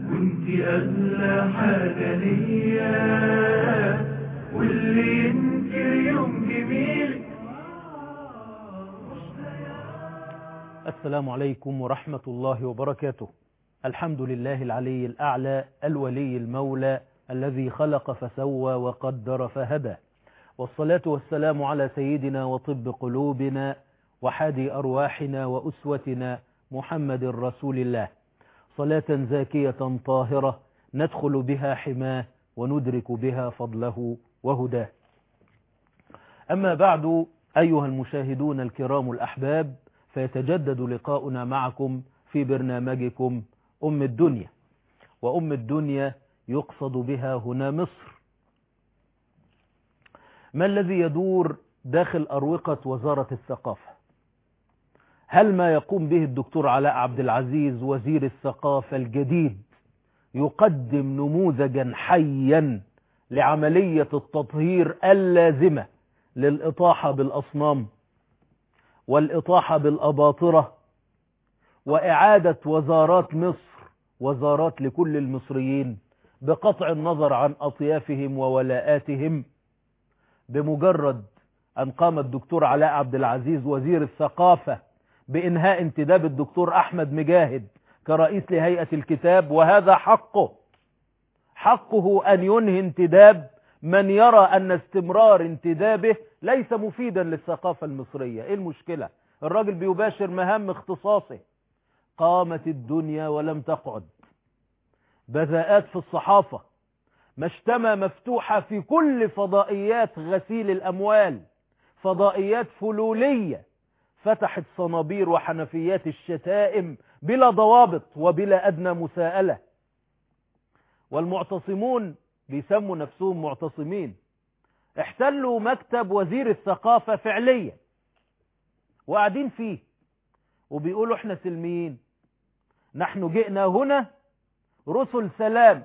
وانت أغلى حاجة ليا واللي ينكر يوم جميلك السلام عليكم ورحمة الله وبركاته الحمد لله العلي الأعلى الولي المولى الذي خلق فسوى وقدر فهدى والصلاة والسلام على سيدنا وطب قلوبنا وحادي أرواحنا وأسوتنا محمد رسول الله صلاة زاكية طاهرة ندخل بها حماه وندرك بها فضله وهداه أما بعد أيها المشاهدون الكرام الأحباب فيتجدد لقاؤنا معكم في برنامجكم أم الدنيا وأم الدنيا يقصد بها هنا مصر ما الذي يدور داخل أروقة وزارة الثقافة هل ما يقوم به الدكتور علاء عبد العزيز وزير الثقافة الجديد يقدم نموذجا حيا لعملية التطهير اللازمة للإطاحة بالأصنام والإطاحة بالأباطرة وإعادة وزارات مصر وزارات لكل المصريين بقطع النظر عن أطيافهم وولاءاتهم بمجرد أن قام الدكتور علاء عبد العزيز وزير الثقافة بإنهاء انتداب الدكتور أحمد مجاهد كرئيس لهيئة الكتاب وهذا حقه حقه أن ينهي انتداب من يرى أن استمرار انتدابه ليس مفيدا للثقافة المصرية إيه المشكلة الراجل بيباشر مهام اختصاصه قامت الدنيا ولم تقعد بذاءات في الصحافة مشتمة مفتوحة في كل فضائيات غسيل الأموال فضائيات فلولية فتحت صنابير وحنفيات الشتائم بلا ضوابط وبلا أدنى مساءلة والمعتصمون بيسموا نفسهم معتصمين احتلوا مكتب وزير الثقافة فعليا وقاعدين فيه وبيقولوا احنا سلميين نحن جئنا هنا رسل سلام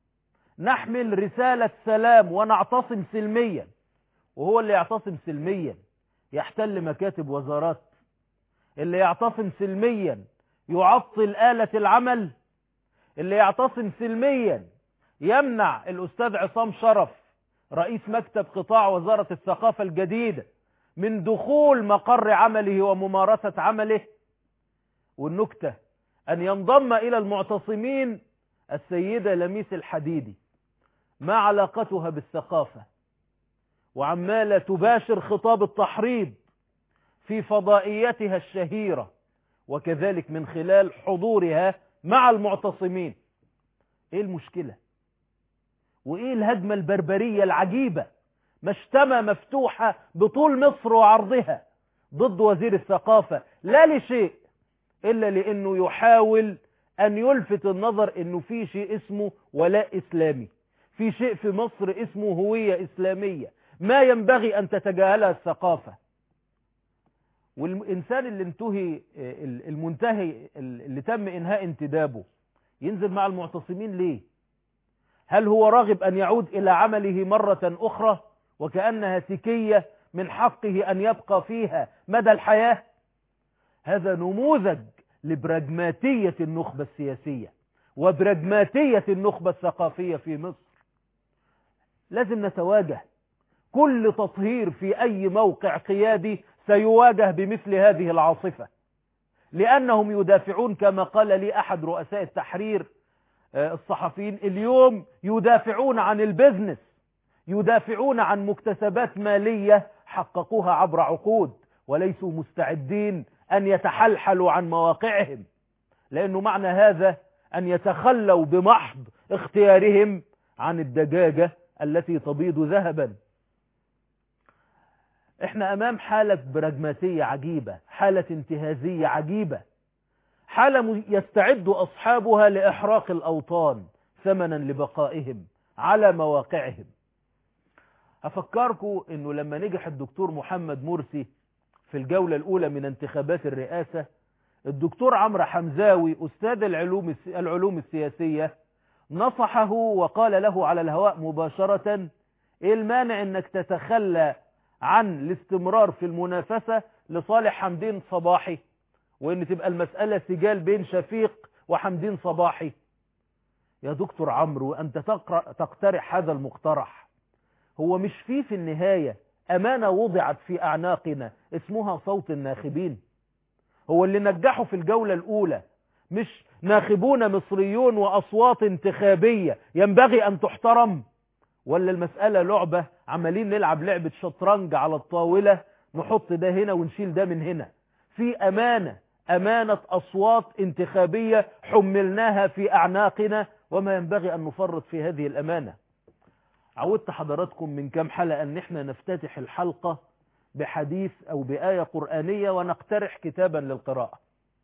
نحمل رسالة سلام ونعتصم سلميا وهو اللي يعتصم سلميا يحتل مكاتب وزارات اللي يعتصم سلميا يعطل آلة العمل اللي يعتصم سلميا يمنع الأستاذ عصام شرف رئيس مكتب قطاع وزارة الثقافة الجديدة من دخول مقر عمله وممارسة عمله والنكتة أن ينضم إلى المعتصمين السيدة لميس الحديدي ما علاقتها بالثقافة وعمالة تباشر خطاب التحريض في فضائيتها الشهيرة وكذلك من خلال حضورها مع المعتصمين ايه المشكلة وايه الهجمة البربرية العجيبة مشتمة مفتوحة بطول مصر وعرضها ضد وزير الثقافة لا لشيء الا لانه يحاول ان يلفت النظر انه في شيء اسمه ولاء اسلامي في شيء في مصر اسمه هوية اسلامية ما ينبغي ان تتجاهلها الثقافة والإنسان اللي انتهي المنتهي اللي تم إنهاء انتدابه ينزل مع المعتصمين ليه هل هو راغب أن يعود إلى عمله مرة أخرى وكأنها سكية من حقه أن يبقى فيها مدى الحياة هذا نموذج لبراجماتية النخبة السياسية وبراجماتية النخبة الثقافية في مصر لازم نتواجه كل تطهير في أي موقع قيادي سيواجه بمثل هذه العاصفة لأنهم يدافعون كما قال لي أحد رؤساء التحرير الصحفيين اليوم يدافعون عن البزنس يدافعون عن مكتسبات مالية حققوها عبر عقود وليسوا مستعدين أن يتحلحلوا عن مواقعهم لأنه معنى هذا أن يتخلوا بمحض اختيارهم عن الدجاجة التي تبيض ذهبا احنا امام حالة براجماتية عجيبة حالة انتهازية عجيبة حالة يستعد اصحابها لاحراق الاوطان ثمنا لبقائهم على مواقعهم افكركم انه لما نجح الدكتور محمد مرسي في الجولة الاولى من انتخابات الرئاسة الدكتور عمرو حمزاوي استاذ العلوم العلوم السياسية نصحه وقال له على الهواء مباشرة ايه المانع انك تتخلى عن الاستمرار في المنافسة لصالح حمدين صباحي وان تبقى المسألة سجال بين شفيق وحمدين صباحي يا دكتور عمرو أنت تقرأ تقترح هذا المقترح هو مش فيه في النهاية أمانة وضعت في أعناقنا اسمها صوت الناخبين هو اللي نجحوا في الجولة الأولى مش ناخبون مصريون وأصوات انتخابية ينبغي أن تحترم ولا المسألة لعبة عمالين نلعب لعبة شطرنج على الطاولة نحط ده هنا ونشيل ده من هنا في أمانة أمانة أصوات انتخابية حملناها في أعناقنا وما ينبغي أن نفرط في هذه الأمانة عودت حضراتكم من كام حلقة أن احنا نفتتح الحلقة بحديث أو بآية قرآنية ونقترح كتابا للقراءة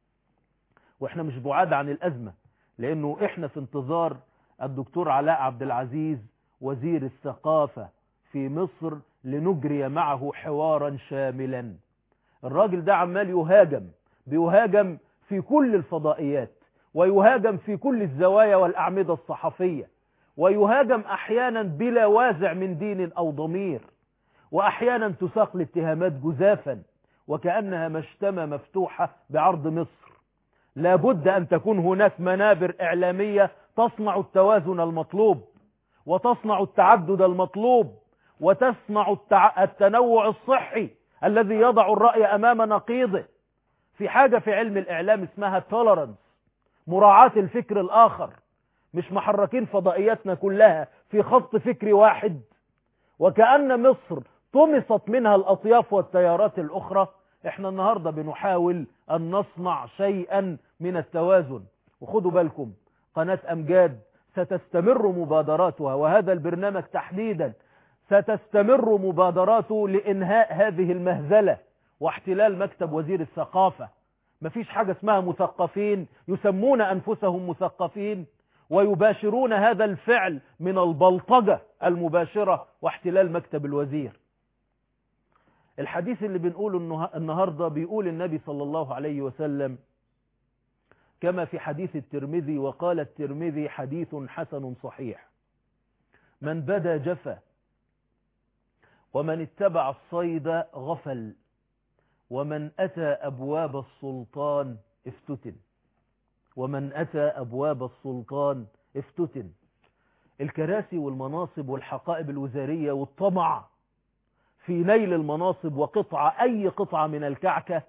واحنا مش بعاد عن الأزمة لأنه احنا في انتظار الدكتور علاء عبد العزيز وزير الثقافة في مصر لنجري معه حوارا شاملا الراجل ده عمال يهاجم بيهاجم في كل الفضائيات ويهاجم في كل الزوايا والأعمدة الصحفية ويهاجم أحيانا بلا وازع من دين أو ضمير وأحيانا تساق الاتهامات جزافا وكأنها مشتمة مفتوحة بعرض مصر لابد أن تكون هناك منابر إعلامية تصنع التوازن المطلوب وتصنع التعدد المطلوب وتصنع التع... التنوع الصحي الذي يضع الرأي أمام نقيضه في حاجة في علم الإعلام اسمها tolerance مراعاة الفكر الآخر مش محركين فضائياتنا كلها في خط فكري واحد وكأن مصر طمست منها الأطياف والتيارات الأخرى احنا النهاردة بنحاول أن نصنع شيئا من التوازن وخدوا بالكم قناة أمجاد ستستمر مبادراتها وهذا البرنامج تحديدا ستستمر مبادراته لإنهاء هذه المهزلة واحتلال مكتب وزير الثقافة مفيش حاجة اسمها مثقفين يسمون أنفسهم مثقفين ويباشرون هذا الفعل من البلطجة المباشرة واحتلال مكتب الوزير الحديث اللي بنقوله النهاردة بيقول النبي صلى الله عليه وسلم كما في حديث الترمذي وقال الترمذي حديث حسن صحيح من بدا جفا ومن اتبع الصيد غفل ومن أتى أبواب السلطان افتتن ومن أتى أبواب السلطان افتتن الكراسي والمناصب والحقائب الوزارية والطمع في نيل المناصب وقطعة أي قطعة من الكعكة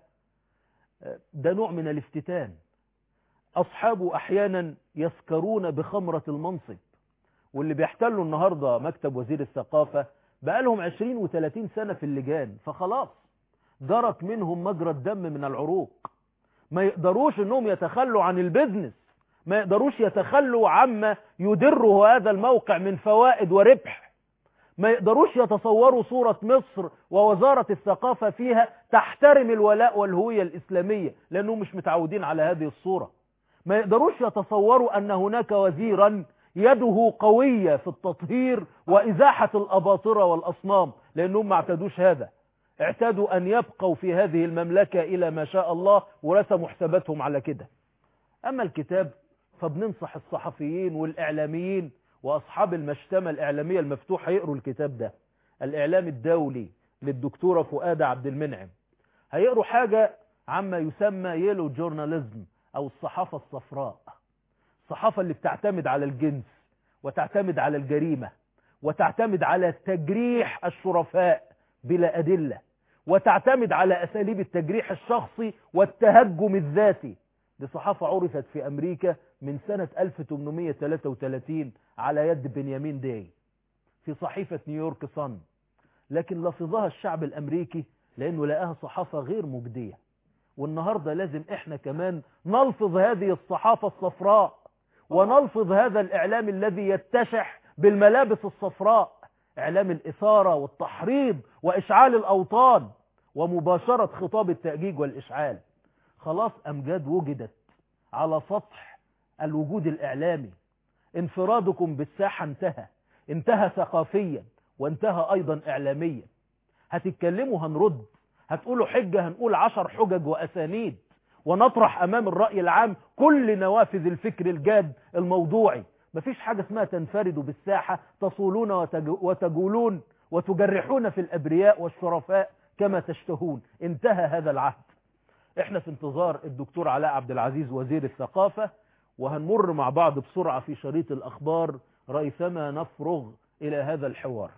ده نوع من الافتتان أصحابه أحيانا يسكرون بخمرة المنصب واللي بيحتلوا النهاردة مكتب وزير الثقافة بقالهم عشرين وثلاثين سنة في اللجان فخلاص جرت منهم مجرى الدم من العروق ما يقدروش انهم يتخلوا عن البزنس ما يقدروش يتخلوا عما يدره هذا الموقع من فوائد وربح ما يقدروش يتصوروا صورة مصر ووزارة الثقافة فيها تحترم الولاء والهوية الإسلامية لأنهم مش متعودين على هذه الصورة ما يقدروش يتصوروا أن هناك وزيرا يده قوية في التطهير وإزاحة الأباطرة والأصنام لأنهم ما اعتدوش هذا اعتادوا أن يبقوا في هذه المملكة إلى ما شاء الله ورسموا حساباتهم على كده أما الكتاب فبننصح الصحفيين والإعلاميين وأصحاب المشتمة الإعلامية المفتوحة يقروا الكتاب ده الإعلام الدولي للدكتورة فؤاد عبد المنعم هيقروا حاجة عما يسمى يلو جورناليزم أو الصحافة الصفراء الصحافة اللي بتعتمد على الجنس وتعتمد على الجريمة وتعتمد على تجريح الشرفاء بلا أدلة وتعتمد على أساليب التجريح الشخصي والتهجم الذاتي دي صحافة عرفت في أمريكا من سنة 1833 على يد بنيامين داي في صحيفة نيويورك صن لكن لفظها الشعب الأمريكي لأنه لقاها صحافة غير مجدية والنهاردة لازم احنا كمان نلفظ هذه الصحافة الصفراء ونلفظ هذا الإعلام الذي يتشح بالملابس الصفراء إعلام الإثارة والتحريض وإشعال الأوطان ومباشرة خطاب التأجيج والإشعال خلاص أمجاد وجدت على سطح الوجود الإعلامي انفرادكم بالساحة انتهى انتهى ثقافيا وانتهى أيضا إعلاميا هتتكلموا هنرد هتقولوا حجة هنقول عشر حجج وأسانيد ونطرح أمام الرأي العام كل نوافذ الفكر الجاد الموضوعي مفيش حاجة اسمها تنفردوا بالساحة تصولون وتجولون وتجرحون في الأبرياء والشرفاء كما تشتهون انتهى هذا العهد احنا في انتظار الدكتور علاء عبد العزيز وزير الثقافة وهنمر مع بعض بسرعة في شريط الأخبار ريثما نفرغ إلى هذا الحوار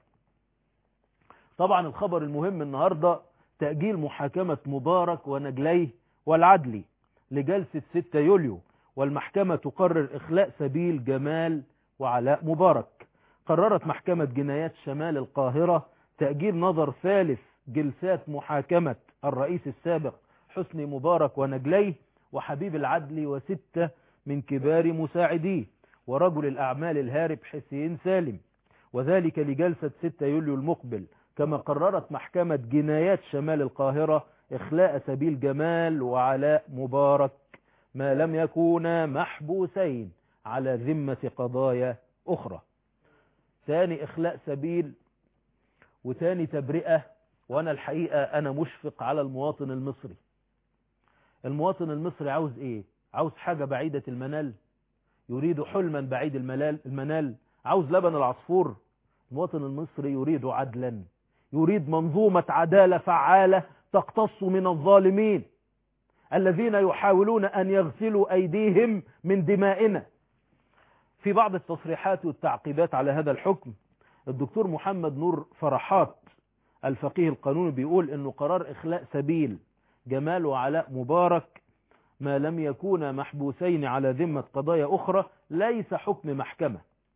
طبعا الخبر المهم النهاردة تأجيل محاكمة مبارك ونجليه والعدلي لجلسة 6 يوليو والمحكمة تقرر إخلاء سبيل جمال وعلاء مبارك قررت محكمة جنايات شمال القاهرة تأجيل نظر ثالث جلسات محاكمة الرئيس السابق حسني مبارك ونجليه وحبيب العدلي وستة من كبار مساعديه ورجل الأعمال الهارب حسين سالم وذلك لجلسة 6 يوليو المقبل كما قررت محكمة جنايات شمال القاهرة إخلاء سبيل جمال وعلاء مبارك ما لم يكونا محبوسين على ذمة قضايا أخرى ثاني إخلاء سبيل وثاني تبرئة وأنا الحقيقة أنا مشفق على المواطن المصري المواطن المصري عاوز إيه عاوز حاجة بعيدة المنال يريد حلما بعيد المنال, المنال عاوز لبن العصفور المواطن المصري يريد عدلا يريد منظومة عدالة فعالة تقتص من الظالمين الذين يحاولون أن يغسلوا أيديهم من دمائنا في بعض التصريحات والتعقيبات على هذا الحكم الدكتور محمد نور فرحات الفقيه القانوني بيقول انه قرار اخلاء سبيل جمال وعلاء مبارك ما لم يكونا محبوسين على ذمة قضايا اخرى ليس حكم محكمة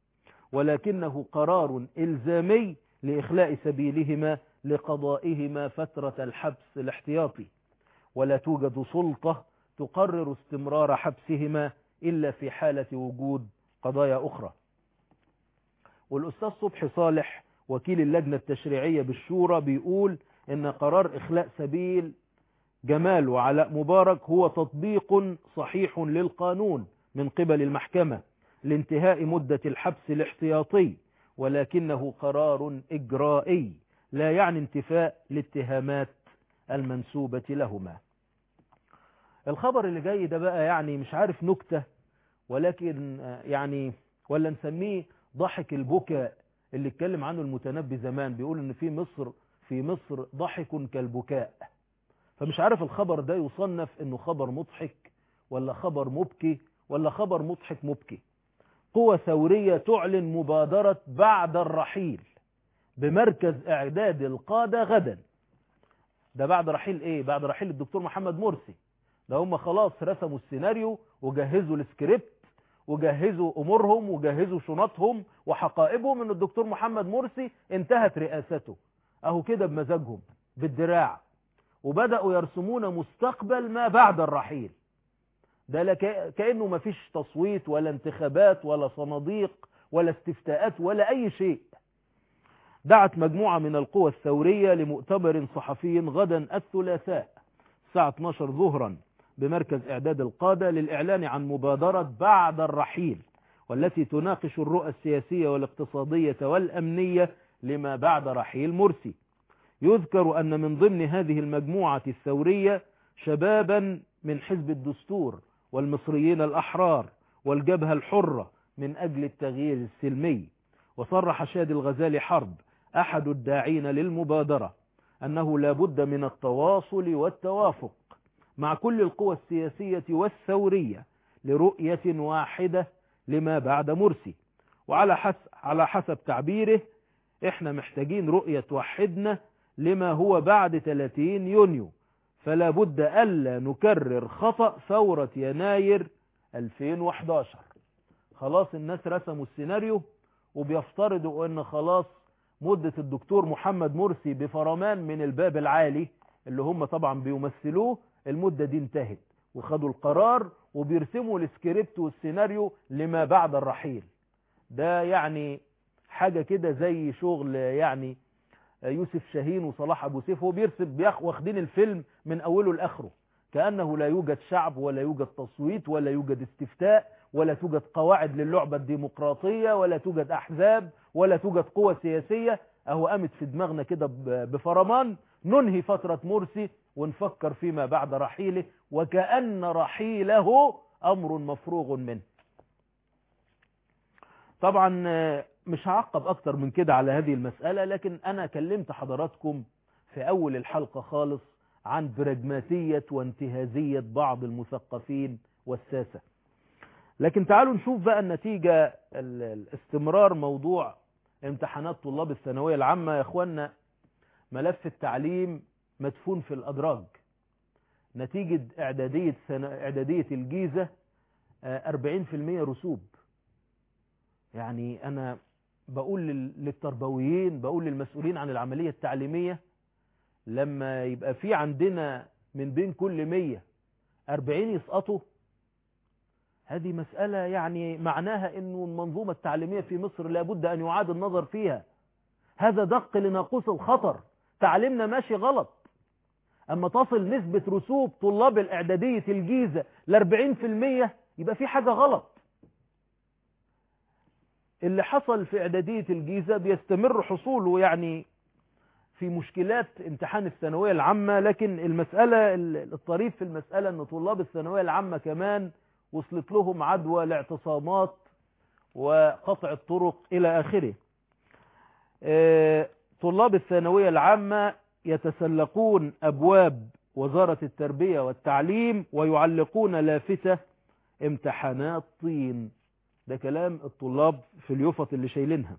ولكنه قرار الزامي لاخلاء سبيلهما لقضائهما فترة الحبس الاحتياطي ولا توجد سلطة تقرر استمرار حبسهما إلا في حالة وجود قضايا أخرى والأستاذ صبحي صالح وكيل اللجنة التشريعية بالشورى بيقول إن قرار إخلاء سبيل جمال وعلاء مبارك هو تطبيق صحيح للقانون من قبل المحكمة لانتهاء مدة الحبس الاحتياطي ولكنه قرار إجرائي لا يعني انتفاء الاتهامات المنسوبة لهما الخبر اللي جاي ده بقى يعني مش عارف نكتة ولكن يعني ولا نسميه ضحك البكاء اللي اتكلم عنه المتنبي زمان بيقول ان في مصر في مصر ضحك كالبكاء فمش عارف الخبر ده يصنف انه خبر مضحك ولا خبر مبكي ولا خبر مضحك مبكي قوة ثورية تعلن مبادرة بعد الرحيل بمركز اعداد القادة غدا ده بعد رحيل ايه بعد رحيل الدكتور محمد مرسي ده هم خلاص رسموا السيناريو وجهزوا السكريبت وجهزوا امورهم وجهزوا شنطهم وحقائبهم ان الدكتور محمد مرسي انتهت رئاسته اهو كده بمزاجهم بالدراع وبدأوا يرسمون مستقبل ما بعد الرحيل ده لك... كأنه ما فيش تصويت ولا انتخابات ولا صناديق ولا استفتاءات ولا اي شيء دعت مجموعة من القوى الثورية لمؤتمر صحفي غدا الثلاثاء الساعة 12 ظهرا بمركز إعداد القادة للإعلان عن مبادرة بعد الرحيل والتي تناقش الرؤى السياسية والاقتصادية والأمنية لما بعد رحيل مرسي يذكر أن من ضمن هذه المجموعة الثورية شبابا من حزب الدستور والمصريين الأحرار والجبهة الحرة من أجل التغيير السلمي وصرح شادي الغزالي حرب أحد الداعين للمبادرة أنه لا بد من التواصل والتوافق مع كل القوى السياسية والثورية لرؤية واحدة لما بعد مرسي وعلى حسب, على حسب تعبيره احنا محتاجين رؤية توحدنا لما هو بعد 30 يونيو فلا بد ألا نكرر خطأ ثورة يناير 2011 خلاص الناس رسموا السيناريو وبيفترضوا ان خلاص مدة الدكتور محمد مرسي بفرمان من الباب العالي اللي هم طبعا بيمثلوه المدة دي انتهت وخدوا القرار وبيرسموا السكريبت والسيناريو لما بعد الرحيل ده يعني حاجة كده زي شغل يعني يوسف شاهين وصلاح ابو سيف هو بيرسم بياخ واخدين الفيلم من اوله لاخره كأنه لا يوجد شعب ولا يوجد تصويت ولا يوجد استفتاء ولا توجد قواعد للعبة الديمقراطية ولا توجد أحزاب ولا توجد قوة سياسية أهو قامت في دماغنا كده بفرمان ننهي فترة مرسي ونفكر فيما بعد رحيله وكأن رحيله أمر مفروغ منه طبعا مش هعقب أكتر من كده على هذه المسألة لكن أنا كلمت حضراتكم في أول الحلقة خالص عن براجماتية وانتهازية بعض المثقفين والساسة لكن تعالوا نشوف بقى النتيجة ال- الاستمرار موضوع امتحانات طلاب الثانوية العامة يا اخوانا ملف التعليم مدفون في الأدراج نتيجة إعدادية, سنة إعدادية الجيزة آه، 40% رسوب يعني أنا بقول لل- للتربويين بقول للمسؤولين عن العملية التعليمية لما يبقى في عندنا من بين كل 100 40 يسقطوا هذه مسألة يعني معناها أنه المنظومة التعليمية في مصر لابد أن يعاد النظر فيها هذا دق لناقوس الخطر تعليمنا ماشي غلط أما تصل نسبة رسوب طلاب الإعدادية الجيزة ل 40% يبقى في حاجة غلط اللي حصل في إعدادية الجيزة بيستمر حصوله يعني في مشكلات امتحان الثانوية العامة لكن المسألة الطريف في المسألة أن طلاب الثانوية العامة كمان وصلت لهم عدوى لاعتصامات وقطع الطرق إلى آخره آه، طلاب الثانوية العامة يتسلقون أبواب وزارة التربية والتعليم ويعلقون لافتة امتحانات طين ده كلام الطلاب في اليوفط اللي شايلينها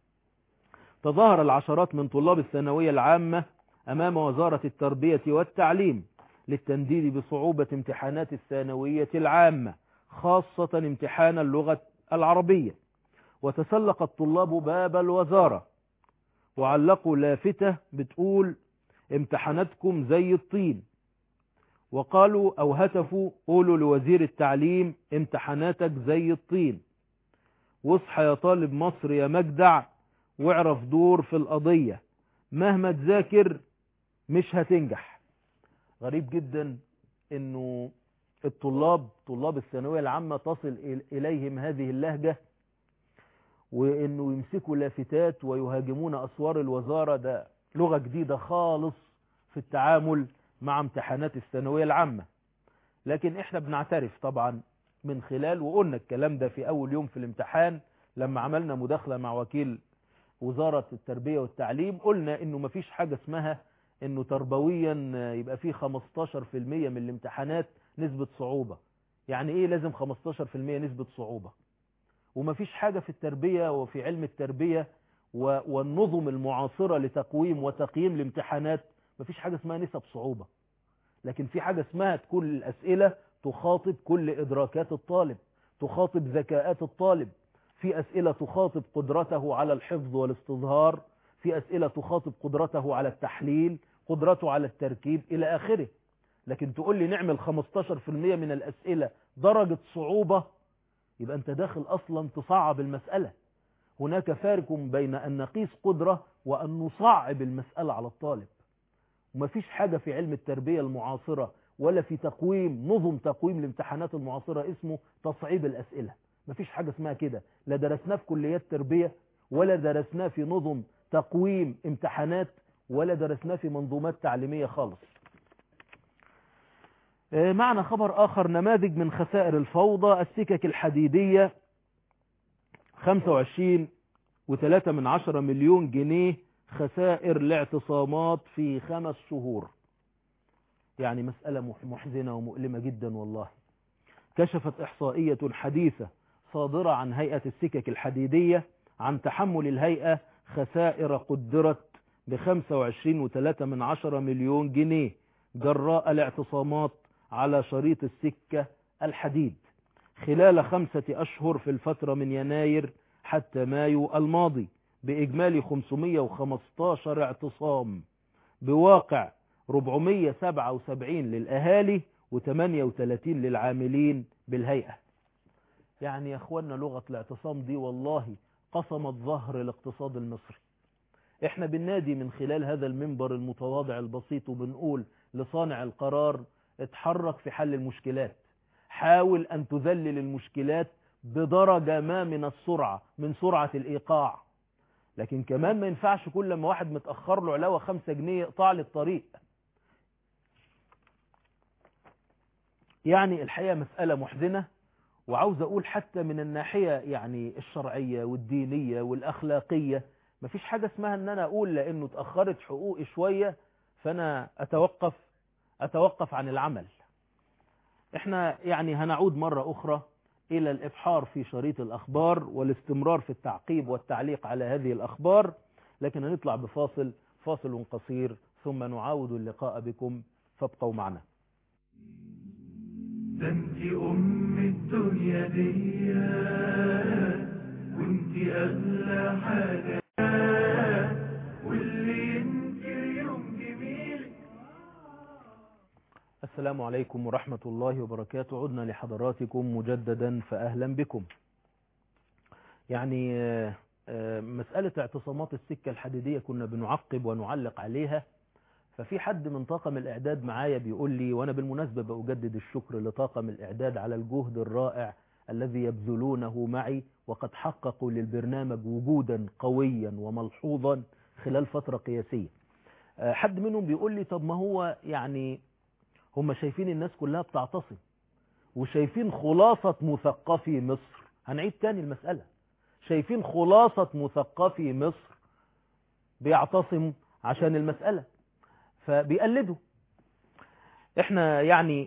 تظاهر العشرات من طلاب الثانوية العامة أمام وزارة التربية والتعليم للتنديد بصعوبة امتحانات الثانوية العامة خاصة امتحان اللغة العربية وتسلق الطلاب باب الوزارة وعلقوا لافتة بتقول امتحاناتكم زي الطين وقالوا أو هتفوا قولوا لوزير التعليم امتحاناتك زي الطين واصحى يا طالب مصر يا مجدع واعرف دور في القضية مهما تذاكر مش هتنجح غريب جدا انه الطلاب طلاب الثانوية العامة تصل إل- إليهم هذه اللهجة وانه يمسكوا لافتات ويهاجمون اسوار الوزارة ده لغة جديدة خالص في التعامل مع امتحانات الثانوية العامة لكن احنا بنعترف طبعا من خلال وقلنا الكلام ده في اول يوم في الامتحان لما عملنا مداخلة مع وكيل وزارة التربية والتعليم قلنا انه مفيش حاجة اسمها انه تربويا يبقى فيه 15% من الامتحانات نسبة صعوبة يعني ايه لازم 15% نسبة صعوبة ومفيش حاجة في التربية وفي علم التربية و- والنظم المعاصرة لتقويم وتقييم الامتحانات مفيش حاجة اسمها نسب صعوبة لكن في حاجة اسمها تكون الأسئلة تخاطب كل إدراكات الطالب تخاطب ذكاءات الطالب في أسئلة تخاطب قدرته على الحفظ والاستظهار في أسئلة تخاطب قدرته على التحليل قدرته على التركيب إلى آخره لكن تقول لي نعمل 15% من الأسئلة درجة صعوبة يبقى أنت داخل أصلا تصعب المسألة هناك فارق بين أن نقيس قدرة وأن نصعب المسألة على الطالب ومفيش حاجة في علم التربية المعاصرة ولا في تقويم نظم تقويم الامتحانات المعاصرة اسمه تصعيب الأسئلة مفيش حاجة اسمها كده لا درسناه في كليات تربية ولا درسناه في نظم تقويم امتحانات ولا درسناه في منظومات تعليمية خالص آه، معنا خبر آخر نماذج من خسائر الفوضى السكك الحديدية 25 و3 من عشرة مليون جنيه خسائر لاعتصامات في خمس شهور يعني مسألة مح- محزنة ومؤلمة جدا والله كشفت إحصائية حديثة صادرة عن هيئة السكك الحديدية عن تحمل الهيئة خسائر قدرت ب 25.3 من عشرة مليون جنيه جراء الاعتصامات على شريط السكة الحديد خلال خمسة أشهر في الفترة من يناير حتى مايو الماضي بإجمالي 515 اعتصام بواقع 477 للأهالي و38 للعاملين بالهيئة يعني يا أخوانا لغة الاعتصام دي والله قصمت ظهر الاقتصاد المصري احنا بننادي من خلال هذا المنبر المتواضع البسيط وبنقول لصانع القرار اتحرك في حل المشكلات حاول أن تذلل المشكلات بدرجة ما من السرعة من سرعة الإيقاع لكن كمان ما ينفعش كل ما واحد متأخر له علاوة خمسة جنيه يقطع لي الطريق يعني الحقيقة مسألة محزنة وعاوز أقول حتى من الناحية يعني الشرعية والدينية والأخلاقية مفيش حاجة اسمها ان انا اقول لانه اتأخرت حقوقي شوية فانا اتوقف اتوقف عن العمل احنا يعني هنعود مرة اخرى إلى الإبحار في شريط الأخبار والاستمرار في التعقيب والتعليق على هذه الأخبار لكن هنطلع بفاصل فاصل قصير ثم نعاود اللقاء بكم فابقوا معنا ده انت ام الدنيا دي وانت اغلى حاجة واللي ينكر يوم جميل السلام عليكم ورحمة الله وبركاته عدنا لحضراتكم مجددا فأهلا بكم يعني آه، آه، مسألة اعتصامات السكة الحديدية كنا بنعقب ونعلق عليها ففي حد من طاقم الإعداد معايا بيقول لي وأنا بالمناسبة بأجدد الشكر لطاقم الإعداد على الجهد الرائع الذي يبذلونه معي وقد حققوا للبرنامج وجودا قويا وملحوظا خلال فترة قياسية آه، حد منهم بيقول لي طب ما هو يعني هم شايفين الناس كلها بتعتصم وشايفين خلاصة مثقفي مصر هنعيد تاني المسألة شايفين خلاصة مثقفي مصر بيعتصموا عشان المسألة فبيقلدوا احنا يعني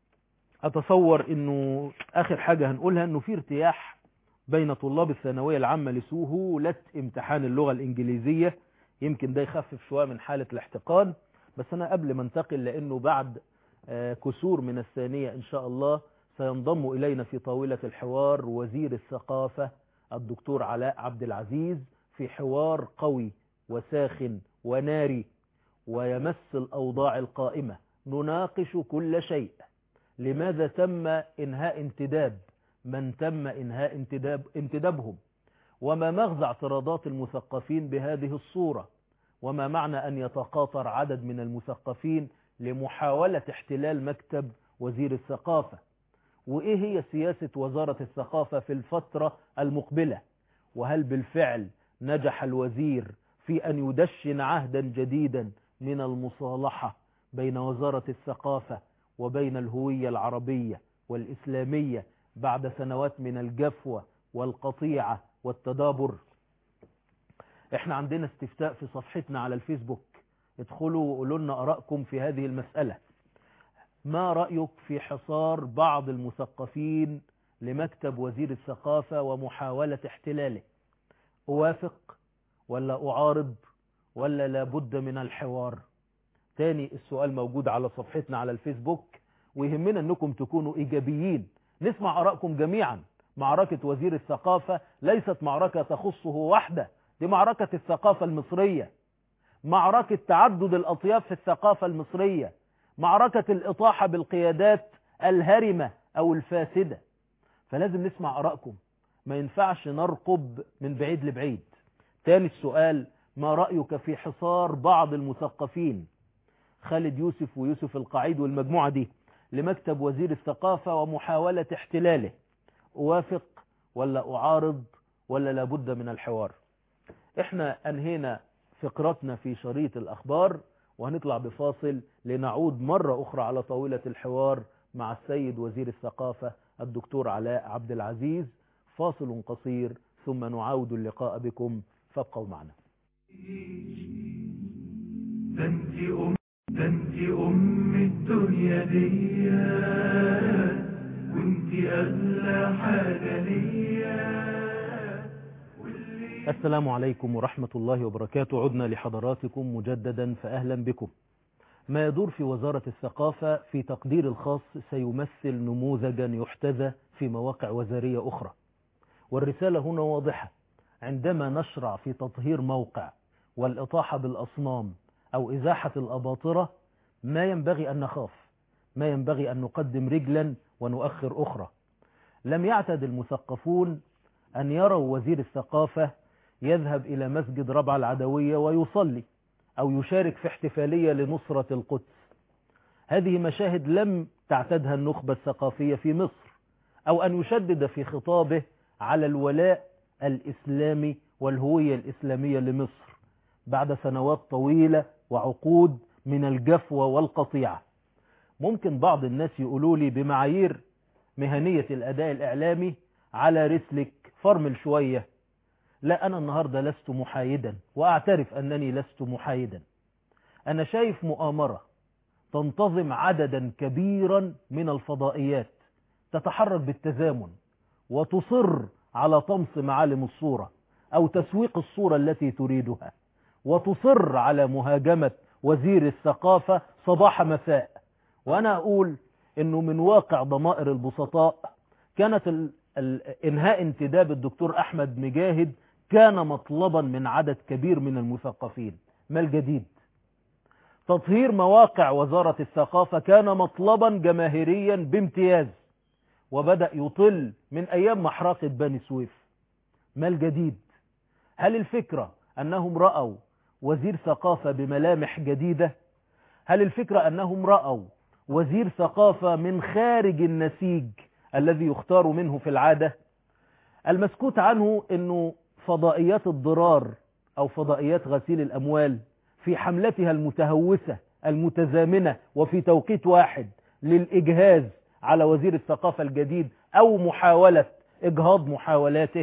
اتصور انه اخر حاجة هنقولها انه في ارتياح بين طلاب الثانوية العامة لسهولة امتحان اللغة الانجليزية يمكن ده يخفف شوية من حالة الاحتقان بس انا قبل ما انتقل لانه بعد آه، كسور من الثانية إن شاء الله سينضم إلينا في طاولة الحوار وزير الثقافة الدكتور علاء عبد العزيز في حوار قوي وساخن وناري ويمس الأوضاع القائمة نناقش كل شيء لماذا تم إنهاء انتداب من تم إنهاء انتداب انتدابهم وما مغزى اعتراضات المثقفين بهذه الصورة وما معنى أن يتقاطر عدد من المثقفين لمحاولة احتلال مكتب وزير الثقافة وإيه هي سياسة وزارة الثقافة في الفترة المقبلة وهل بالفعل نجح الوزير في أن يدشن عهدا جديدا من المصالحة بين وزارة الثقافة وبين الهوية العربية والإسلامية بعد سنوات من الجفوة والقطيعة والتدابر احنا عندنا استفتاء في صفحتنا على الفيسبوك ادخلوا وقولوا لنا ارائكم في هذه المسألة ما رأيك في حصار بعض المثقفين لمكتب وزير الثقافة ومحاولة احتلاله اوافق ولا اعارض ولا لابد من الحوار تاني السؤال موجود على صفحتنا على الفيسبوك ويهمنا انكم تكونوا ايجابيين نسمع ارائكم جميعا معركة وزير الثقافة ليست معركة تخصه وحده دي معركة الثقافة المصرية معركة تعدد الأطياف في الثقافة المصرية معركة الإطاحة بالقيادات الهرمة أو الفاسدة فلازم نسمع أرائكم ما ينفعش نرقب من بعيد لبعيد تاني السؤال ما رأيك في حصار بعض المثقفين خالد يوسف ويوسف القعيد والمجموعة دي لمكتب وزير الثقافة ومحاولة احتلاله أوافق ولا أعارض ولا لابد من الحوار احنا أنهينا فقرتنا في شريط الأخبار وهنطلع بفاصل لنعود مرة أخرى على طاولة الحوار مع السيد وزير الثقافة الدكتور علاء عبد العزيز فاصل قصير ثم نعاود اللقاء بكم فابقوا معنا ده انت ام ده انت ام الدنيا دي وانت اغلى حاجة ليا واللي السلام عليكم ورحمة الله وبركاته عدنا لحضراتكم مجددا فأهلا بكم ما يدور في وزارة الثقافة في تقدير الخاص سيمثل نموذجا يحتذى في مواقع وزارية أخرى والرسالة هنا واضحة عندما نشرع في تطهير موقع والإطاحة بالأصنام أو إزاحة الأباطرة ما ينبغي أن نخاف ما ينبغي أن نقدم رجلا ونؤخر أخرى لم يعتد المثقفون أن يروا وزير الثقافة يذهب إلى مسجد ربع العدوية ويصلي أو يشارك في احتفالية لنصرة القدس هذه مشاهد لم تعتدها النخبة الثقافية في مصر أو أن يشدد في خطابه على الولاء الإسلامي والهوية الإسلامية لمصر بعد سنوات طويلة وعقود من الجفوة والقطيعة ممكن بعض الناس يقولوا لي بمعايير مهنية الأداء الإعلامي على رسلك فرمل شوية لا أنا النهاردة لست محايدا وأعترف أنني لست محايدا أنا شايف مؤامرة تنتظم عددا كبيرا من الفضائيات تتحرك بالتزامن وتصر على طمس معالم الصورة أو تسويق الصورة التي تريدها وتصر على مهاجمة وزير الثقافة صباح مساء وأنا أقول أنه من واقع ضمائر البسطاء كانت ال... ال... إنهاء انتداب الدكتور أحمد مجاهد كان مطلبا من عدد كبير من المثقفين ما الجديد تطهير مواقع وزارة الثقافة كان مطلبا جماهيريا بامتياز وبدأ يطل من أيام محرقة بني سويف ما الجديد هل الفكرة أنهم رأوا وزير ثقافة بملامح جديدة هل الفكرة أنهم رأوا وزير ثقافة من خارج النسيج الذي يختار منه في العادة المسكوت عنه أنه فضائيات الضرار أو فضائيات غسيل الأموال في حملتها المتهوسة المتزامنة وفي توقيت واحد للإجهاز على وزير الثقافة الجديد أو محاولة إجهاض محاولاته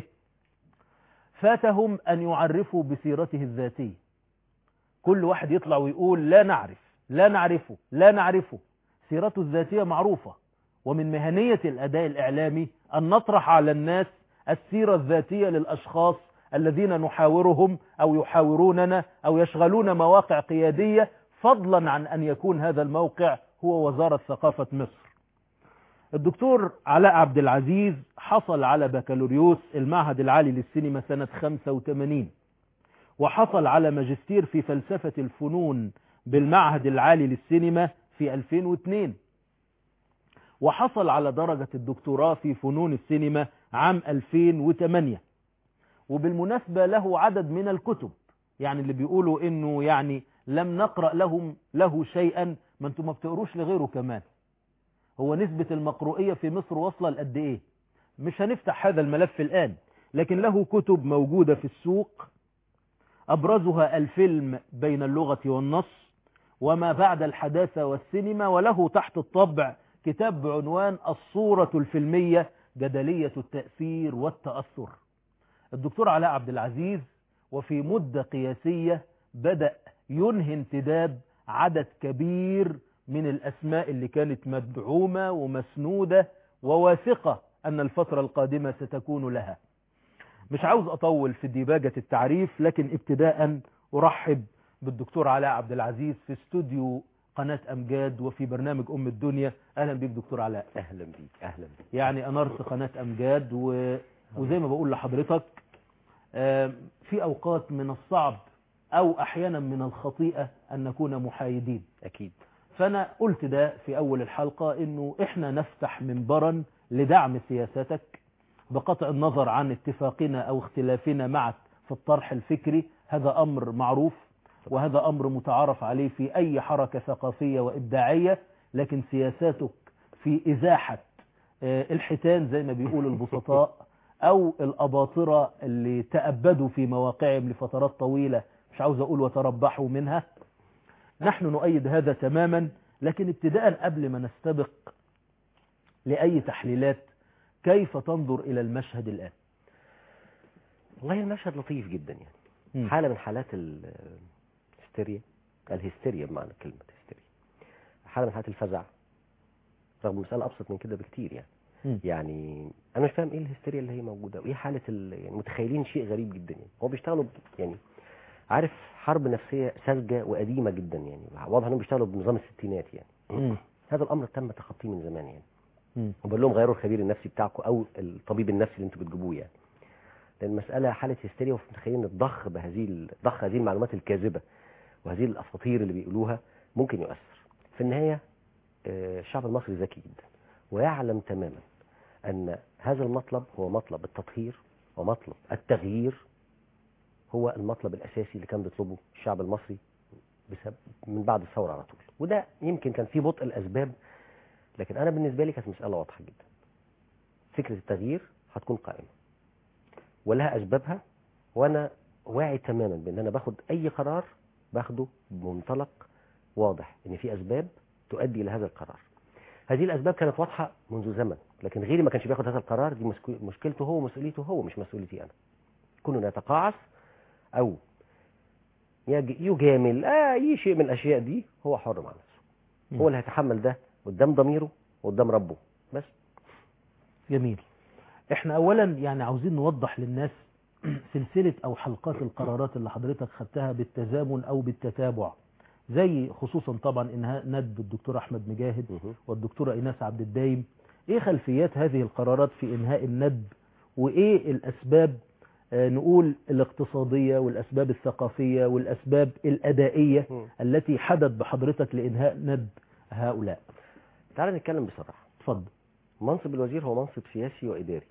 فاتهم أن يعرفوا بسيرته الذاتية كل واحد يطلع ويقول لا نعرف لا نعرفه لا نعرفه سيرته الذاتية معروفة ومن مهنية الأداء الإعلامي أن نطرح على الناس السيرة الذاتية للأشخاص الذين نحاورهم أو يحاوروننا أو يشغلون مواقع قيادية فضلا عن أن يكون هذا الموقع هو وزارة ثقافة مصر الدكتور علاء عبد العزيز حصل على بكالوريوس المعهد العالي للسينما سنة 85 وحصل على ماجستير في فلسفة الفنون بالمعهد العالي للسينما في 2002 وحصل على درجة الدكتوراه في فنون السينما عام 2008 وبالمناسبة له عدد من الكتب يعني اللي بيقولوا انه يعني لم نقرأ لهم له شيئا ما انتم ما بتقروش لغيره كمان هو نسبة المقروئية في مصر واصلة لقد ايه مش هنفتح هذا الملف الآن لكن له كتب موجودة في السوق أبرزها الفيلم بين اللغة والنص وما بعد الحداثة والسينما وله تحت الطبع كتاب بعنوان الصورة الفيلمية جدلية التأثير والتأثر الدكتور علاء عبد العزيز وفي مدة قياسية بدأ ينهي انتداب عدد كبير من الأسماء اللي كانت مدعومة ومسنودة وواثقة أن الفترة القادمة ستكون لها مش عاوز أطول في ديباجة التعريف لكن ابتداء أرحب بالدكتور علاء عبد العزيز في استوديو قناة أمجاد وفي برنامج أم الدنيا أهلا بيك دكتور علاء اهلا بيك اهلا بيك يعني أنرت قناة أمجاد و... وزي ما بقول لحضرتك آم، في أوقات من الصعب أو أحيانا من الخطيئة أن نكون محايدين اكيد فأنا قلت ده في أول الحلقة إنه إحنا نفتح منبرا لدعم سياستك بقطع النظر عن اتفاقنا أو اختلافنا معك في الطرح الفكري هذا أمر معروف وهذا أمر متعارف عليه في أي حركة ثقافية وإبداعية لكن سياساتك في إزاحة آه، الحيتان زي ما بيقول البسطاء أو الأباطرة اللي تأبدوا في مواقعهم لفترات طويلة مش عاوز أقول وتربحوا منها نحن نؤيد هذا تماما لكن ابتداء قبل ما نستبق لأي تحليلات كيف تنظر إلى المشهد الآن والله المشهد لطيف جدا يعني مم. حالة من حالات ال- الهستيريا الهستيريا بمعنى كلمة هستيريا حالة من حالات الفزع رغم مسألة أبسط من كده بكتير يعني مم. يعني أنا مش فاهم إيه الهستيريا اللي هي موجودة وإيه حالة ال... يعني متخيلين شيء غريب جدا يعني هو بيشتغلوا ب- يعني عارف حرب نفسية ساذجة وقديمة جدا يعني واضح إنهم بيشتغلوا بنظام الستينات يعني مم. هذا الأمر تم تخطيه من زمان يعني مم. وبقول لهم غيروا الخبير النفسي بتاعكم او الطبيب النفسي اللي انتوا بتجيبوه يعني لان المساله حاله هستيريا ومتخيلين الضخ بهذه ال- ضخ هذه المعلومات الكاذبه وهذه الاساطير اللي بيقولوها ممكن يؤثر في النهايه آه، الشعب المصري ذكي جدا ويعلم تماما ان هذا المطلب هو مطلب التطهير ومطلب التغيير هو المطلب الاساسي اللي كان بيطلبه الشعب المصري بسبب من بعد الثوره على طول وده يمكن كان في بطء الاسباب لكن انا بالنسبه لي كانت مساله واضحه جدا فكره التغيير هتكون قائمه ولها اسبابها وانا واعي تماما بان انا باخد اي قرار باخده بمنطلق واضح ان في اسباب تؤدي الى هذا القرار هذه الاسباب كانت واضحه منذ زمن لكن غيري ما كانش بياخد هذا القرار دي مسكو- مشكلته هو ومسؤوليته هو مش مسؤوليتي انا كنا نتقاعس او يج- يجامل اي شيء من الاشياء دي هو حر مع نفسه مم. هو اللي هيتحمل ده قدام ضميره وقدام ربه بس جميل احنا اولا يعني عاوزين نوضح للناس سلسلة او حلقات القرارات اللي حضرتك خدتها بالتزامن او بالتتابع زي خصوصا طبعا انهاء ندب الدكتور احمد مجاهد مهم. والدكتورة ايناس عبد الدايم ايه خلفيات هذه القرارات في انهاء الندب وايه الاسباب آه، نقول الاقتصادية والاسباب الثقافية والاسباب الادائية مم. التي حدت بحضرتك لانهاء ندب هؤلاء تعال نتكلم بصراحة اتفضل منصب الوزير هو منصب سياسي وإداري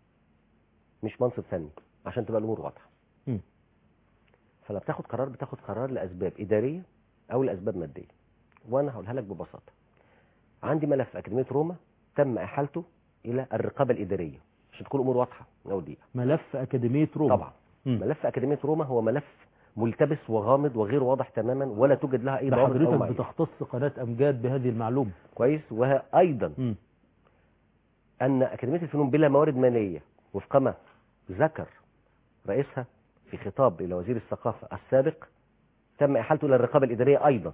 مش منصب فني عشان تبقى الأمور واضحة مم. فلما بتاخد قرار بتاخد قرار لأسباب إدارية أو لأسباب مادية وأنا هقولها لك ببساطة عندي ملف أكاديمية روما تم إحالته إلى الرقابة الإدارية عشان تكون الأمور واضحة من أول دقيقة ملف أكاديمية روما طبعا مم. ملف أكاديمية روما هو ملف ملتبس وغامض وغير واضح تماما ولا توجد لها أي ده ضوابط أو حضرتك معايير. بتختص قناة أمجاد بهذه المعلومة كويس وأيضا مم. أن أكاديمية الفنون بلا موارد مالية وفق ما ذكر رئيسها في خطاب إلى وزير الثقافة السابق تم إحالته إلى الرقابة الإدارية أيضا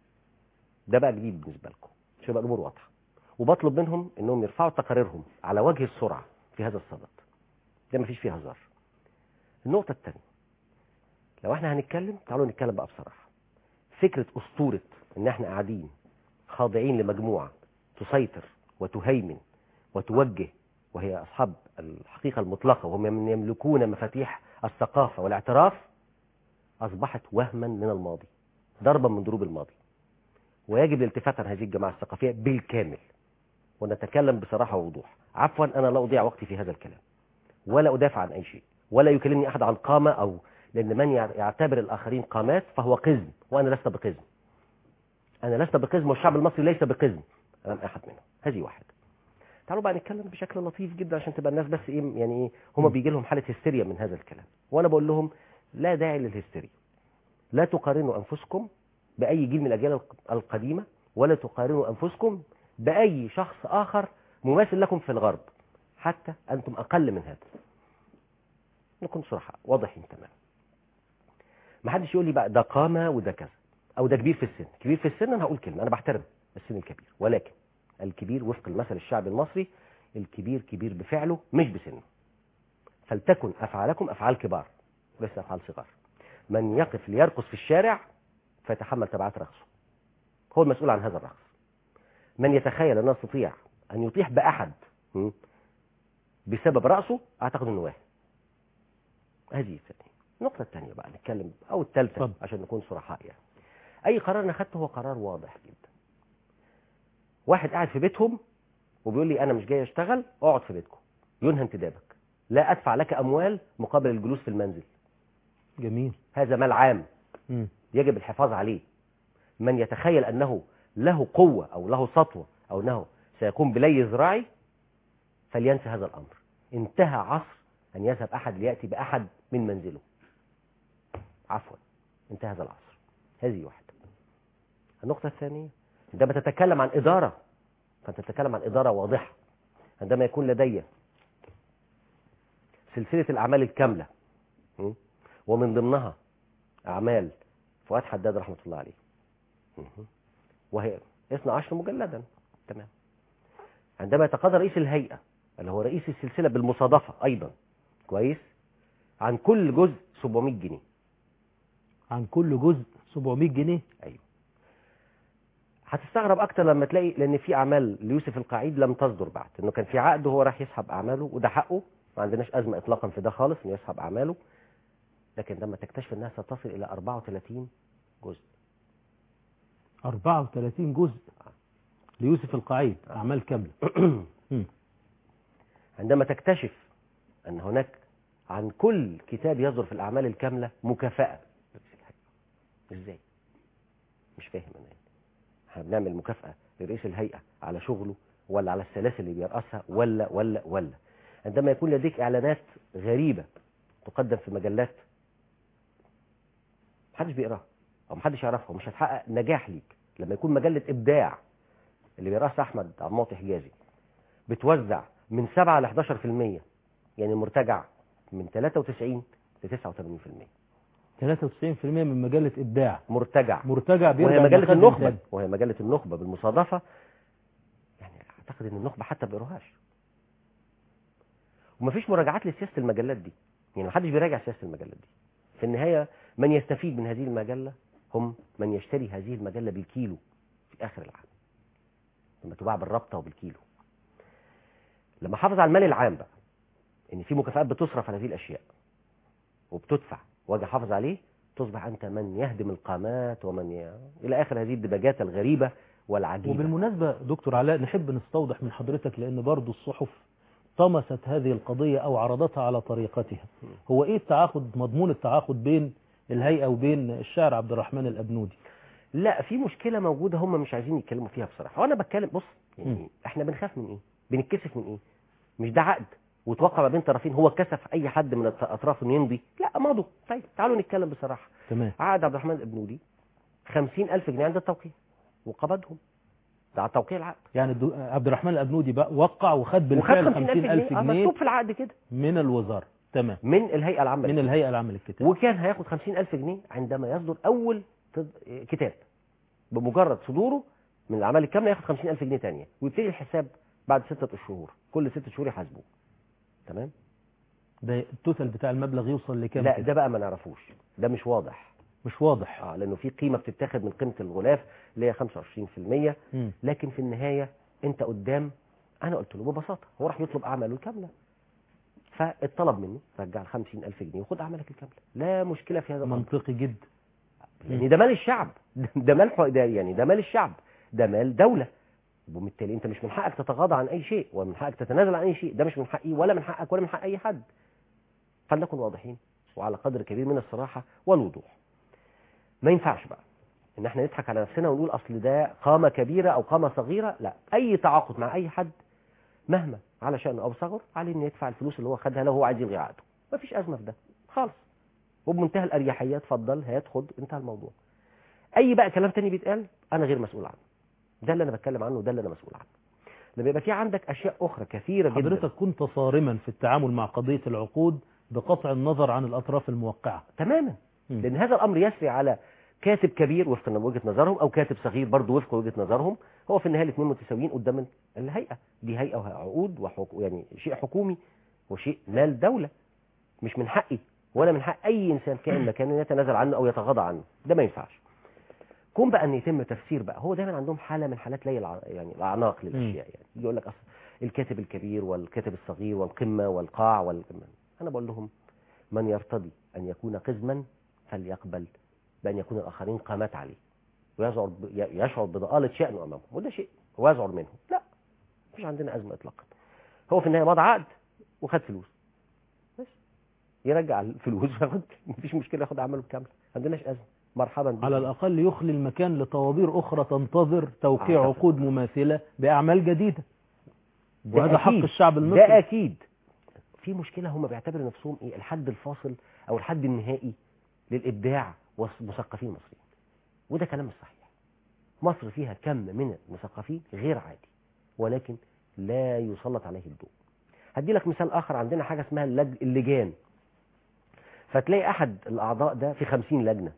ده بقى جديد بالنسبة لكم عشان يبقى الأمور واضحة وبطلب منهم أنهم يرفعوا تقاريرهم على وجه السرعة في هذا الصدد ده مفيش فيه هزار النقطة الثانية لو احنا هنتكلم تعالوا نتكلم بقى بصراحة فكرة أسطورة ان احنا قاعدين خاضعين لمجموعة تسيطر وتهيمن وتوجه وهي أصحاب الحقيقة المطلقة وهم من يملكون مفاتيح الثقافة والاعتراف أصبحت وهما من الماضي ضربا من ضروب الماضي ويجب الالتفات عن هذه الجماعة الثقافية بالكامل ونتكلم بصراحة ووضوح عفوا أنا لا أضيع وقتي في هذا الكلام ولا أدافع عن أي شيء ولا يكلمني أحد عن قامة أو لأن من يعتبر الآخرين قامات فهو قزم وأنا لست بقزم أنا لست بقزم والشعب المصري ليس بقزم أمام أحد منهم هذه واحد تعالوا بقى نتكلم بشكل لطيف جدا عشان تبقى الناس بس ايه يعني ايه هم م. بيجي لهم حاله هستيريا من هذا الكلام وانا بقول لهم لا داعي للهستيريا لا تقارنوا انفسكم باي جيل من الاجيال الق- القديمه ولا تقارنوا انفسكم باي شخص اخر مماثل لكم في الغرب حتى انتم اقل من هذا نكون صراحه واضحين تمام ما حدش يقول لي بقى ده قامه وده كذا او ده كبير في السن كبير في السن انا هقول كلمه انا بحترم السن الكبير ولكن الكبير وفق المثل الشعبي المصري الكبير كبير بفعله مش بسنه فلتكن أفعالكم أفعال كبار وليس أفعال صغار من يقف ليرقص في الشارع فيتحمل تبعات رقصه هو المسؤول عن هذا الرقص من يتخيل أنه يستطيع أن يطيح بأحد م، بسبب رأسه أعتقد أنه واهم هذه الثانية النقطة الثانية بقى نتكلم أو الثالثة اتفضل. عشان نكون صرحاء يعني أي قرار أنا أخذته هو قرار واضح جدا واحد قاعد في بيتهم وبيقول لي انا مش جاي اشتغل اقعد في بيتكم ينهى انتدابك لا ادفع لك اموال مقابل الجلوس في المنزل جميل هذا مال عام مم. يجب الحفاظ عليه من يتخيل انه له قوه او له سطوه او انه سيكون بلي ذراعي فلينسى هذا الامر انتهى عصر ان يذهب احد لياتي باحد من منزله عفوا انتهى هذا العصر هذه واحده النقطه الثانيه عندما تتكلم عن اداره فانت تتكلم عن اداره واضحه عندما يكون لدي سلسله الاعمال الكامله م? ومن ضمنها اعمال فؤاد حداد رحمه الله عليه مهم. وهي 12 مجلدا تمام عندما يتقاضى رئيس الهيئه اللي هو رئيس السلسله بالمصادفه ايضا كويس عن كل جزء 700 جنيه عن كل جزء 700 جنيه ايوه هتستغرب اكتر لما تلاقي لان في اعمال ليوسف القعيد لم تصدر بعد انه كان في عقد وهو راح يسحب اعماله وده حقه ما عندناش ازمه اطلاقا في ده خالص انه يسحب اعماله لكن لما تكتشف انها ستصل الى 34 جزء 34 جزء ليوسف القعيد أعمال كاملة مم. عندما تكتشف ان هناك عن كل كتاب يصدر في الاعمال الكامله مكافاه ازاي مش فاهم انا يعني. احنا بنعمل مكافاه لرئيس الهيئه على شغله ولا على السلاسل اللي بيرأسها ولا ولا ولا عندما يكون لديك اعلانات غريبه تقدم في مجلات محدش بيقراها او محدش يعرفها ومش هتحقق نجاح ليك لما يكون مجله ابداع اللي بيرأسها احمد عبد المعطي حجازي بتوزع من 7 ل 11% يعني المرتجع من 93 ل 89% 93% من مجلة إبداع مرتجع مرتجع بيرجع وهي مجلة لمخازن النخبة تاني. وهي مجلة النخبة بالمصادفة يعني اعتقد ان النخبة حتى ما بيقروهاش ومفيش مراجعات لسياسه المجلات دي يعني محدش بيراجع سياسه المجلات دي في النهايه من يستفيد من هذه المجله هم من يشتري هذه المجله بالكيلو في اخر العام لما تباع بالرابطه وبالكيلو لما حافظ على المال العام بقى ان في مكافآت بتصرف على هذه الاشياء وبتدفع واجي احافظ عليه تصبح انت من يهدم القامات ومن ي... الى اخر هذه الدباجات الغريبه والعجيبه وبالمناسبة دكتور علاء نحب نستوضح من حضرتك لأن برضو الصحف طمست هذه القضية أو عرضتها على طريقتها هو إيه التعاقد مضمون التعاقد بين الهيئة وبين الشاعر عبد الرحمن الأبنودي لا في مشكله موجوده هم مش عايزين يتكلموا فيها بصراحه وانا بتكلم بص مم. يعني احنا بنخاف من ايه بنتكسف من ايه مش ده عقد وتوقع ما بين طرفين هو كسف اي حد من الاطراف انه يمضي لا ماضوا طيب تعالوا نتكلم بصراحه تمام عقد عبد الرحمن الابنودي 50000 جنيه عند التوقيع وقبضهم ده على توقيع العقد يعني الدو- عبد الرحمن الأبنودي بقى وقع وخد وخد بالفعل 50000 50 ألف جنيه آه، جنيه مكتوب في العقد كده من الوزارة تمام من الهيئه العامه من الهيئة العامة للكتاب وكان هياخد 50000 جنيه عندما يصدر اول تد- كتاب بمجرد صدوره من الاعمال الكامله ياخد 50000 جنيه تانية ويبتدي الحساب بعد ستة شهور كل ستة شهور يحاسبوه تمام ده التوتال بتاع المبلغ يوصل لكام لا كده؟ ده بقى ما نعرفوش ده مش واضح مش واضح اه لانه في قيمه بتتاخد من قيمه الغلاف اللي هي 25% مم. لكن في النهايه انت قدام انا قلت له ببساطه هو راح يطلب اعماله الكامله فالطلب منه رجع ال 50000 جنيه وخد اعمالك الكامله لا مشكله في هذا الامر منطقي جدا يعني ده مال الشعب ده مال حق- ده يعني ده مال الشعب ده مال دولة وبالتالي انت مش من حقك تتغاضى عن اي شيء ومن حقك تتنازل عن اي شيء ده مش من حقي ولا من حقك ولا من حق اي حد فلنكن واضحين وعلى قدر كبير من الصراحة والوضوح ما ينفعش بقى ان احنا نضحك على نفسنا ونقول اصل ده قامة كبيرة او قامة صغيرة لا اي تعاقد مع اي حد مهما على شأنه او صغر عليه انه يدفع الفلوس اللي هو خدها لو هو عايز يلغي عقده مفيش ازمة في ده خالص وبمنتهى الاريحيه اتفضل هات خد انتهى الموضوع اي بقى كلام تاني بيتقال انا غير مسؤول عنه ده اللي انا بتكلم عنه وده اللي انا مسؤول عنه لما يبقى في عندك اشياء اخرى كثيره جدا حضرتك كنت صارما في التعامل مع قضية العقود بقطع النظر عن الأطراف الموقعة تماما مم. لان هذا الامر يسري على كاتب كبير وفقا لوجهه نظرهم او كاتب صغير برضه وفق وجهه نظرهم هو في النهايه الاثنين متساويين قدام الهيئه دي هيئه وعقود وحقوق يعني شيء حكومي وشيء مال دوله مش من حقي ولا من حق اي انسان كائن مكان إنه يتنازل عنه او يتغاضى عنه ده ما ينفعش كون بقى ان يتم تفسير بقى هو دايما عندهم حاله من حالات لي الع... يعني الاعناق للاشياء يعني يجي يقول لك اصل الكاتب الكبير والكاتب الصغير والقمه والقاع وال... انا بقول لهم من يرتضي ان يكون قزما فليقبل بان يكون الاخرين قامات عليه ويشعر ب... ي- يشعر بضآلة شأنه امامهم وده شيء هو يشعر منه لا مفيش عندنا ازمه اطلاقا هو في النهايه مضى عقد وخد فلوس بس يرجع الفلوس وياخد مفيش مشكله ياخد اعماله بكامله ما عندناش ازمه مرحبا بك على الأقل يخلي المكان لطوابير أخرى تنتظر توقيع أعتقد. عقود مماثلة بأعمال جديدة ده وهذا حق أكيد. الشعب ده المصري اكيد في مشكله هم بيعتبروا نفسهم ايه الحد الفاصل او الحد النهائي للابداع والمثقفين المصريين وده كلام مش صحيح مصر فيها كم من المثقفين غير عادي ولكن لا يسلط عليه الضوء هدي لك مثال اخر عندنا حاجه اسمها اللج... اللجان فتلاقي احد الاعضاء ده في خمسين لجنه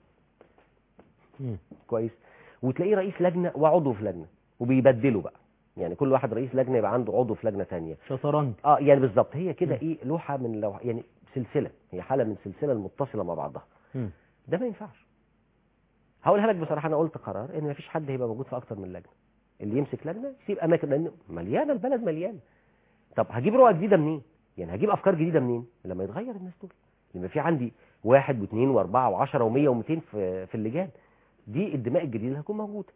مم. كويس وتلاقيه رئيس لجنه وعضو في لجنه وبيبدلوا بقى يعني كل واحد رئيس لجنه يبقى عنده عضو في لجنه ثانيه شطرنج اه يعني بالظبط هي كده مم. ايه لوحه من لوح يعني سلسله هي حاله من سلسله المتصله مع بعضها مم. ده ما ينفعش هقولها لك بصراحه انا قلت قرار ان ما فيش حد هيبقى موجود في اكتر من لجنه اللي يمسك لجنه يسيب اماكن لان مليانه البلد مليانه طب هجيب رؤى جديده منين يعني هجيب افكار جديده منين لما يتغير الناس دول لما في عندي واحد واثنين واربعه وعشرة ومية ومئتين في في اللجان دي الدماء الجديده اللي هتكون موجوده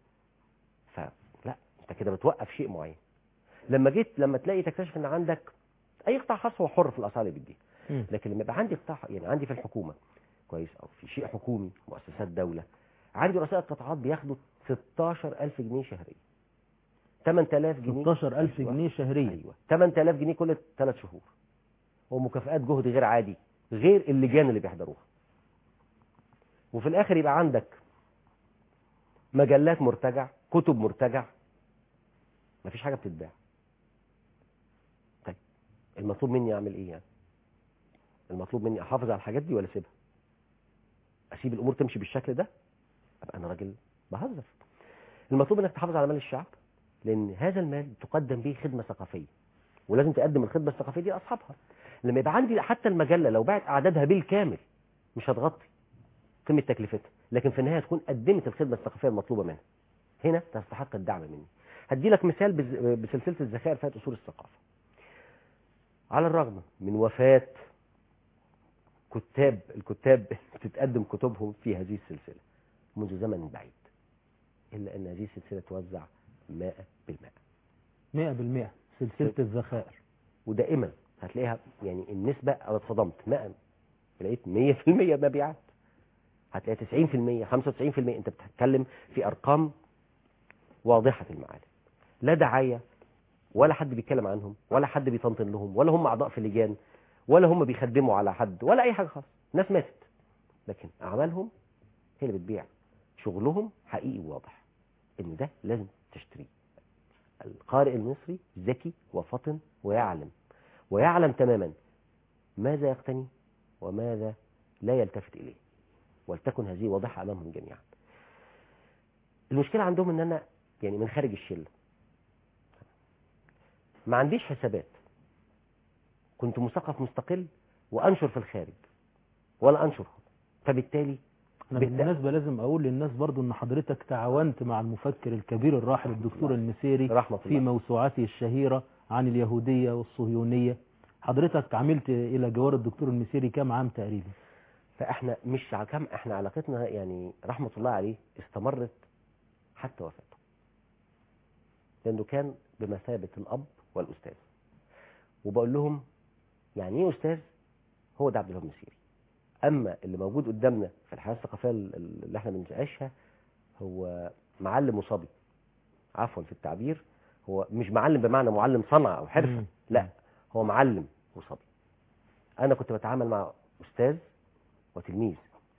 فلا انت كده بتوقف شيء معين لما جيت لما تلاقي تكتشف ان عندك اي قطاع خاص هو حر في الاسعار اللي بيديها مم. لكن لما يبقى عندي قطاع يعني عندي في الحكومه كويس او في شيء حكومي مؤسسات دوله عندي رؤساء قطاعات بياخدوا 16000 جنيه شهريا 8000 جنيه 16000 أيوة. جنيه شهريا ايوه 8000 جنيه كل ثلاث شهور ومكافآت جهد غير عادي غير اللجان اللي بيحضروها وفي الاخر يبقى عندك مجلات مرتجع كتب مرتجع مفيش حاجه بتتباع طيب المطلوب مني اعمل ايه يعني المطلوب مني احافظ على الحاجات دي ولا اسيبها اسيب الامور تمشي بالشكل ده ابقى انا راجل بهزر المطلوب انك تحافظ على مال الشعب لان هذا المال تقدم به خدمه ثقافيه ولازم تقدم الخدمه الثقافيه دي لاصحابها لما يبقى عندي حتى المجله لو باعت اعدادها بالكامل مش هتغطي قيمه تكلفتها لكن في النهايه تكون قدمت الخدمه الثقافيه المطلوبه منها هنا تستحق الدعم مني هدي لك مثال بز- بسلسله الذخائر فيها اصول الثقافه على الرغم من وفاه كتاب الكتاب بتتقدم كتبهم في هذه السلسله منذ زمن بعيد الا ان هذه السلسله توزع 100 بالمئة مئة بالمئة سلسلة الذخائر ودائما هتلاقيها يعني النسبة أنا اتصدمت ما لقيت 100% مبيعات هتلاقي 90% 95% أنت بتتكلم في أرقام واضحة المعالم لا دعاية ولا حد بيتكلم عنهم ولا حد بيطنطن لهم ولا هم أعضاء في لجان ولا هم بيخدموا على حد ولا أي حاجة خالص ناس ماتت لكن أعمالهم هي اللي بتبيع شغلهم حقيقي وواضح إن ده لازم تشتريه القارئ المصري ذكي وفطن ويعلم ويعلم تماما ماذا يقتني وماذا لا يلتفت إليه ولتكن هذه واضحة أمامهم جميعا المشكلة عندهم أن أنا يعني من خارج الشلة ما عنديش حسابات كنت مثقف مستقل وأنشر في الخارج ولا أنشر هنا فبالتالي أنا بالت- بالمناسبة لازم أقول للناس برضو أن حضرتك تعاونت مع المفكر الكبير الراحل الدكتور المسيري رحمة في الله موسوعاته الشهيرة عن اليهودية والصهيونية حضرتك عملت إلى جوار الدكتور المسيري كام عام تقريبا فاحنا مش ع- كم احنا علاقتنا يعني رحمة الله عليه استمرت حتى وفاته لانه كان بمثابة الاب والاستاذ وبقول لهم يعني ايه استاذ هو ده عبد الوهاب المسيري اما اللي موجود قدامنا في الحياة الثقافية ال- ال- اللي احنا بنعيشها هو معلم وصبي عفوا في التعبير هو مش معلم بمعنى معلم صنعة او حرفة مم. لا هو معلم وصبي انا كنت بتعامل مع استاذ وتلميذ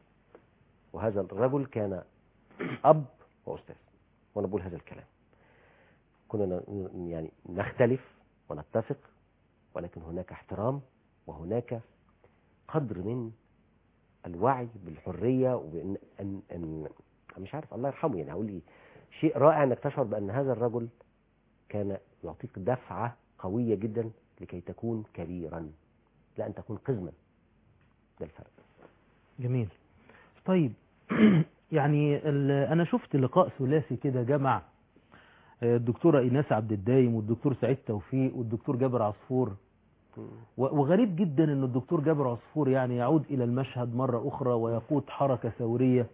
وهذا الرجل كان أب وأستاذ وأنا بقول هذا الكلام كنا ن- يعني نختلف ونتفق ولكن هناك احترام وهناك قدر من الوعي بالحرية وبأن أن أن مش عارف الله يرحمه يعني هقول ايه شيء رائع انك تشعر بأن هذا الرجل كان يعطيك دفعة قوية جدا لكي تكون كبيرا لا أن تكون قزما ده الفرق جميل طيب يعني ال- أنا شفت لقاء ثلاثي كده جمع آه، الدكتورة إيناس عبد الدايم والدكتور سعيد توفيق والدكتور جابر عصفور و- وغريب جدا ان الدكتور جابر عصفور يعني يعود الى المشهد مرة اخرى ويقود حركة ثورية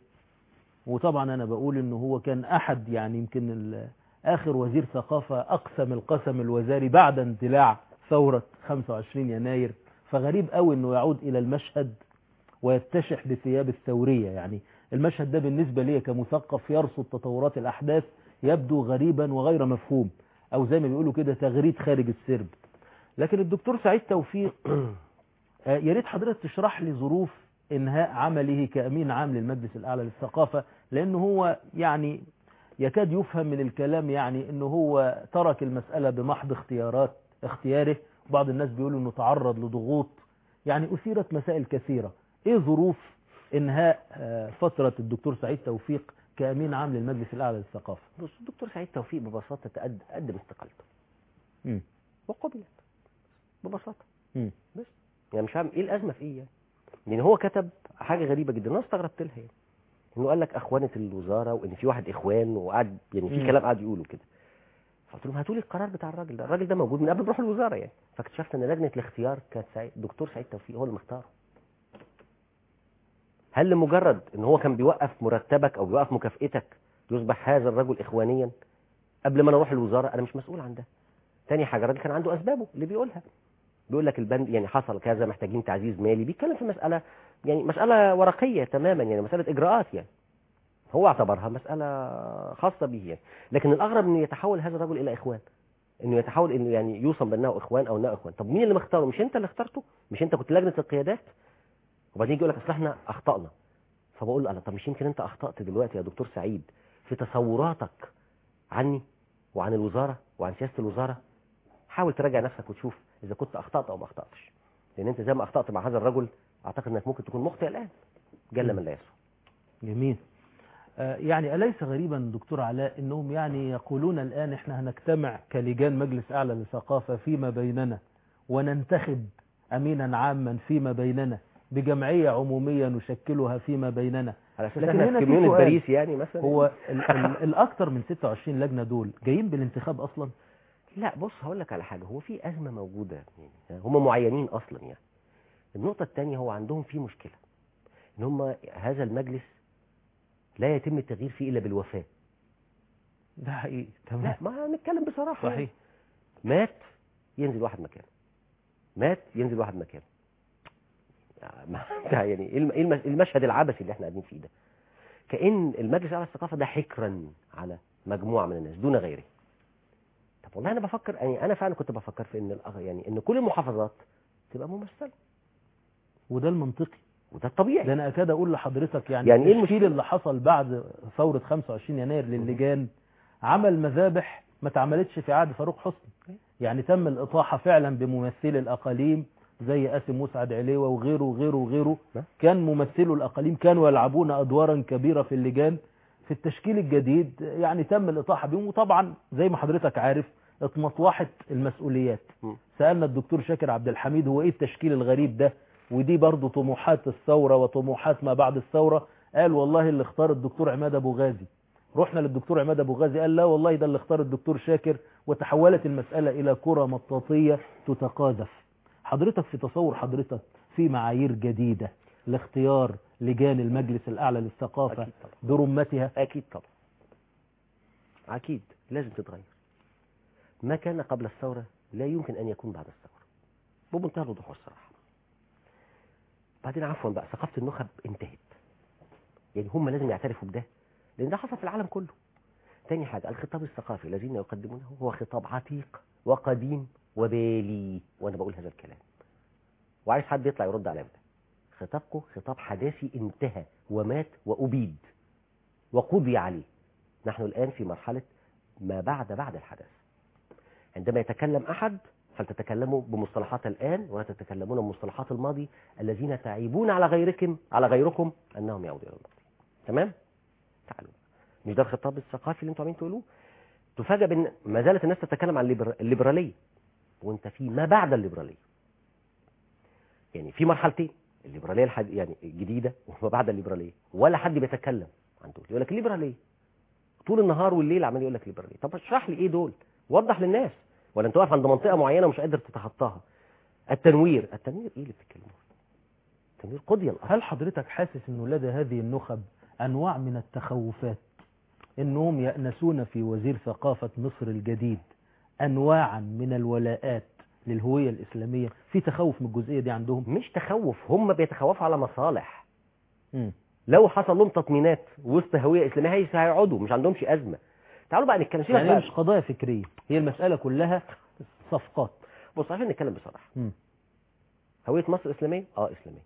وطبعا انا بقول انه هو كان احد يعني يمكن ال- اخر وزير ثقافة اقسم القسم الوزاري بعد اندلاع ثورة 25 يناير فغريب قوي انه يعود الى المشهد ويتشح بثياب الثورية يعني المشهد ده بالنسبة لي كمثقف يرصد تطورات الاحداث يبدو غريبا وغير مفهوم او زي ما بيقولوا كده تغريد خارج السرب لكن الدكتور سعيد توفيق آه، يا ريت حضرتك تشرح لي ظروف انهاء عمله كامين عام للمجلس الاعلى للثقافه لانه هو يعني يكاد يفهم من الكلام يعني انه هو ترك المساله بمحض اختيارات اختياره بعض الناس بيقولوا انه تعرض لضغوط يعني اثيرت مسائل كثيره ايه ظروف انهاء آه، فتره الدكتور سعيد توفيق كامين عام للمجلس الاعلى للثقافه بص الدكتور سعيد توفيق ببساطة تقد- قدم استقالته مم. وقبلت ببساطة مم. بس يعني مش عارف ايه الأزمة في ايه يعني يعني هو كتب حاجة غريبة جدا انا استغربت لها يعني انه قال لك اخوانة الوزارة وان في واحد اخوان وقعد يعني في مم. كلام قعد يقوله كده فقلت لهم هاتوا لي القرار بتاع الراجل ده الراجل ده موجود من قبل ما يروح الوزارة يعني فاكتشفت ان لجنة الاختيار كانت سعيد دكتور سعيد توفيق هو اللي مختاره هل لمجرد ان هو كان بيوقف مرتبك او بيوقف مكافئتك يصبح هذا الرجل اخوانيا قبل ما انا اروح الوزاره انا مش مسؤول عن ده تاني حاجه الراجل كان عنده اسبابه اللي بيقولها بيقول لك البند يعني حصل كذا محتاجين تعزيز مالي بيتكلم في مساله يعني مساله ورقيه تماما يعني مساله اجراءات يعني هو اعتبرها مساله خاصه به يعني لكن الاغرب انه يتحول هذا الرجل الى اخوان انه يتحول انه يعني يوصم بانه اخوان او انه اخوان طب مين اللي مختاره مش انت اللي اخترته مش انت كنت لجنه القيادات وبعدين يجي يقول لك اصل احنا اخطانا فبقول له انا طب مش يمكن انت اخطات دلوقتي يا دكتور سعيد في تصوراتك عني وعن الوزاره وعن سياسه الوزاره حاول تراجع نفسك وتشوف اذا كنت اخطات او ما اخطاتش لان انت زي ما اخطات مع هذا الرجل اعتقد انك ممكن تكون مخطئ الان جل من لا يسوى جميل آه، يعني أليس غريبا دكتور علاء أنهم يعني يقولون الآن إحنا هنجتمع كلجان مجلس أعلى للثقافة فيما بيننا وننتخب أمينا عاما فيما بيننا بجمعية عمومية نشكلها فيما بيننا على اساس لكن احنا هنا في في كوميونة سؤال. باريس يعني مثلا هو ال ال الأكثر من 26 لجنة دول جايين بالانتخاب أصلا لا بص هقول لك على حاجه هو في ازمه موجوده يعني هم معينين اصلا يعني النقطه الثانيه هو عندهم في مشكله ان هم هذا المجلس لا يتم التغيير فيه الا بالوفاه ده حقيقي لا تمام ما نتكلم بصراحه يعني. صحيح مات ينزل واحد مكانه مات ينزل واحد مكانه ما- يعني ايه الم- إيه الم- المشهد العبثي اللي احنا قاعدين فيه ده كأن المجلس الاعلى للثقافه ده حكرا على مجموعه من الناس دون غيره طب والله انا بفكر يعني انا فعلا كنت بفكر في ان الأغ- يعني ان كل المحافظات تبقى ممثله وده المنطقي وده الطبيعي ده انا اكاد اقول لحضرتك يعني, يعني إيه التشكيل المشكلة؟ اللي حصل بعد ثورة 25 يناير للجان عمل مذابح ما اتعملتش في عهد فاروق حسني يعني تم الاطاحة فعلا بممثلي الاقاليم زي قاسم مسعد عليوة وغيره وغيره وغيره نعم. كان ممثلو الاقاليم كانوا يلعبون ادوارا كبيرة في اللجان في التشكيل الجديد يعني تم الاطاحة بهم وطبعا زي ما حضرتك عارف اتمطوحت المسؤوليات م. سألنا الدكتور شاكر عبد الحميد هو ايه التشكيل الغريب ده ودي برضو طموحات الثورة وطموحات ما بعد الثورة قال والله اللي اختار الدكتور عماد ابو غازي رحنا للدكتور عماد ابو غازي قال لا والله ده اللي اختار الدكتور شاكر وتحولت المسألة الى كرة مطاطية تتقاذف حضرتك في تصور حضرتك في معايير جديدة لاختيار لجان المجلس الاعلى للثقافة اكيد طبعا برمتها اكيد طبعا اكيد لازم تتغير ما كان قبل الثوره لا يمكن ان يكون بعد الثوره بمنتهى الوضوح والصراحه بعدين عفوا بقى ثقافه النخب انتهت يعني هم لازم يعترفوا بده لان ده حصل في العالم كله تاني حاجه الخطاب الثقافي الذين يقدمونه هو خطاب عتيق وقديم وبالي وانا بقول هذا الكلام وعايز حد يطلع يرد على ده خطابكم خطاب حداثي انتهى ومات وابيد وقضي عليه نحن الآن في مرحلة ما بعد بعد الحدث عندما يتكلم أحد فلتتكلموا بمصطلحات الآن ولا تتكلمون بمصطلحات الماضي الذين تعيبون على غيركم على غيركم أنهم يعودوا إلى الماضي تمام؟ تعالوا مش ده الخطاب الثقافي اللي انتوا عاملين تقولوه تفاجأ بأن ما زالت الناس تتكلم عن الليبر... الليبرالية وانت في ما بعد الليبرالية يعني في مرحلتين الليبرالية الحد... يعني الجديدة وما بعد الليبرالية ولا حد بيتكلم عن دول يقول لك الليبرالية طول النهار والليل عمال يقول لك ليبرالية طب اشرح لي ايه دول وضح للناس ولا انت واقف عند منطقة معينة ومش قادر تتخطاها التنوير التنوير ايه اللي بتتكلموا فيه؟ التنوير قضي الأمر هل حضرتك حاسس انه لدى هذه النخب انواع من التخوفات انهم يأنسون في وزير ثقافة مصر الجديد انواعا من الولاءات للهوية الاسلامية في تخوف من الجزئية دي عندهم مش تخوف هم بيتخوفوا على مصالح مم. لو حصل لهم تطمينات وسط هوية إسلامية هي- هيقعدوا مش عندهمش أزمة تعالوا بقى نتكلم سيبك يعني هي بقى مش قضايا فكرية هي المسألة كلها صفقات بص عشان نتكلم بصراحة مم. هوية مصر إسلامية اه إسلامية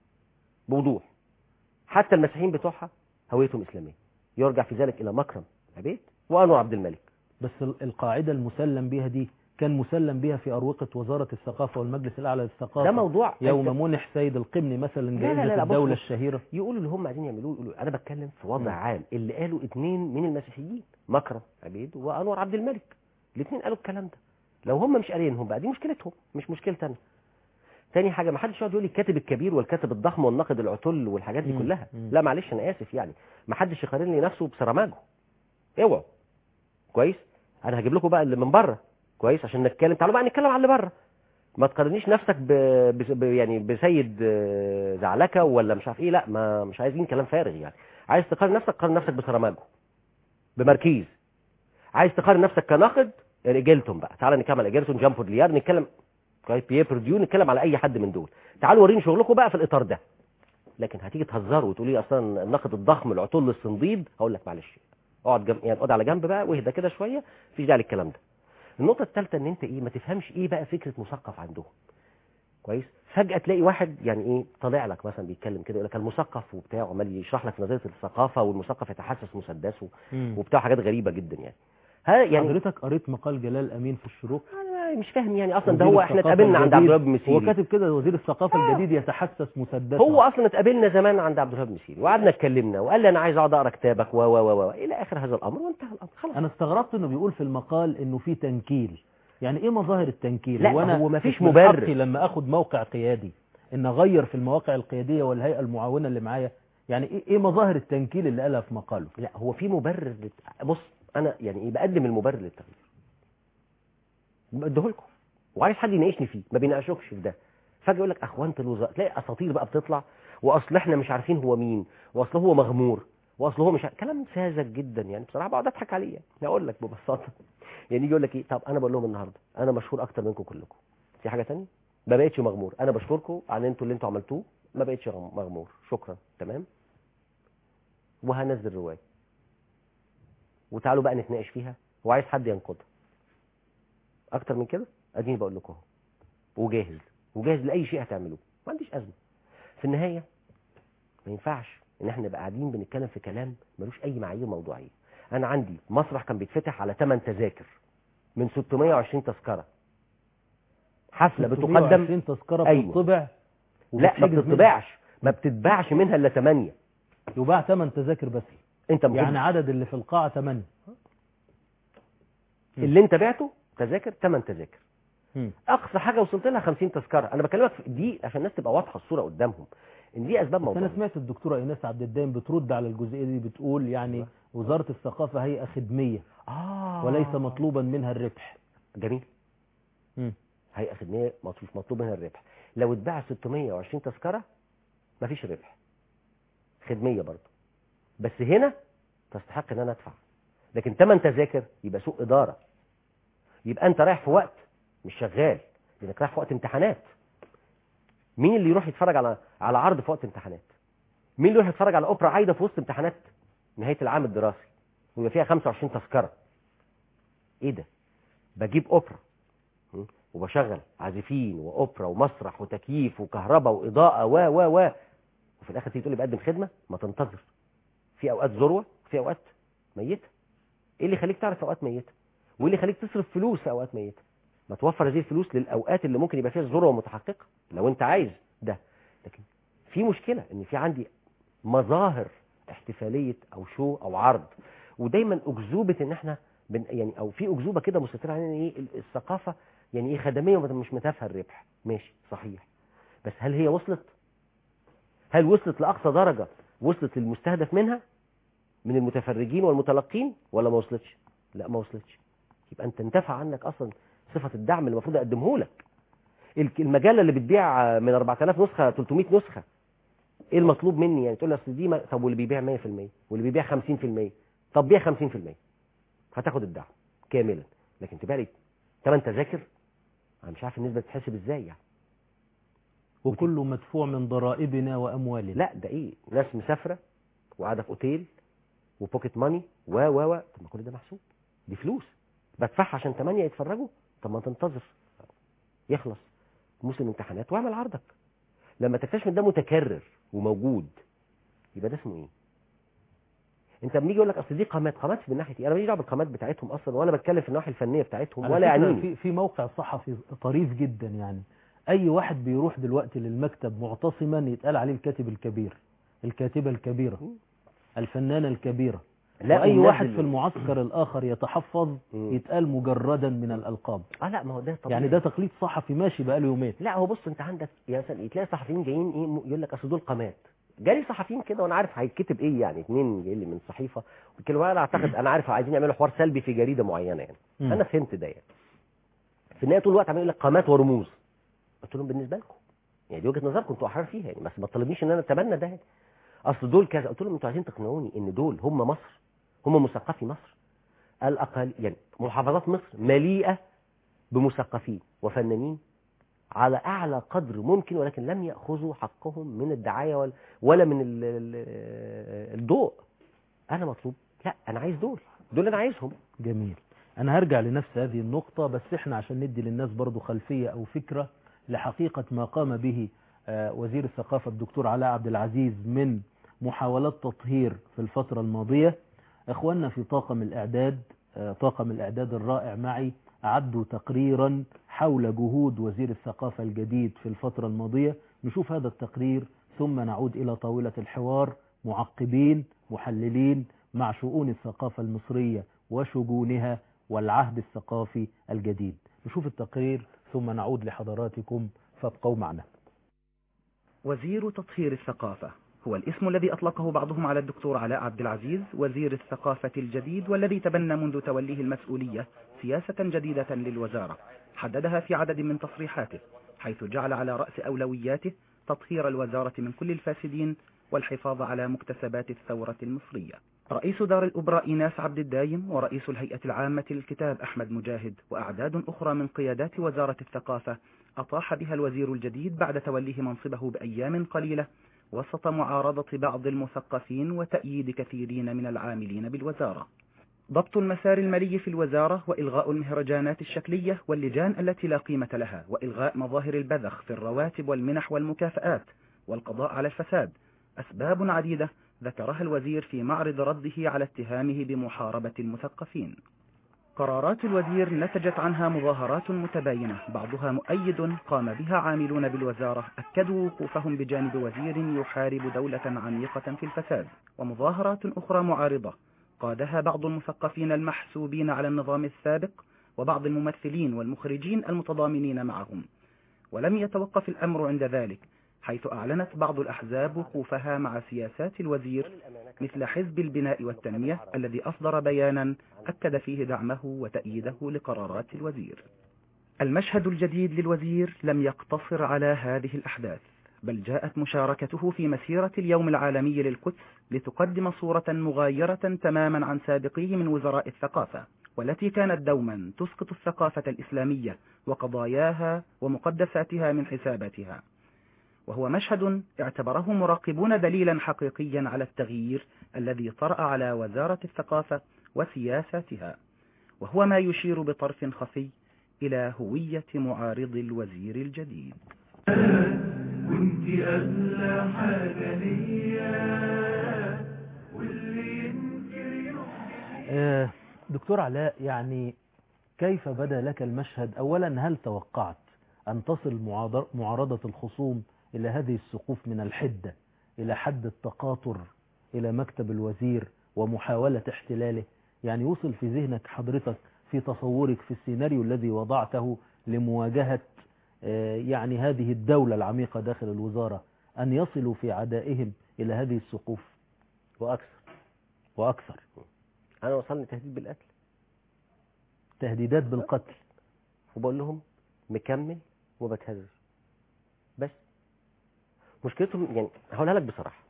بوضوح حتى المسيحيين بتوعها هويتهم إسلامية يرجع في ذلك إلى مكرم عبيد وأنور عبد الملك بس ال- القاعدة المسلم بها دي كان مسلم بها في أروقة وزارة الثقافة والمجلس الأعلى للثقافة ده موضوع يوم منح سيد القبني مثلا لا، لا، جائزة لا، بص، الدولة بص. الشهيرة يقولوا اللي هم عايزين يعملوه يقولوا انا بتكلم في وضع مم. عام اللي قالوا اتنين من المسيحيين مكرم عبيد وانور عبد الملك الاثنين قالوا الكلام ده لو هم مش قارينهم بقى دي مشكلتهم مش مشكلتي انا تاني حاجه ما حدش يقعد يقول لي الكاتب الكبير والكاتب الضخم والناقد العتل والحاجات دي مم. كلها مم. لا معلش انا اسف يعني ما حدش يقارن لي نفسه بسرماجو اوعوا كويس انا هجيب لكم بقى اللي من بره كويس عشان نتكلم تعالوا بقى نتكلم على اللي بره ما تقارنيش نفسك ب... بس- ب... يعني بسيد آه، زعلكه ولا مش عارف ايه لا ما مش عايزين كلام فارغ يعني عايز تقارن نفسك قارن نفسك بسرماجو بماركيز عايز تقارن نفسك كناقد ايجلتون بقى تعالى نتكلم على ايجلتون جامفورد ليار نتكلم كويس بيير برديو نتكلم على اي حد من دول تعالوا وريني شغلكم بقى في الاطار ده لكن هتيجي تهزروا وتقولي لي اصلا الناقد الضخم العتل الصنديد هقول لك معلش اقعد جنب يعني اقعد على جنب بقى واهدى كده شويه مفيش داعي للكلام ده النقطه الثالثه ان انت ايه ما تفهمش ايه بقى فكره مثقف عندهم كويس فجاه تلاقي واحد يعني ايه طالع لك مثلا بيتكلم كده يقول لك المثقف وبتاع وعمال يشرح لك نظريه الثقافه والمثقف يتحسس مسدسه مم. وبتاع حاجات غريبه جدا يعني ها يعني حضرتك قريت مقال جلال أمين في الشروق انا مش فاهم يعني اصلا ده وزير هو احنا الثقافة اتقابلنا عند عبد الجديد. الوهاب هو مسيري كاتب كده وزير الثقافة آه. الجديد يتحسس مسدسا هو اصلا اتقابلنا زمان عند عبد الوهاب مسيري وقعدنا اتكلمنا وقال لي انا عايز اقعد اقرا كتابك و و و و الى اخر هذا الامر وانتهى الامر خلاص أنا استغربت إنه بيقول في المقال إنه في تنكيل يعني ايه مظاهر التنكيل لا، وانا هو مفيش من مبرر. حقي لما اخد موقع قيادي ان اغير في المواقع القياديه والهيئه المعاونه اللي معايا يعني ايه ايه مظاهر التنكيل اللي قالها في مقاله لا هو في مبرر لت... بص انا يعني ايه بقدم المبرر للتغيير بديه لكم وعايز حد يناقشني فيه ما بيناقشوكش في ده فجاه يقول لك اخوانه الوزراء تلاقي اساطير بقى بتطلع واصل احنا مش عارفين هو مين واصل هو مغمور واصل هو مش ع- كلام ساذج جدا يعني بصراحه بقعد اضحك عليه يعني اقول لك ببساطه يعني يجي يقول لك ايه طب انا بقول لهم النهارده انا مشهور اكتر منكم كلكم في حاجه تانية ما بقتش مغمور انا بشكركم على انتوا اللي انتوا عملتوه ما بقتش غم- مغمور شكرا تمام وهنزل روايه وتعالوا بقى نتناقش فيها وعايز حد ينقضها اكتر من كده اديني بقول لكم اهو وجاهز وجاهز لاي شيء هتعملوه ما عنديش ازمه في النهايه ما ينفعش ان احنا نبقى قاعدين بنتكلم في كلام ملوش اي معايير موضوعيه انا عندي مسرح كان بيتفتح على 8 تذاكر من 620 تذكره حفله بتقدم 620 تذكره أيوة. بتطبع لا ما وبتحجز منها. بتطبعش ما بتتباعش منها الا 8 يباع 8 تذاكر بس انت المفروض يعني عدد اللي في القاعه 8 اللي انت بعته تذاكر 8 تذاكر اقصى حاجه وصلت لها 50 تذكره انا بكلمك في دي عشان الناس تبقى واضحه الصوره قدامهم ان دي اسباب بس موضوع انا سمعت الدكتوره ايناس عبد الدايم بترد على الجزئيه دي بتقول يعني وزاره الثقافه هيئه خدميه اه وليس مطلوبا منها الربح جميل مم. هيئه خدميه مش مطلوب منها الربح لو اتباع 620 تذكره مفيش ربح خدميه برضه بس هنا تستحق ان انا ادفع لكن 8 تذاكر يبقى سوء اداره يبقى انت رايح في وقت مش شغال لانك رايح في وقت امتحانات مين اللي يروح يتفرج على على عرض في وقت امتحانات مين اللي يروح يتفرج على اوبرا عايده في وسط امتحانات نهايه العام الدراسي ويبقى فيها 25 تذكره ايه ده بجيب اوبرا م? وبشغل عازفين واوبرا ومسرح وتكييف وكهرباء واضاءه و و و وفي الاخر تيجي تقول لي بقدم خدمه ما تنتظر في اوقات ذروه في اوقات ميته ايه اللي يخليك تعرف اوقات ميته وايه اللي يخليك تصرف فلوس في اوقات ميته ما توفر هذه الفلوس للاوقات اللي ممكن يبقى فيها الذروه متحققه لو انت عايز ده لكن في مشكله ان في عندي مظاهر احتفاليه او شو او عرض ودايما اكذوبه ان احنا بن يعني او في اكذوبه كده مستتره علينا ايه ال- الثقافه يعني ايه خدميه ومش متافهه الربح ماشي صحيح بس هل هي وصلت هل وصلت لاقصى درجه وصلت للمستهدف منها من المتفرجين والمتلقين ولا ما وصلتش لا ما وصلتش يبقى انت انتفع عنك اصلا صفه الدعم اللي المفروض اقدمه لك الك- المجله اللي بتبيع من 4000 نسخه 300 نسخه ايه المطلوب مني يعني تقول لي اصل دي ما... طب واللي بيبيع 100% واللي بيبيع 50% طب بيع 50% هتاخد الدعم كاملا لكن تبيع لي 8 تذاكر انا مش عارف النسبه تتحسب ازاي يعني وكله مدفوع من ضرائبنا واموالنا لا ده ايه ناس مسافره وقاعده في اوتيل وبوكيت ماني و و و طب ما كل ده محسوب دي فلوس بدفعها عشان 8 يتفرجوا طب ما تنتظر يخلص موسم امتحانات واعمل عرضك لما تكتشف ان ده متكرر وموجود يبقى ده اسمه ايه انت لما يجي يقول لك اصل دي قامات قامات من ناحيه ايه انا ماليش دعوه بالقامات بتاعتهم اصلا ولا بتكلم في الناحيه الفنيه بتاعتهم على ولا فكرة يعنيني في في موقع صحفي طريف جدا يعني اي واحد بيروح دلوقتي للمكتب معتصما يتقال عليه الكاتب الكبير الكاتبه الكبيره الفنانه الكبيره لا واي والناس واحد اللي- في المعسكر الاخر يتحفظ مم. يتقال مجردا من الالقاب اه لا ما هو ده طبيعي يعني ده تقليد صحفي ماشي بقاله يومين لا هو بص انت عندك يا مثلا تلاقي صحفيين جايين ايه م- يقول لك اصل دول قامات جالي صحفيين كده وانا عارف هيتكتب ايه يعني اتنين جاي لي من صحيفه بيتكلموا انا اعتقد انا عارف عايزين يعملوا حوار سلبي في جريده معينه يعني مم. انا فهمت ده يعني في النهايه طول الوقت عمال يقول لك قامات ورموز قلت لهم بالنسبه لكم يعني دي وجهه نظركم انتوا احرار فيها يعني بس ما تطلبنيش ان انا اتبنى ده يعني. اصل دول كذا قلت لهم انتوا عايزين تقنعوني ان دول هم مصر هم مثقفي مصر الاقل يعني محافظات مصر مليئه بمثقفين وفنانين على اعلى قدر ممكن ولكن لم ياخذوا حقهم من الدعايه ولا, ولا من ال- ال- الضوء انا مطلوب لا انا عايز دول دول انا عايزهم جميل انا هرجع لنفس هذه النقطة بس احنا عشان ندي للناس برضو خلفية او فكرة لحقيقة ما قام به آه، وزير الثقافة الدكتور علاء عبد العزيز من محاولات تطهير في الفترة الماضية اخواننا في طاقم الاعداد آه، طاقم الاعداد الرائع معي اعدوا تقريرا حول جهود وزير الثقافة الجديد في الفترة الماضية نشوف هذا التقرير ثم نعود الى طاولة الحوار معقبين محللين مع شؤون الثقافة المصرية وشجونها والعهد الثقافي الجديد نشوف التقرير ثم نعود لحضراتكم فابقوا معنا وزير تطهير الثقافة هو الاسم الذي أطلقه بعضهم على الدكتور علاء عبد العزيز وزير الثقافة الجديد والذي تبنى منذ توليه المسؤولية سياسة جديدة للوزارة حددها في عدد من تصريحاته حيث جعل على رأس أولوياته تطهير الوزارة من كل الفاسدين والحفاظ على مكتسبات الثورة المصرية رئيس دار الأوبرا إيناس عبد الدايم ورئيس الهيئة العامة للكتاب أحمد مجاهد وأعداد أخرى من قيادات وزارة الثقافة أطاح بها الوزير الجديد بعد توليه منصبه بأيام قليلة وسط معارضة بعض المثقفين وتأييد كثيرين من العاملين بالوزارة ضبط المسار المالي في الوزارة وإلغاء المهرجانات الشكلية واللجان التي لا قيمة لها وإلغاء مظاهر البذخ في الرواتب والمنح والمكافآت والقضاء على الفساد أسباب عديدة ذكرها الوزير في معرض رده على اتهامه بمحاربة المثقفين قرارات الوزير نتجت عنها مظاهرات متباينة بعضها مؤيد قام بها عاملون بالوزارة أكدوا وقوفهم بجانب وزير يحارب دولة عميقة في الفساد ومظاهرات أخرى معارضة قادها بعض المثقفين المحسوبين على النظام السابق وبعض الممثلين والمخرجين المتضامنين معهم ولم يتوقف الأمر عند ذلك حيث أعلنت بعض الأحزاب وقوفها مع سياسات الوزير مثل حزب البناء والتنمية الذي أصدر بيانا أكد فيه دعمه وتأييده لقرارات الوزير المشهد الجديد للوزير لم يقتصر على هذه الأحداث بل جاءت مشاركته في مسيرة اليوم العالمي للقدس لتقدم صورة مغايرة تماما عن سابقيه من وزراء الثقافة والتي كانت دوما تسقط الثقافة الإسلامية وقضاياها ومقدساتها من حساباتها وهو مشهد اعتبره مراقبون دليلا حقيقيا على التغيير الذي طرأ على وزارة الثقافة وسياساتها وهو ما يشير بطرف خفي إلى هوية معارض الوزير الجديد وانت أغلى حاجة ليا واللي ينكر يوم آه، دكتور علاء يعني كيف بدا لك المشهد أولا هل توقعت أن تصل معاضر- معارضة الخصوم إلى هذه السقوف من الحدة إلى حد التقاطر إلى مكتب الوزير ومحاولة احتلاله يعني وصل في ذهنك حضرتك في تصورك في السيناريو الذي وضعته لمواجهة آه، يعني هذه الدولة العميقة داخل الوزارة أن يصلوا في عدائهم إلى هذه السقوف وأكثر وأكثر أنا وصلني تهديد بالقتل تهديدات بالقتل وبقول لهم مكمل وما بتهزش بس مشكلتهم يعني هقولها لك بصراحة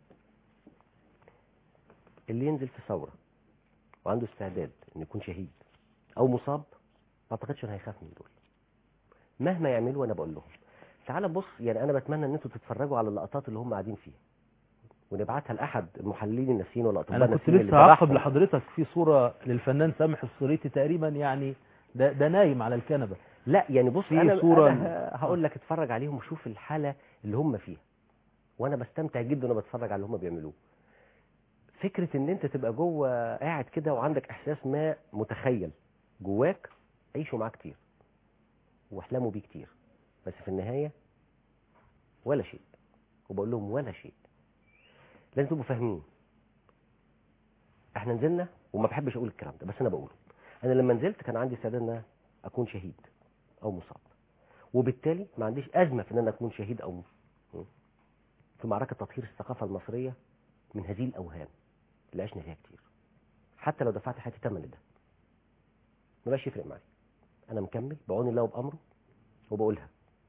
اللي ينزل في ثورة وعنده استعداد انه يكون شهيد او مصاب ما اعتقدش انه هيخاف من دول مهما يعملوا انا بقول لهم تعال بص يعني انا بتمنى ان انتوا تتفرجوا على اللقطات اللي هم قاعدين فيها ونبعتها لاحد المحللين النفسيين والاطباء انا كنت النفسيين اللي لسه هعقب تابعهم. لحضرتك في صورة للفنان سامح الصريتي تقريبا يعني ده, ده نايم على الكنبة لا يعني بص في انا صورة- أنا هقول لك اتفرج عليهم وشوف الحاله اللي هم فيها وانا بستمتع جدا وانا بتفرج على اللي هم بيعملوه فكره ان انت تبقى جوه قاعد كده وعندك احساس ما متخيل جواك عيشوا معاه كتير واحلموا بيه كتير بس في النهايه ولا شيء وبقول لهم ولا شيء لازم تبقوا فاهمين احنا نزلنا وما بحبش اقول الكلام ده بس انا بقوله انا لما نزلت كان عندي استعداد ان أنا اكون شهيد او مصاب وبالتالي ما عنديش ازمه في ان انا اكون شهيد او م- في معركه تطهير الثقافه المصريه من هذه الاوهام اللي عشنا فيها كتير حتى لو دفعت حياتي ثمن ده ما بقاش يفرق معايا انا مكمل بعون الله وبامره وبقولها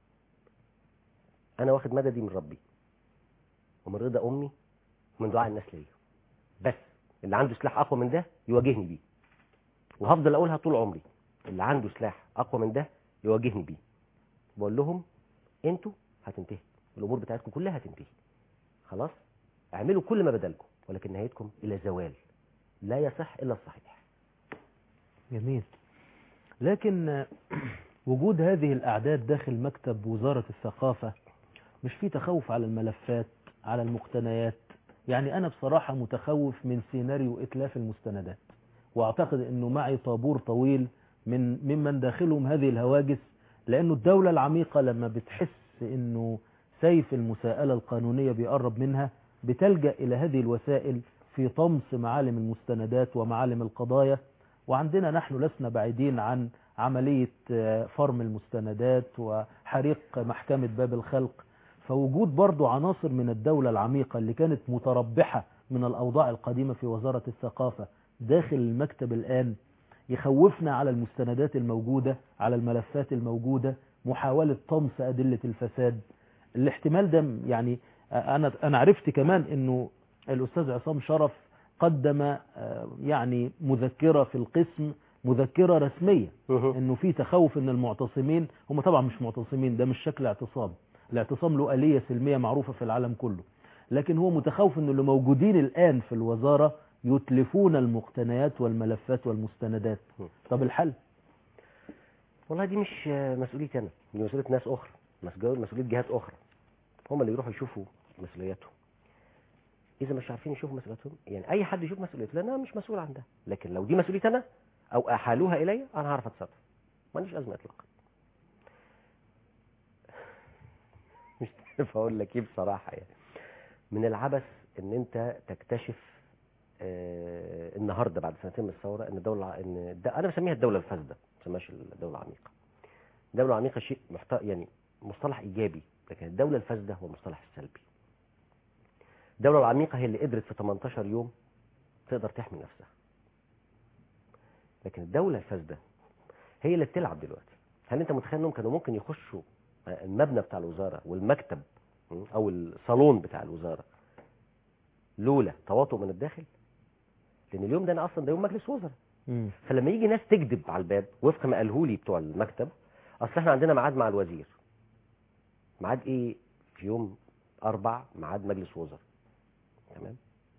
انا واخد مددي من ربي ومن رضا امي ومن دعاء الناس ليا بس اللي عنده سلاح اقوى من ده يواجهني بيه وهفضل اقولها طول عمري اللي عنده سلاح اقوى من ده يواجهني بيه بقول لهم انتوا هتنتهي الامور بتاعتكم كلها هتنتهي خلاص اعملوا كل ما بدلكم ولكن نهايتكم الى زوال لا يصح الا الصحيح جميل لكن آه، وجود هذه الأعداد داخل مكتب وزارة الثقافة مش في تخوف على الملفات على المقتنيات يعني أنا بصراحة متخوف من سيناريو إتلاف المستندات وأعتقد أنه معي طابور طويل من ممن داخلهم هذه الهواجس لأنه الدولة العميقة لما بتحس أنه سيف المساءلة القانونية بيقرب منها بتلجأ إلى هذه الوسائل في طمس معالم المستندات ومعالم القضايا وعندنا نحن لسنا بعيدين عن عملية آه، فرم المستندات وحريق محكمة باب الخلق فوجود برضو عناصر من الدولة العميقة اللي كانت متربحة من الأوضاع القديمة في وزارة الثقافة داخل المكتب الآن يخوفنا على المستندات الموجودة على الملفات الموجودة محاولة طمس أدلة الفساد الاحتمال ده يعني أنا أنا عرفت كمان إنه الأستاذ عصام شرف قدم آه، يعني مذكرة في القسم مذكرة رسمية مهم. انه في تخوف ان المعتصمين هم طبعا مش معتصمين ده مش شكل اعتصام الاعتصام له آلية سلمية معروفة في العالم كله لكن هو متخوف ان اللي موجودين الآن في الوزارة يتلفون المقتنيات والملفات والمستندات م. طب الحل والله دي مش آه، مسؤوليتي انا دي مسؤوليه ناس اخرى مسؤوليه مسؤوليه جهات اخرى هم اللي يروحوا يشوفوا مسؤولياتهم اذا مش عارفين يشوفوا مسؤولياتهم يعني اي حد يشوف مسؤوليته لان انا مش مسؤول عن ده لكن لو دي مسؤوليتي انا او احالوها الي انا هعرف اتصرف ما عنديش ازمه اطلاقا مش عارف اقول لك ايه بصراحه يعني من العبث ان انت تكتشف آه النهارده بعد سنتين من الثوره ان الدوله ان ده انا بسميها الدوله الفاسده ما بسميهاش الدوله العميقه الدوله العميقه شيء محت... يعني مصطلح ايجابي لكن الدوله الفاسده هو المصطلح السلبي الدوله العميقه هي اللي قدرت في 18 يوم تقدر تحمي نفسها لكن الدوله الفاسده هي اللي بتلعب دلوقتي هل انت متخيل انهم كانوا ممكن يخشوا المبنى بتاع الوزاره والمكتب م، او الصالون بتاع الوزاره لولا تواطؤ من الداخل لان اليوم ده انا اصلا ده يوم مجلس وزراء فلما يجي ناس تكذب على الباب وفق ما قاله لي بتوع المكتب اصل احنا عندنا ميعاد مع الوزير ميعاد ايه في يوم اربع ميعاد مجلس وزراء تمام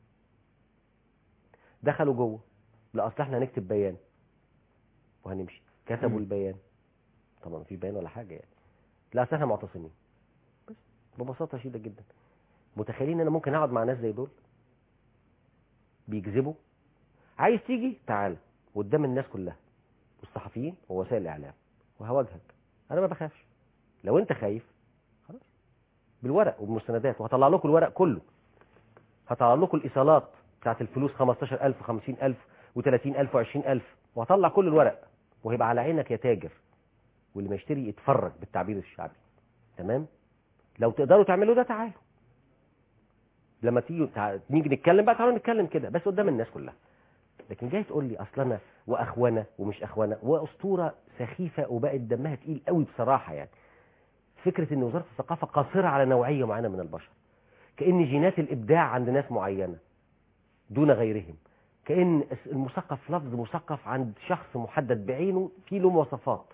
دخلوا جوه لا اصل احنا هنكتب بيان وهنمشي كتبوا مم. البيان طبعا مفيش بيان ولا حاجه يعني لا اصل احنا معتصمين بس ببساطه شديده جدا متخيلين ان انا ممكن اقعد مع ناس زي دول بيكذبوا عايز تيجي تعالى قدام الناس كلها والصحفيين ووسائل الاعلام وهواجهك انا ما بخافش لو انت خايف خلاص بالورق وبالمستندات وهطلع لكم الورق كله هطلع لكم الايصالات بتاعت الفلوس 15000 و50000 و30000 و20000 وهطلع كل الورق وهيبقى على عينك يا تاجر واللي ما يشتري يتفرج بالتعبير الشعبي تمام لو تقدروا تعملوا ده تعالوا لما تيجي تع... نيجي نتكلم بقى تعالوا نتكلم كده بس قدام الناس كلها لكن جاي تقول لي اصل انا واخوانا ومش اخوانا واسطوره سخيفه وبقت دمها تقيل قوي بصراحه يعني فكره ان وزاره الثقافه قاصره على نوعيه معينه من البشر كان جينات الابداع عند ناس معينه دون غيرهم كان المثقف لفظ مثقف عند شخص محدد بعينه في له مواصفات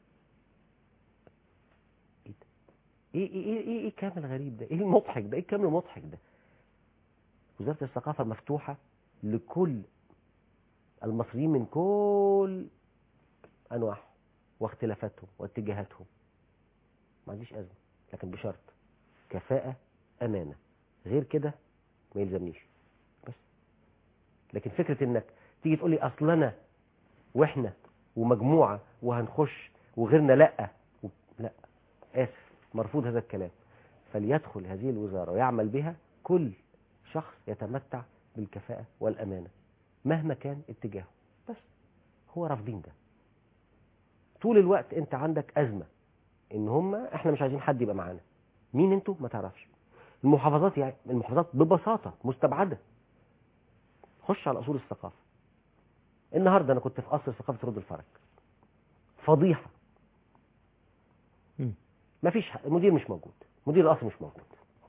ايه ده؟ ايه ايه ايه ايه, إيه الكلام الغريب ده ايه المضحك ده ايه الكلام المضحك ده وزاره الثقافه مفتوحه لكل المصريين من كل انواعهم واختلافاتهم واتجاهاتهم ما عنديش ازمه لكن بشرط كفاءه امانه غير كده ما يلزمنيش بس لكن فكره انك تيجي تقول لي اصل انا واحنا ومجموعه وهنخش وغيرنا لا و... لا اسف مرفوض هذا الكلام فليدخل هذه الوزاره ويعمل بها كل شخص يتمتع بالكفاءه والامانه مهما كان اتجاهه بس هو رافضين ده طول الوقت انت عندك ازمه ان هم احنا مش عايزين حد يبقى معانا مين انتوا ما تعرفش المحافظات يعني المحافظات ببساطه مستبعده خش على اصول الثقافه النهارده انا كنت في قصر ثقافه رد الفرج فضيحه مم. مفيش حق. المدير مش موجود مدير القصر مش موجود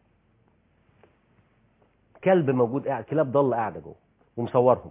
كلب موجود قاعد كلاب ضل قاعده جوه ومصورهم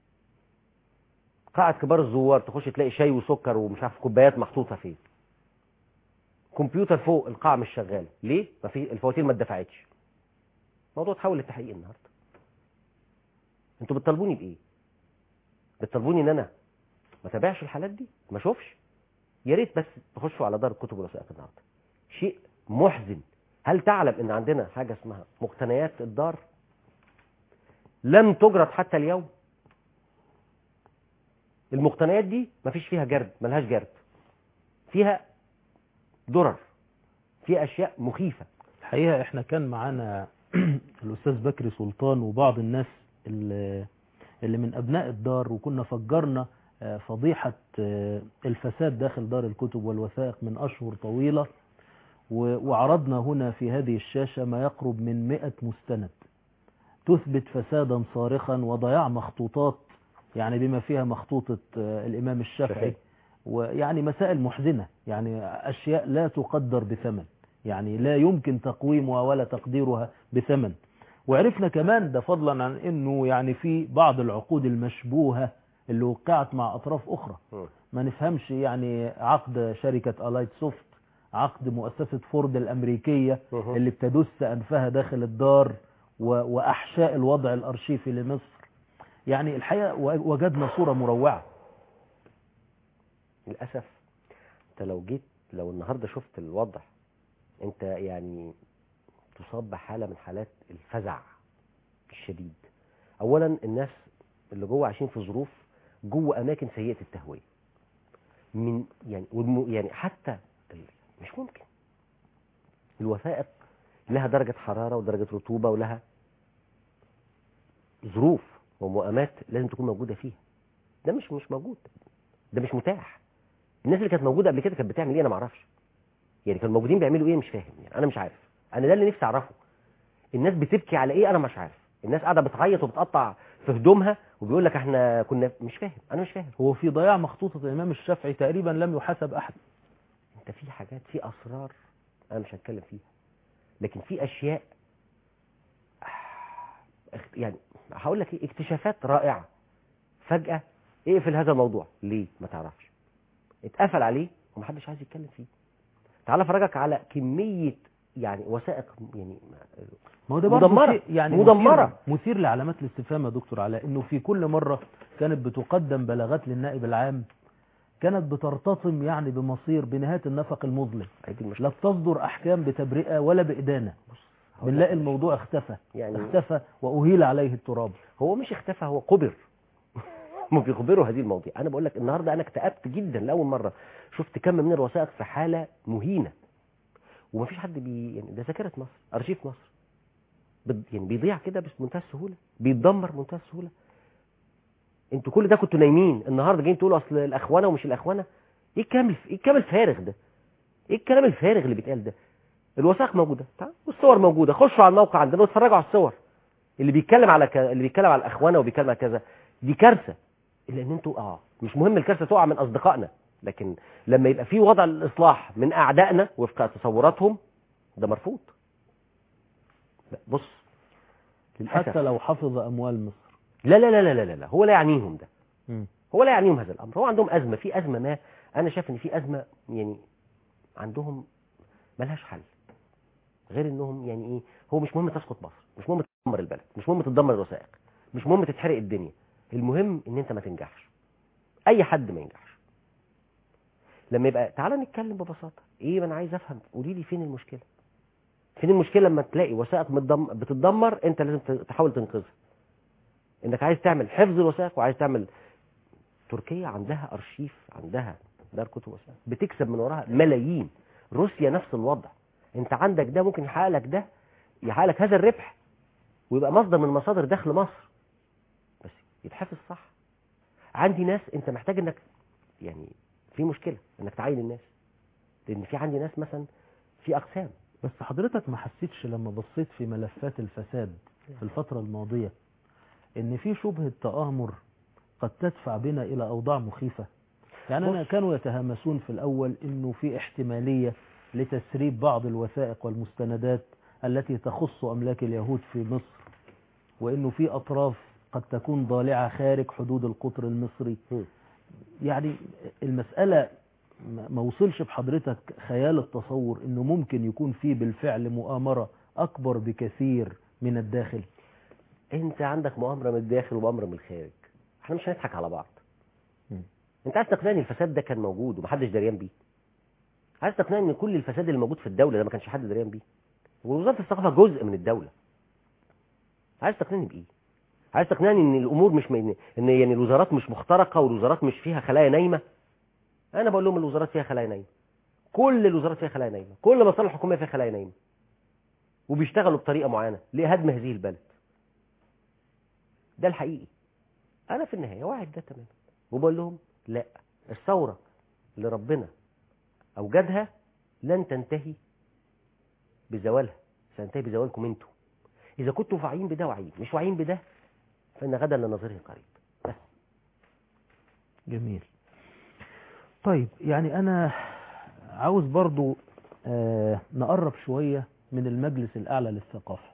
قاعة كبار الزوار تخش تلاقي شاي وسكر ومش عارف كوبايات محطوطة فيه كمبيوتر فوق القاعة مش شغالة ليه؟ ما في الفواتير ما اتدفعتش الموضوع اتحول للتحقيق النهارده انتوا بتطالبوني بايه؟ بتطالبوني ان انا ما تابعش الحالات دي ما اشوفش يا ريت بس تخشوا على دار الكتب والوثائق النهارده شيء محزن هل تعلم ان عندنا حاجه اسمها مقتنيات الدار لم تجرد حتى اليوم المقتنيات دي مفيش فيها جرد ملهاش جرد فيها درر فيها اشياء مخيفه الحقيقة احنا كان معانا الأستاذ بكري سلطان وبعض الناس اللي, اللي من أبناء الدار وكنا فجرنا آه، فضيحة آه، الفساد داخل دار الكتب والوثائق من أشهر طويلة و- وعرضنا هنا في هذه الشاشة ما يقرب من مئة مستند تثبت فسادا صارخا وضياع مخطوطات يعني بما فيها مخطوطة آه، الإمام الشافعي شافعي. ويعني مسائل محزنة يعني أشياء لا تقدر بثمن يعني لا يمكن تقويمها ولا تقديرها بثمن وعرفنا كمان ده فضلا عن انه يعني في بعض العقود المشبوهة اللي وقعت مع اطراف اخرى مم. ما نفهمش يعني عقد شركة الايت سوفت عقد مؤسسة فورد الامريكية مهم. اللي بتدس انفها داخل الدار و- واحشاء الوضع الارشيفي لمصر يعني الحقيقة و- وجدنا صورة مروعة للأسف انت لو جيت لو النهاردة شفت الوضع انت يعني تصاب بحالة من حالات الفزع الشديد اولا الناس اللي جوه عايشين في ظروف جوه اماكن سيئة التهوية من يعني والم يعني حتى ال- مش ممكن الوثائق لها درجة حرارة ودرجة رطوبة ولها ظروف ومؤامات لازم تكون موجودة فيها ده مش مش موجود ده مش متاح الناس اللي كانت موجوده قبل كده كانت بتعمل ايه انا ما اعرفش يعني كانوا موجودين بيعملوا ايه مش فاهم يعني انا مش عارف انا ده اللي نفسي اعرفه الناس بتبكي على ايه انا مش عارف الناس قاعده بتعيط وبتقطع في هدومها وبيقول لك احنا كنا مش فاهم انا مش فاهم هو في ضياع مخطوطة الامام الشافعي تقريبا لم يحاسب احد انت في حاجات في اسرار انا مش هتكلم فيها لكن في اشياء اخت- يعني هقول لك ايه اكتشافات رائعه فجاه اقفل هذا الموضوع ليه ما تعرفش اتقفل عليه ومحدش عايز يتكلم فيه تعال افرجك على كميه يعني وثائق يعني ما هو ده برضه مدمرة. شيء يعني مدمرة. مثير, مثير لعلامات الاستفهام يا دكتور علاء انه في كل مرة كانت بتقدم بلاغات للنائب العام كانت بترتطم يعني بمصير بنهاية النفق المظلم هيدي المشكله لا بتصدر احكام بتبرئة ولا بإدانة هقول بنلاقي لك الموضوع اختفى يعني اختفى وأهيل عليه التراب هو مش اختفى هو قبر هم بيخبروا هذه المواضيع انا بقول لك النهارده انا اكتئبت جدا لاول مره شفت كم من الوثائق في حاله مهينه ومفيش حد بي يعني ده ذاكره مصر ارشيف مصر بد- يعني بيضيع كده بمنتهى السهوله بيتدمر بمنتهى السهوله انتوا كل ده كنتوا نايمين النهارده جايين تقولوا اصل الاخوانه ومش الاخوانه ايه الكلام الف- ايه الكلام الفارغ ده ايه الكلام الفارغ اللي بيتقال ده الوثائق موجوده تعال والصور موجوده خشوا على الموقع عندنا واتفرجوا على الصور اللي بيتكلم على ك... اللي بيتكلم على الاخوانه وبيتكلم على كذا دي كارثه لان انتوا اه مش مهم الكارثه تقع من اصدقائنا لكن لما يبقى في وضع الاصلاح من اعدائنا وفق تصوراتهم ده مرفوض لا، بص للاسف حتى لو حفظ أموال مصر لا لا لا لا لا لا هو لا يعنيهم ده مم. هو لا يعنيهم هذا الامر هو عندهم ازمه في ازمه ما انا شايف ان في ازمه يعني عندهم ملهاش حل غير انهم يعني ايه هو مش مهم تسقط مصر مش مهم تدمر البلد مش مهم تدمر الوثائق مش مهم تتحرق الدنيا المهم ان انت ما تنجحش اي حد ما ينجحش لما يبقى تعالى نتكلم ببساطه ايه ما انا عايز افهم قولي لي فين المشكله فين المشكله لما تلاقي وثائق متدم- بتتدمر انت لازم ت- تحاول تنقذها انك عايز تعمل حفظ الوثائق وعايز تعمل تركيا عندها ارشيف عندها دار كتب وثائق بتكسب من وراها ملايين روسيا نفس الوضع انت عندك ده ممكن يحقق لك ده يحقق لك هذا الربح ويبقى مصدر من مصادر دخل مصر بس يتحفظ صح عندي ناس انت محتاج انك يعني في مشكله انك تعين الناس لان في عندي ناس مثلا في اقسام بس حضرتك ما حسيتش لما بصيت في ملفات الفساد في الفترة الماضية ان في شبهة تآمر قد تدفع بنا الى اوضاع مخيفة يعني أنا بص. كانوا يتهامسون في الاول انه في احتمالية لتسريب بعض الوثائق والمستندات التي تخص املاك اليهود في مصر وانه في اطراف قد تكون ضالعة خارج حدود القطر المصري م. يعني المسألة ما ما وصلش بحضرتك خيال التصور انه ممكن يكون في بالفعل مؤامرة اكبر بكثير من الداخل انت عندك مؤامره من الداخل ومؤامره من الخارج احنا مش هنضحك على بعض مم. انت عايز تقنعني الفساد ده كان موجود ومحدش دريان بيه عايز تقنعني ان كل الفساد اللي موجود في الدوله ده ما كانش حد دريان بيه ووزاره الثقافه جزء من الدوله عايز تقنعني بايه عايز تقنعني ان الامور مش م... ان يعني الوزارات مش مخترقه والوزارات مش فيها خلايا نايمه انا بقول لهم الوزارات فيها خلايا نايمه كل الوزارات فيها خلايا نايمه كل المصالح الحكوميه فيها خلايا نايمه وبيشتغلوا بطريقه معينه لهدم هذه البلد ده الحقيقي انا في النهايه واعد ده تماما وبقول لهم لا الثورة اللي ربنا أوجدها لن تنتهي بزوالها ستنتهي بزوالكم انتوا إذا كنتوا واعيين بده واعيين مش واعيين بده فإن غدا لنظره قريب بس جميل طيب يعني أنا عاوز برضو آه نقرب شوية من المجلس الأعلى للثقافة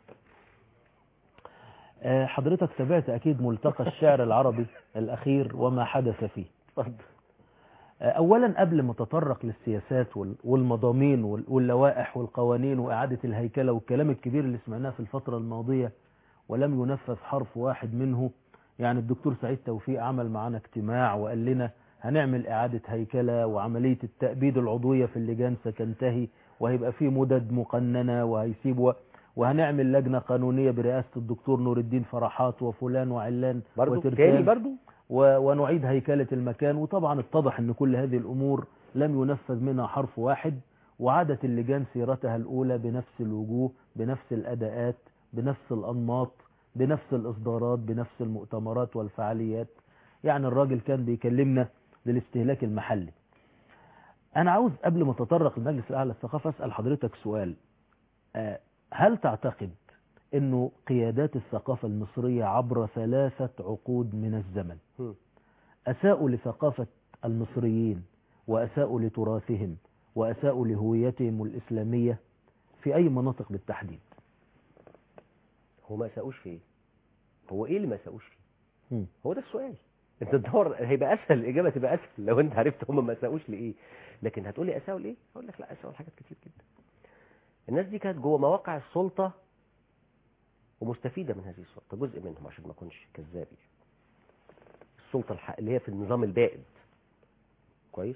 آه حضرتك تابعت أكيد ملتقى الشعر العربي الأخير وما حدث فيه اتفضل آه أولا قبل ما تطرق للسياسات وال- والمضامين وال- واللوائح والقوانين وإعادة الهيكلة والكلام الكبير اللي سمعناه في الفترة الماضية ولم ينفذ حرف واحد منه يعني الدكتور سعيد توفيق عمل معانا اجتماع وقال لنا هنعمل إعادة هيكلة وعملية التأبيد العضوية في اللجان ستنتهي وهيبقى في مدد مقننة وهيسيبوا وهنعمل لجنة قانونية برئاسة الدكتور نور الدين فرحات وفلان وعلان برضو وترتان تاني برضو و- ونعيد هيكلة المكان وطبعا اتضح ان كل هذه الامور لم ينفذ منها حرف واحد وعادت اللجان سيرتها الاولى بنفس الوجوه بنفس الاداءات بنفس الانماط بنفس الاصدارات بنفس المؤتمرات والفعاليات يعني الراجل كان بيكلمنا للاستهلاك المحلي انا عاوز قبل ما تطرق المجلس الاعلى للثقافه اسال حضرتك سؤال آه، هل تعتقد انه قيادات الثقافه المصريه عبر ثلاثه عقود من الزمن هم. أساءوا لثقافة المصريين وأساءوا لتراثهم وأساءوا لهويتهم الإسلامية في أي مناطق بالتحديد هو ما ساقوش في ايه هو ايه اللي ما ساقوش فيه مم. هو ده السؤال انت تدور هيبقى اسهل الاجابه تبقى اسهل لو انت عرفت هم ما ساقوش لايه لكن هتقول لي اساءوا لايه هقول لك لا اساءوا لحاجات كتير جدا الناس دي كانت جوه مواقع السلطه ومستفيده من هذه السلطه جزء منهم عشان ما اكونش كذاب يعني. السلطه الح... اللي هي في النظام البائد كويس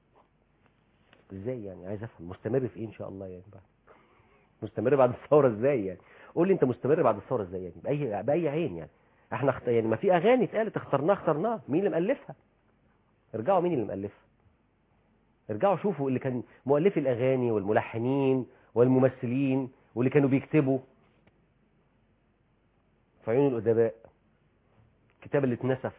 ازاي يعني عايز افهم مستمر في ايه ان شاء الله يعني بعد مستمر بعد الثوره ازاي يعني قول لي انت مستمر بعد الثوره ازاي يعني باي باي عين يعني احنا اخت... يعني ما في اغاني اتقالت اخترناها اخترناها مين اللي مؤلفها ارجعوا مين اللي مؤلفها ارجعوا شوفوا اللي كان مؤلفي الاغاني والملحنين والممثلين واللي كانوا بيكتبوا في عيون الادباء الكتاب اللي اتنسف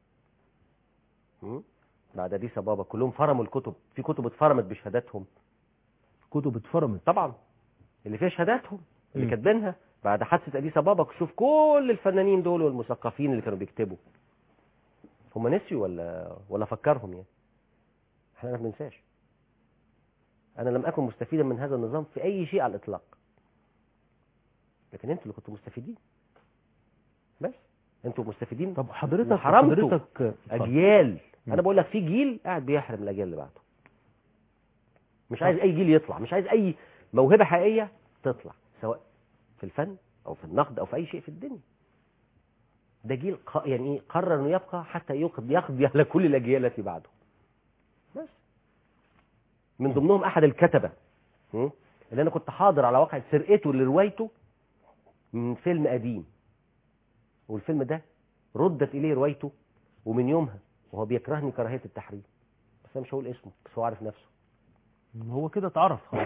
م? بعد اديس بابا كلهم فرموا الكتب في كتب اتفرمت بشهاداتهم كتب اتفرمت طبعا اللي فيها شهاداتهم اللي مم. كاتبينها بعد حادثه اديس بابا شوف كل الفنانين دول والمثقفين اللي كانوا بيكتبوا هم نسيوا ولا ولا فكرهم يعني احنا ما بننساش انا لم اكن مستفيدا من هذا النظام في اي شيء على الاطلاق لكن انتوا اللي كنتوا مستفيدين بس انتوا مستفيدين طب حضرتك وحرمته. حضرتك اتفضل. اجيال مم. انا بقول لك في جيل قاعد بيحرم الاجيال اللي بعده مش عايز اي جيل يطلع مش عايز اي موهبه حقيقيه تطلع سواء في الفن او في النقد او في اي شيء في الدنيا ده جيل ق... يعني ايه قرر انه يبقى حتى يقضي يقضي على كل الاجيال التي بعده بس من ضمنهم احد الكتبه م? اللي انا كنت حاضر على واقع سرقته لروايته من فيلم قديم والفيلم ده ردت اليه روايته ومن يومها وهو بيكرهني كراهيه التحريم بس انا مش هقول اسمه بس هو عارف نفسه هو كده اتعرف خلاص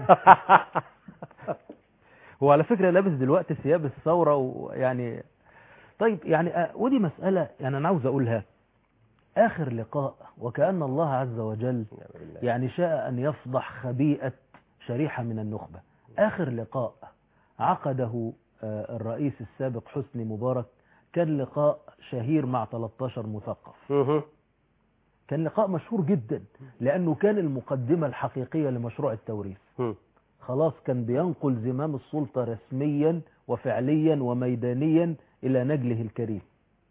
هو على فكرة لابس دلوقتي ثياب الثورة ويعني طيب يعني آه، ودي مسألة يعني أنا عاوز أقولها آخر لقاء وكأن الله عز وجل نعم بالله. يعني شاء أن يفضح خبيئة شريحة من النخبة آخر لقاء عقده آه، الرئيس السابق حسني مبارك كان لقاء شهير مع 13 مثقف مهم. كان لقاء مشهور جدا لأنه كان المقدمة الحقيقية لمشروع التوريث مم. خلاص كان بينقل زمام السلطة رسميا وفعليا وميدانيا إلى نجله الكريم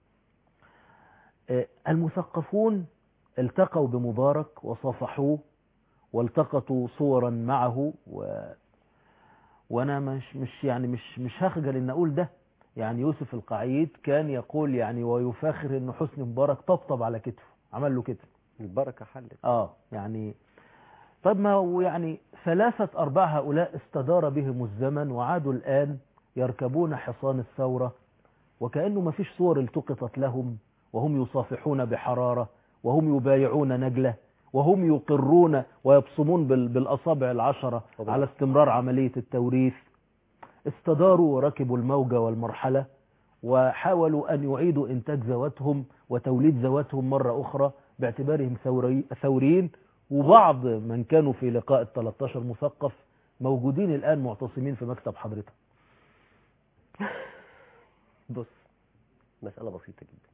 آه، المثقفون التقوا بمبارك وصافحوه والتقطوا صورا معه و... وانا مش مش يعني مش مش هخجل ان اقول ده يعني يوسف القعيد كان يقول يعني ويفاخر ان حسني مبارك طبطب على كتفه عمل له كده البركه حلت اه يعني طب ما هو يعني ثلاثة أرباع هؤلاء استدار بهم الزمن وعادوا الآن يركبون حصان الثورة وكأنه ما فيش صور التقطت لهم وهم يصافحون بحرارة وهم يبايعون نجلة وهم يقرون ويبصمون بال- بالأصابع العشرة طبعا. على استمرار عملية التوريث استداروا وركبوا الموجة والمرحلة وحاولوا أن يعيدوا إنتاج ذواتهم وتوليد ذواتهم مرة أخرى باعتبارهم ثوري ثوريين وبعض من كانوا في لقاء ال 13 مثقف موجودين الآن معتصمين في مكتب حضرتك بص مسألة بسيطة جدا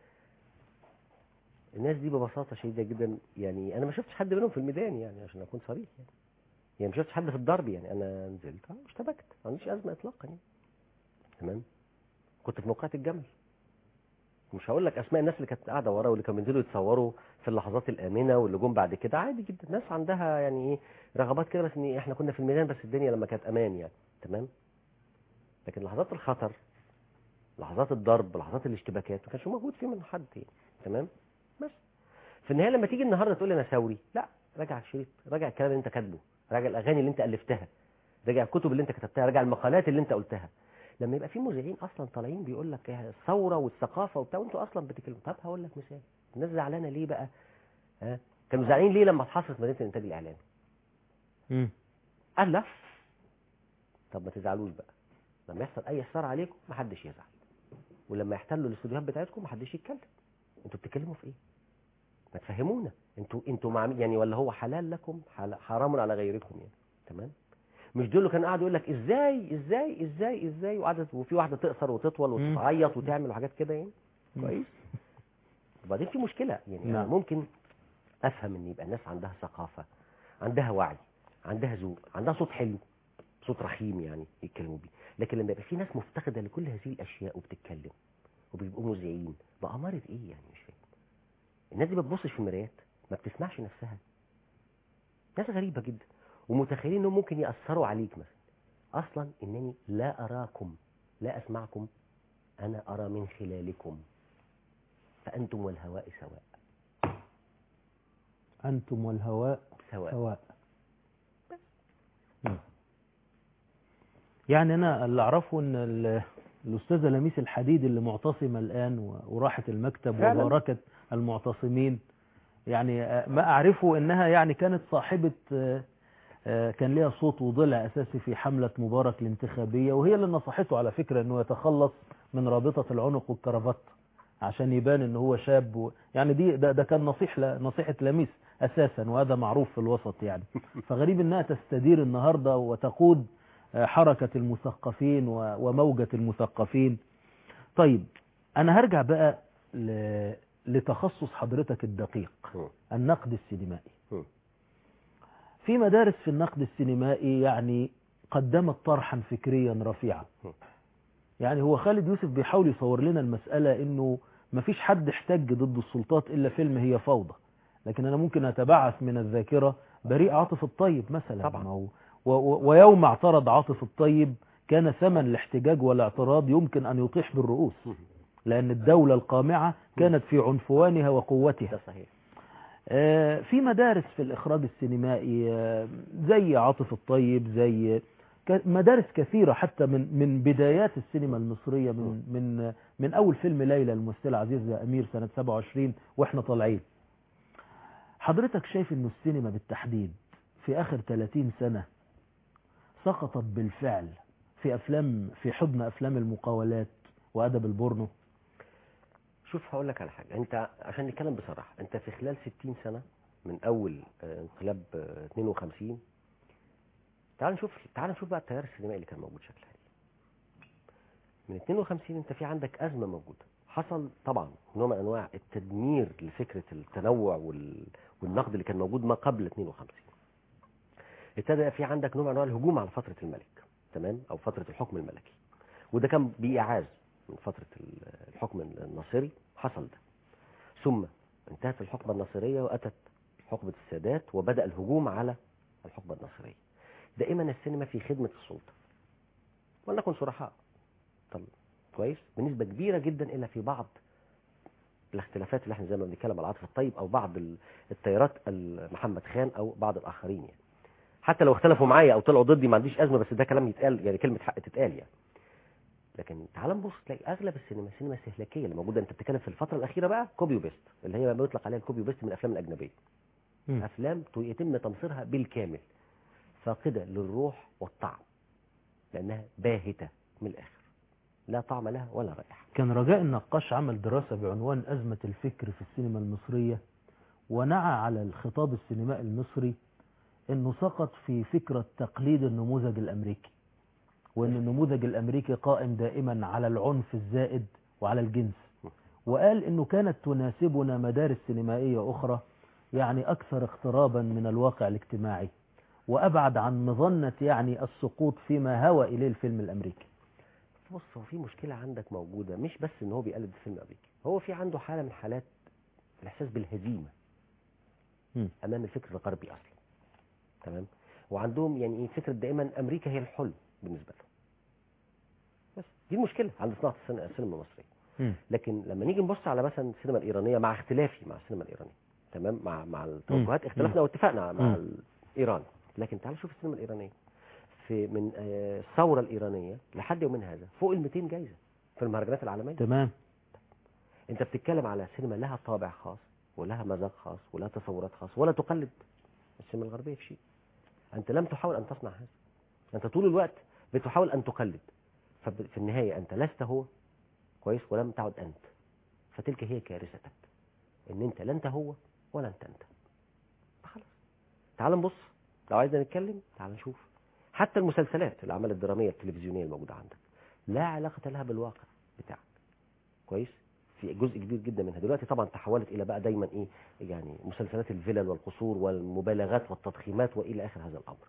الناس دي ببساطة شديدة جدا يعني أنا ما شفتش حد منهم في الميدان يعني عشان أكون صريح يعني يعني ما شفتش حد في الضرب يعني أنا نزلت آه، اشتبكت ما عنديش أزمة إطلاقا يعني تمام كنت في موقعة الجمل مش هقول لك أسماء الناس اللي كانت قاعدة ورا واللي كانوا بينزلوا يتصوروا في اللحظات الآمنة واللي جم بعد كده عادي جدا ناس عندها يعني إيه رغبات كده بس إن إحنا كنا في الميدان بس الدنيا لما كانت أمان يعني تمام لكن لحظات الخطر لحظات الضرب لحظات الاشتباكات ما كانش موجود فيه من حد يعني تمام بس في النهايه لما تيجي النهارده تقول لي انا ثوري لا راجع الشريط راجع الكلام اللي انت كاتبه راجع الاغاني اللي انت الفتها راجع الكتب اللي انت كتبتها راجع المقالات اللي انت قلتها لما يبقى في مذيعين اصلا طالعين بيقول لك إيه الثوره والثقافه وبتاع وانتوا اصلا بتتكلموا طب هقول لك مثال الناس زعلانه ليه بقى ها كانوا زعلانين ليه لما اتحصرت مدينه الانتاج الاعلامي مم. قال لا طب ما تزعلوش بقى لما يحصل اي اثار عليكم ما حدش يزعل ولما يحتلوا الاستوديوهات بتاعتكم ما حدش يتكلم انتوا بتتكلموا في ايه ما تفهمونا انتوا انتوا مع مين؟ يعني ولا هو حلال لكم حل- حرام على غيركم يعني تمام مش دول اللي كان قاعد يقول لك ازاي ازاي ازاي ازاي وقعدت وفي واحده تقصر وتطول مم. وتعيط وتعمل وحاجات كده يعني مم. كويس وبعدين في مشكله يعني أنا نعم. ممكن افهم ان يبقى الناس عندها ثقافه عندها وعي عندها ذوق عندها صوت حلو صوت رحيم يعني يتكلموا بيه لكن لما يبقى في ناس مفتقده لكل هذه الاشياء وبتتكلم وبيبقوا مذيعين بأمارة ايه يعني مش فاهم الناس دي ما بتبصش في المرايات ما بتسمعش نفسها ناس غريبة جدا ومتخيلين انهم ممكن يأثروا عليك مثلا اصلا انني لا اراكم لا اسمعكم انا ارى من خلالكم فانتم والهواء سواء أنتم والهواء سواء سواء مم. يعني أنا اللي أعرفه أن ال- الأستاذة لميس الحديد اللي معتصمة الآن و- وراحت المكتب فعلا. وباركت المعتصمين يعني آه، ما أعرفه أنها يعني كانت صاحبة آه، آه، كان ليها صوت وضلع أساسي في حملة مبارك الانتخابية وهي اللي نصحته على فكرة أنه يتخلص من رابطة العنق والكرافات عشان يبان ان هو شاب و... يعني دي ده, ده كان نصيح ل... نصيحة لميس اساسا وهذا معروف في الوسط يعني فغريب انها تستدير النهاردة وتقود آه، حركة المثقفين و... وموجة المثقفين طيب انا هرجع بقى ل... لتخصص حضرتك الدقيق مم. النقد السينمائي مم. في مدارس في النقد السينمائي يعني قدمت طرحا فكريا رفيعا م. يعني هو خالد يوسف بيحاول يصور لنا المسألة انه مفيش حد احتج ضد السلطات الا فيلم هي فوضى لكن انا ممكن اتبعث من الذاكرة بريء عاطف الطيب مثلا طبعا. ما هو- و- و- ويوم اعترض عاطف الطيب كان ثمن الاحتجاج والاعتراض يمكن ان يطيح بالرؤوس مم. لان الدولة القامعة كانت في عنفوانها وقوتها ده صحيح آه، في مدارس في الإخراج السينمائي آه، زي عاطف الطيب زي ك- مدارس كثيرة حتى من من بدايات السينما المصرية من من من أول فيلم ليلى الممثلة عزيزة أمير سنة 27 وإحنا طالعين حضرتك شايف إنه السينما بالتحديد في آخر 30 سنة سقطت بالفعل في أفلام في حضن أفلام المقاولات وأدب البورنو شوف هقول لك على حاجه انت عشان نتكلم بصراحه انت في خلال 60 سنه من اول آه، انقلاب آه، 52 تعال نشوف تعال نشوف بقى التيار السينمائي اللي كان موجود شكلها ايه من 52 انت في عندك ازمه موجوده حصل طبعا نوع من انواع التدمير لفكره التنوع وال... والنقد اللي كان موجود ما قبل 52 ابتدى في عندك نوع من انواع الهجوم على فتره الملك تمام او فتره الحكم الملكي وده كان بإعاز من فترة ال- الحكم الناصري حصل ده ثم انتهت الحقبة الناصرية وأتت حقبة السادات وبدأ الهجوم على الحقبة الناصرية دائما السينما في خدمة السلطة ولنكن صرحاء طب كويس بنسبة كبيرة جدا إلا في بعض الاختلافات اللي احنا زي ما بنتكلم على عاطف الطيب أو بعض ال- التيارات ال- محمد خان أو بعض الآخرين يعني حتى لو اختلفوا معايا أو طلعوا ضدي ما عنديش أزمة بس ده كلام يتقال يعني كلمة حق تتقال يعني لكن تعال نبص تلاقي اغلب السينما السينما الاستهلاكيه اللي موجوده انت بتتكلم في الفتره الاخيره بقى كوبي وبيست اللي هي ما بيطلق عليها الكوبي وبيست من الافلام الاجنبيه مم. افلام ت- يتم تمصيرها بالكامل فاقده للروح والطعم لانها باهته من الاخر لا طعم لها ولا رائحه كان رجاء النقاش عمل دراسة بعنوان أزمة الفكر في السينما المصرية ونعى على الخطاب السينمائي المصري انه سقط في فكرة تقليد النموذج الامريكي وان النموذج الامريكي قائم دائما على العنف الزائد وعلى الجنس وقال انه كانت تناسبنا مدارس سينمائية اخرى يعني اكثر اقترابا من الواقع الاجتماعي وابعد عن مظنة يعني السقوط فيما هوى اليه الفيلم الامريكي بص هو في مشكلة عندك موجودة مش بس ان هو بيقلد الفيلم الامريكي هو في عنده حالة من حالات الاحساس بالهزيمة مم. امام الفكر الغربي اصلا تمام وعندهم يعني ايه فكرة دائما امريكا هي الحلم بالنسبة لهم بس دي المشكلة عند صناعة السينما السينما المصرية مم. لكن لما نيجي نبص على مثلا السينما الايرانية مع اختلافي مع السينما الايرانية تمام مع مع التوجهات اختلفنا واتفقنا مع مم. ايران لكن تعال شوف السينما الايرانية في من آه، الثورة الايرانية لحد يومنا هذا فوق ال 200 جايزة في المهرجانات العالمية تمام انت بتتكلم على سينما لها طابع خاص ولها مذاق خاص ولها تصورات خاص ولا تقلد السينما الغربية في شيء انت لم تحاول ان تصنع هذا انت طول الوقت بتحاول ان تقلد ففي النهاية انت لست هو كويس ولم تعد انت فتلك هي كارثتك ان انت لا انت هو ولا انت انت خلاص تعال نبص لو عايزنا نتكلم تعال نشوف حتى المسلسلات الاعمال الدرامية التلفزيونية الموجودة عندك لا علاقة لها بالواقع بتاعك كويس في جزء كبير جدا منها دلوقتي طبعا تحولت الى بقى دايما ايه يعني مسلسلات الفلل والقصور والمبالغات والتضخيمات والى اخر هذا الامر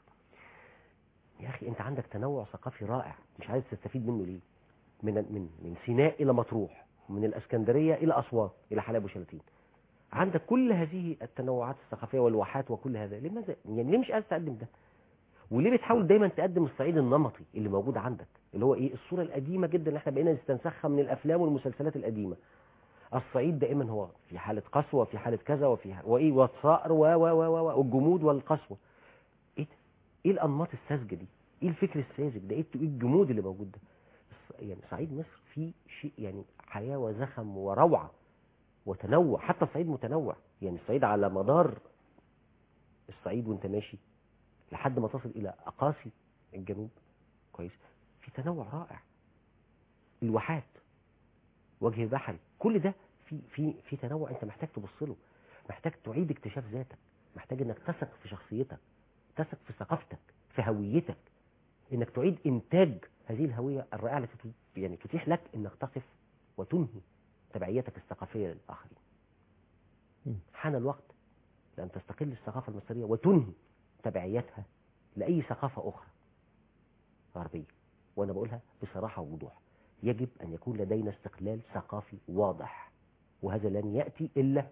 يا اخي انت عندك تنوع ثقافي رائع مش عايز تستفيد منه ليه من من من سيناء الى مطروح من الاسكندريه الى اسوان الى حلب وشلاتين عندك كل هذه التنوعات الثقافيه والواحات وكل هذا لماذا يعني ليه مش قادر تقدم ده وليه بتحاول دايما تقدم الصعيد النمطي اللي موجود عندك اللي هو ايه الصوره القديمه جدا اللي احنا بقينا نستنسخها من الافلام والمسلسلات القديمه الصعيد دائما هو في حاله قسوه في حاله كذا وفي ح- وايه والصقر و و و و والجمود والقسوه ايه ده؟ ايه الانماط الساذجه دي ايه الفكر الساذج ده ايه إيه الجمود اللي موجود ده الص- يعني صعيد مصر فيه شيء يعني حياه وزخم وروعه وتنوع حتى الصعيد متنوع يعني الصعيد على مدار الصعيد وانت ماشي لحد ما تصل الى اقاصي الجنوب كويس في تنوع رائع الواحات وجه بحري كل ده في في في تنوع انت محتاج تبص له محتاج تعيد اكتشاف ذاتك محتاج انك تثق في شخصيتك تثق في ثقافتك في هويتك انك تعيد انتاج هذه الهويه الرائعه التي تت- يعني تتيح لك انك تصف وتنهي تبعيتك الثقافيه للاخرين مم. حان الوقت لان تستقل الثقافه المصريه وتنهي تبعيتها لاي ثقافه اخرى غربيه وانا بقولها بصراحه ووضوح يجب ان يكون لدينا استقلال ثقافي واضح وهذا لن ياتي الا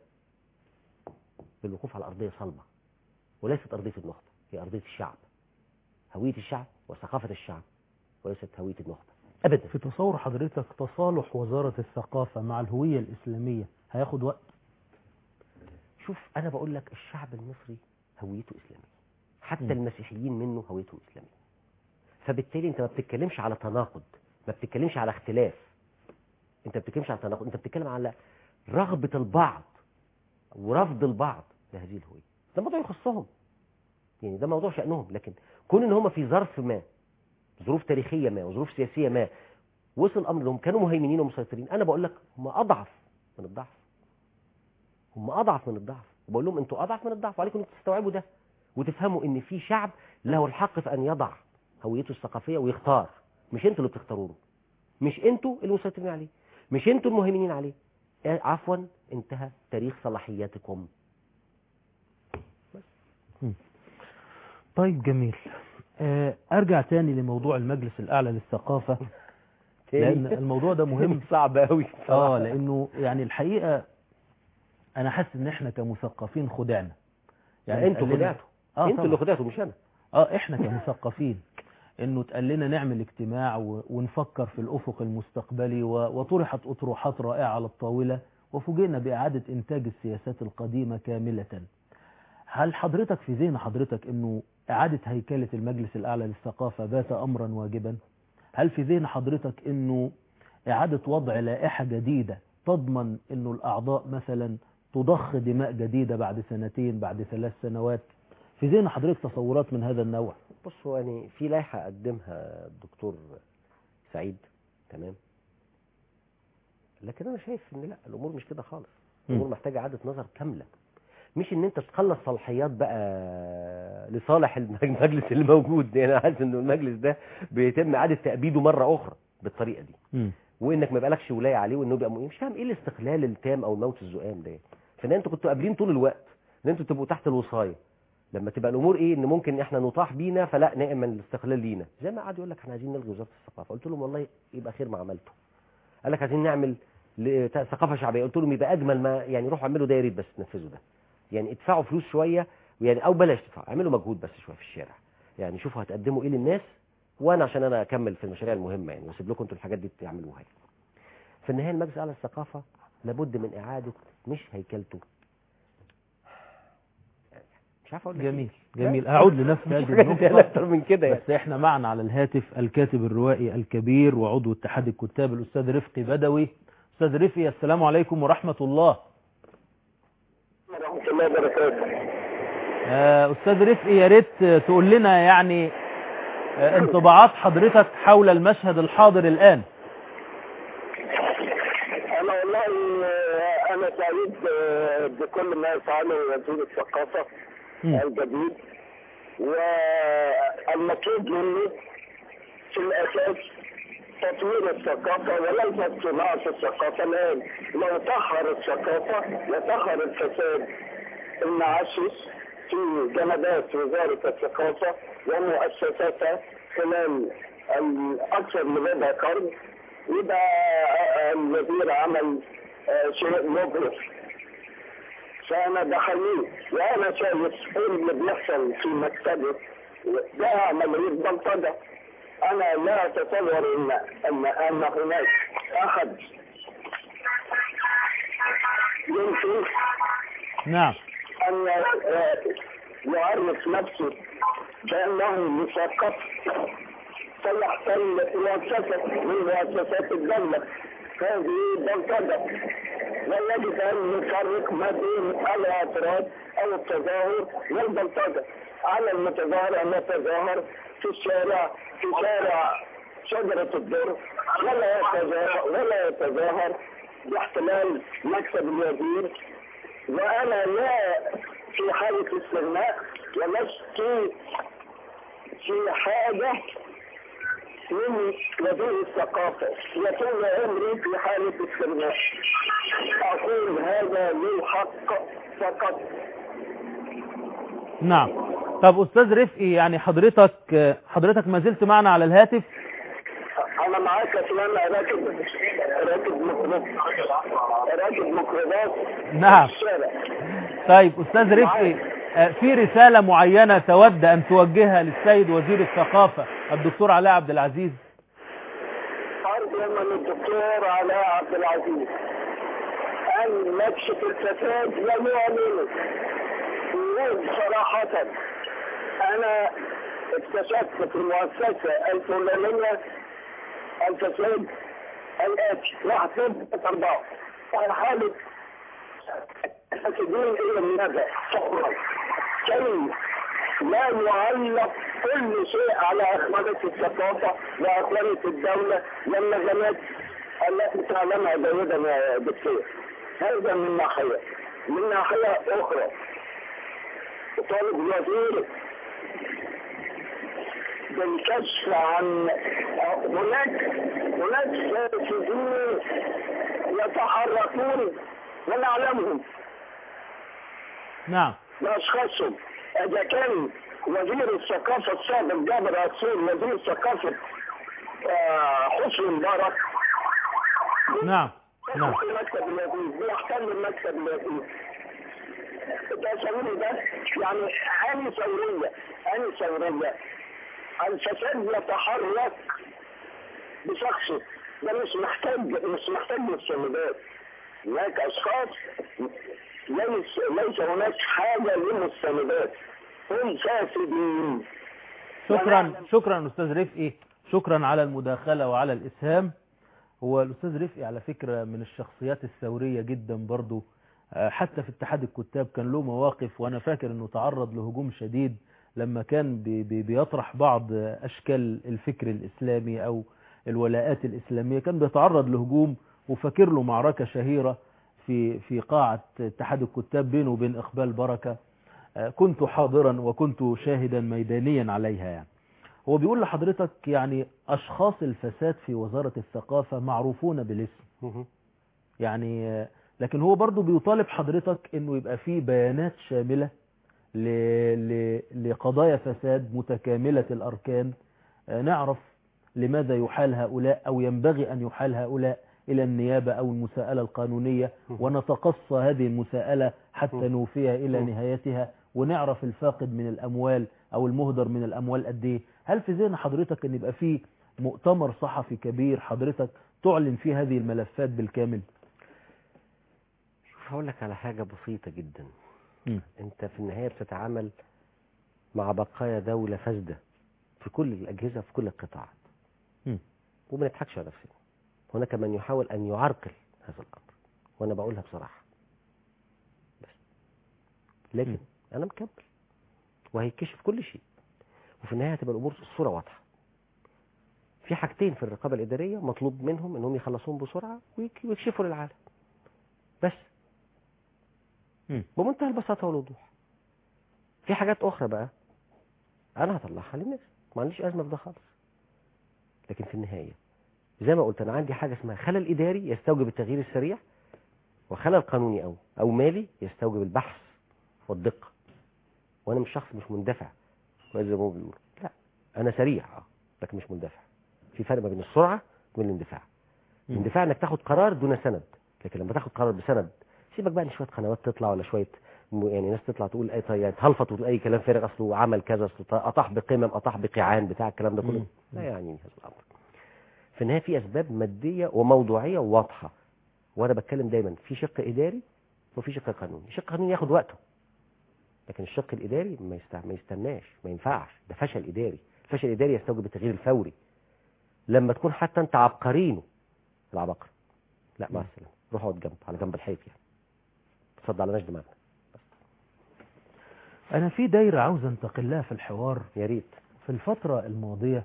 بالوقوف على ارضيه صلبه وليست ارضيه النخبه هي ارضيه الشعب هويه الشعب وثقافه الشعب وليست هويه النخبه ابدا في تصور حضرتك تصالح وزارة الثقافة مع الهوية الإسلامية هياخد وقت شوف انا بقول لك الشعب المصري هويته اسلاميه حتى م. المسيحيين منه هويتهم اسلاميه فبالتالي انت ما بتتكلمش على تناقض ما بتتكلمش على اختلاف انت ما بتتكلمش على تناقض انت بتتكلم على رغبه البعض ورفض البعض لهذه الهويه ده موضوع يخصهم يعني ده موضوع شانهم لكن كون ان هم في ظرف ما ظروف تاريخيه ما وظروف سياسيه ما وصل الامر لهم كانوا مهيمنين ومسيطرين انا بقول لك هم اضعف من الضعف هم اضعف من الضعف وبقول لهم انتوا اضعف من الضعف وعليكم انكم تستوعبوا ده وتفهموا ان في شعب له الحق في ان يضع هويته الثقافيه ويختار مش انتوا اللي بتختاروا له مش انتوا اللي مسيطرين عليه مش انتوا المهيمنين عليه آه، عفوا انتهى تاريخ صلاحياتكم طيب جميل آه، أرجع تاني لموضوع المجلس الأعلى للثقافة لأن الموضوع ده مهم صعب قوي اه لانه يعني الحقيقه انا حاسس ان احنا كمثقفين خدعنا يعني انتوا اتقال لنا- خدعتوا اه انتوا اللي طبعا. خدعتوا مش انا اه احنا كمثقفين انه اتقال لنا نعمل اجتماع و- ونفكر في الافق المستقبلي و- وطرحت اطروحات رائعه على الطاوله وفوجئنا باعاده انتاج السياسات القديمه كامله هل حضرتك في ذهن حضرتك انه اعاده هيكله المجلس الاعلى للثقافه بات امرا واجبا هل في ذهن حضرتك انه اعاده وضع لائحه جديده تضمن انه الاعضاء مثلا تضخ دماء جديده بعد سنتين بعد ثلاث سنوات في ذهن حضرتك تصورات من هذا النوع بص هو يعني في لائحه قدمها الدكتور سعيد تمام لكن انا شايف ان لا الامور مش كده خالص الامور محتاجه اعاده نظر كامله مش ان انت تخلص صلاحيات بقى لصالح المجلس اللي موجود انا حاسس ان المجلس ده بيتم اعاده تأبيده مره اخرى بالطريقه دي مم. وانك ما يبقالكش ولايه عليه وانه يبقى م- مش فاهم ايه الاستقلال التام او الموت الزؤام ده فان انتوا كنتوا قابلين طول الوقت ان انتوا تبقوا تحت الوصايه لما تبقى الامور ايه ان ممكن احنا نطاح بينا فلا نأمن الاستقلال لينا زي ما قعد يقول لك احنا عايزين نلغي وزاره الثقافه قلت لهم والله يبقى خير ما عملته قال لك عايزين نعمل ل- ت- ثقافه شعبيه قلت لهم يبقى اجمل ما يعني روحوا اعملوا ده يا ريت بس تنفذوا ده يعني ادفعوا فلوس شويه يعني او بلاش تدفعوا اعملوا مجهود بس شويه في الشارع يعني شوفوا هتقدموا ايه للناس وانا عشان انا اكمل في المشاريع المهمه يعني واسيب لكم انتوا الحاجات دي تعملوها يعني. في النهايه المجلس الاعلى للثقافه لابد من اعاده مش هيكلته مش عارف اقول لك إيه. جميل جميل هعود لنفس مش هذه حاجه تتقال النقطة اكتر من كده يعني بس احنا معنا على الهاتف الكاتب الروائي الكبير وعضو اتحاد الكتاب الأستاذ رفقي بدوي أستاذ رفقي السلام عليكم ورحمة الله ورحمة الله وبركاته آه، أستاذ رفقي يا ريت تقول لنا يعني آه، انطباعات حضرتك حول المشهد الحاضر الآن أنا والله آه، أنا سعيد آه، بكل ما يفعله وزير الثقافة مم. الجديد والمطلوب مني في الأساس تطوير الثقافة وليس صناعة الثقافة الآن لو طهر الثقافة يطهر الفساد المعاشي في جنبات وزارة الثقافة ومؤسساتها خلال الأكثر من ربع قرن يبقى الوزير عمل آه، شيء مبهر فأنا بحييه وأنا شايف إيه اللي بيحصل في مكتبه ده عملية بلطجة أنا لا أتصور إن أن أن هناك أحد يمكن نعم أن آه، يعرف نفسه بأنه مثقف فيحتل مؤسسة من مؤسسات الدولة هذه بلطجة ويجب أن نفرق ما بين الاعتراض أو التظاهر والبلطجة على المتظاهر أن يتظاهر في الشارع في شارع شجرة الدر ولا يتظاهر ولا يتظاهر باحتلال مكتب الوزير وأنا لا في حالة استغناء ولست في حاجة من وزير الثقافة يكون عمري في حالة استغناء أقول هذا للحق فقط نعم طب أستاذ رفقي يعني حضرتك آه، حضرتك ما زلت معنا على الهاتف أنا معاك يا فلان راكب راكب ميكروباص راكب ميكروباص نعم. في الشارع طيب أستاذ رفقي آه، في رسالة معينة تود أن توجهها للسيد وزير الثقافة الدكتور علاء عبد العزيز أرجو من الدكتور علاء عبد العزيز أن نكشف الفساد ونعلنه نقول صراحة أنا اكتشفت في المؤسسة الفلانية الفساد الآتي واحد اثنين ثلاثة أربعة وعلى حالة الفاسدين إلى الندى شكرا كي لا يعلق كل شيء على أخمدة الثقافة وأخمدة الدولة والنغمات التي تعلمها جيدا يا دكتور هذا من ناحية من ناحية أخرى طالب الوزير بالكشف عن هناك هناك فاسدين يتحركون ونعلمهم نعم بأشخاصهم إذا كان وزير الثقافة السابق جابر عصور وزير ثقافة آه، حسني مبارك نعم نعم في مكتب الوزير بيحتل المكتب الوزير ده ثوري ده يعني أني ثورية أني ثورية الفساد يتحرك بشخصه ده مش محتاج مش محتاج مستندات هناك أشخاص ليس ليس هناك حاجة للمستندات هم فاسدين شكرا شكرا أستاذ رفقي شكرا على المداخلة وعلى الإسهام هو الأستاذ رفقي على فكرة من الشخصيات الثورية جدا برضو آه، حتى في اتحاد الكتاب كان له مواقف وأنا فاكر أنه تعرض لهجوم شديد لما كان بي بي بيطرح بعض أشكال الفكر الإسلامي أو الولاءات الإسلامية كان بيتعرض لهجوم وفاكر له معركة شهيرة في في قاعة اتحاد الكتاب بينه وبين إقبال بركة آه، كنت حاضرا وكنت شاهدا ميدانيا عليها يعني هو بيقول لحضرتك يعني أشخاص الفساد في وزارة الثقافة معروفون بالاسم مهم. يعني آه، لكن هو برضو بيطالب حضرتك انه يبقى فيه بيانات شاملة ل... ل... لقضايا فساد متكاملة الأركان آه، نعرف لماذا يحال هؤلاء أو ينبغي أن يحال هؤلاء إلى النيابة أو المساءلة القانونية ونتقصى هذه المساءلة حتى نوفيها إلى نهايتها ونعرف الفاقد من الأموال أو المهدر من الأموال قد إيه هل في ذهن حضرتك أن يبقى فيه مؤتمر صحفي كبير حضرتك تعلن فيه هذه الملفات بالكامل شوف هقول لك على حاجة بسيطة جدا مم. انت في النهاية بتتعامل مع بقايا دولة فاسدة في كل الأجهزة في كل القطاعات مم. وما نضحكش على نفسنا هناك من يحاول أن يعرقل هذا الأمر وأنا بقولها بصراحة بس لكن مم. أنا مكمل وهيكشف كل شيء وفي النهاية هتبقى الأمور الصورة واضحة في حاجتين في الرقابة الإدارية مطلوب منهم أنهم يخلصوهم بسرعة ويك- ويكشفوا للعالم بس مم. بمنتهى البساطة والوضوح في حاجات أخرى بقى أنا هطلعها للناس ما عنديش أزمة في ده خالص لكن في النهاية زي ما قلت أنا عندي حاجة اسمها خلل إداري يستوجب التغيير السريع وخلل قانوني أو أو مالي يستوجب البحث والدقة وأنا مش شخص مش مندفع زي ما هو بيقول لا أنا سريع أه لكن مش مندفع في فرق ما بين السرعة وبين الاندفاع مم. الاندفاع انك تاخد قرار دون سند لكن لما تاخد قرار بسند سيبك بقى ان شويه قنوات تطلع ولا شويه م- يعني ناس تطلع تقول اي طيب تهلفط وتقول اي كلام فارغ اصله عمل كذا اصله ط- اطاح بقمم اطاح بقيعان بتاع الكلام ده كله مم. لا يعنيني هذا الامر في النهايه في اسباب ماديه وموضوعيه واضحه وانا بتكلم دايما في شق اداري وفي شق قانوني الشق القانوني ياخد وقته لكن الشق الاداري ما يستع... ما يستناش ما ينفعش ده فشل اداري الفشل الاداري يستوجب التغيير الفوري لما تكون حتى انت عبقرينه العبقري لا مع السلامه روح اقعد جنب على جنب الحيط يعني تصدع على نجد معنا أنا في دايرة عاوز أنتقل لها في الحوار يا ريت في الفترة الماضية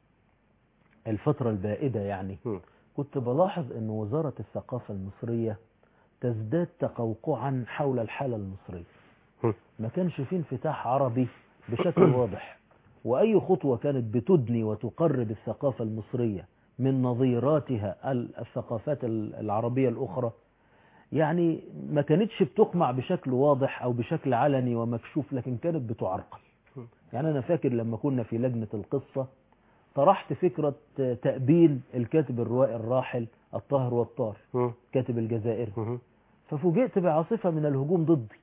الفترة البائدة يعني مم. كنت بلاحظ أن وزارة الثقافة المصرية تزداد تقوقعا حول الحالة المصرية مم. ما كانش فيه انفتاح عربي بشكل واضح وأي خطوة كانت بتدني وتقرب الثقافة المصرية من نظيراتها ال- الثقافات ال- العربية الأخرى يعني ما كانتش بتقمع بشكل واضح أو بشكل علني ومكشوف لكن كانت بتعرقل يعني أنا فاكر لما كنا في لجنة القصة طرحت فكرة تأبين الكاتب الروائي الراحل الطاهر والطار مم. كاتب الجزائري مم. ففوجئت بعاصفة من الهجوم ضدي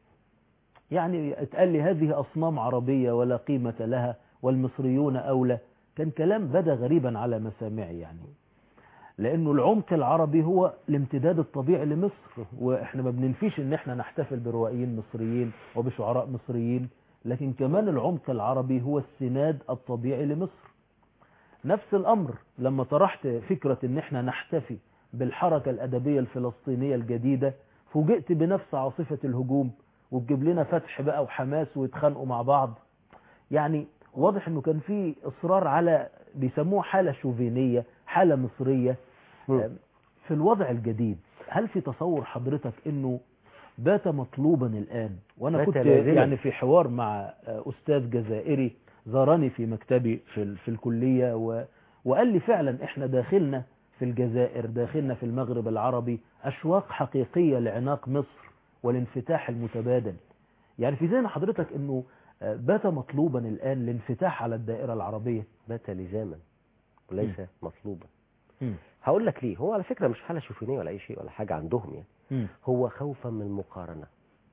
يعني اتقال لي هذه أصنام عربية ولا قيمة لها والمصريون أولى كان كلام بدا غريبا على مسامعي يعني لأنه العمق العربي هو الامتداد الطبيعي لمصر وإحنا ما بننفيش إن إحنا نحتفل بروائيين مصريين وبشعراء مصريين لكن كمان العمق العربي هو السناد الطبيعي لمصر نفس الأمر لما طرحت فكرة إن إحنا نحتفي بالحركة الأدبية الفلسطينية الجديدة فوجئت بنفس عاصفة الهجوم وتجيب لنا فتح بقى وحماس ويتخانقوا مع بعض يعني واضح انه كان في اصرار على بيسموها حالة شوفينية حالة مصرية مم. في الوضع الجديد هل في تصور حضرتك انه بات مطلوبا الان وانا بات كنت لازما. يعني في حوار مع استاذ جزائري زارني في مكتبي في, ال- في الكلية و وقال لي فعلا احنا داخلنا في الجزائر داخلنا في المغرب العربي اشواق حقيقية لعناق مصر والانفتاح المتبادل يعني في ذهن حضرتك انه آه، بات مطلوبا الان الانفتاح على الدائرة العربية بات لزاما وليس مطلوبا مم. هقول لك ليه هو على فكرة مش حالة شوفينية ولا أي شيء ولا حاجة عندهم يعني مم. هو خوفا من المقارنة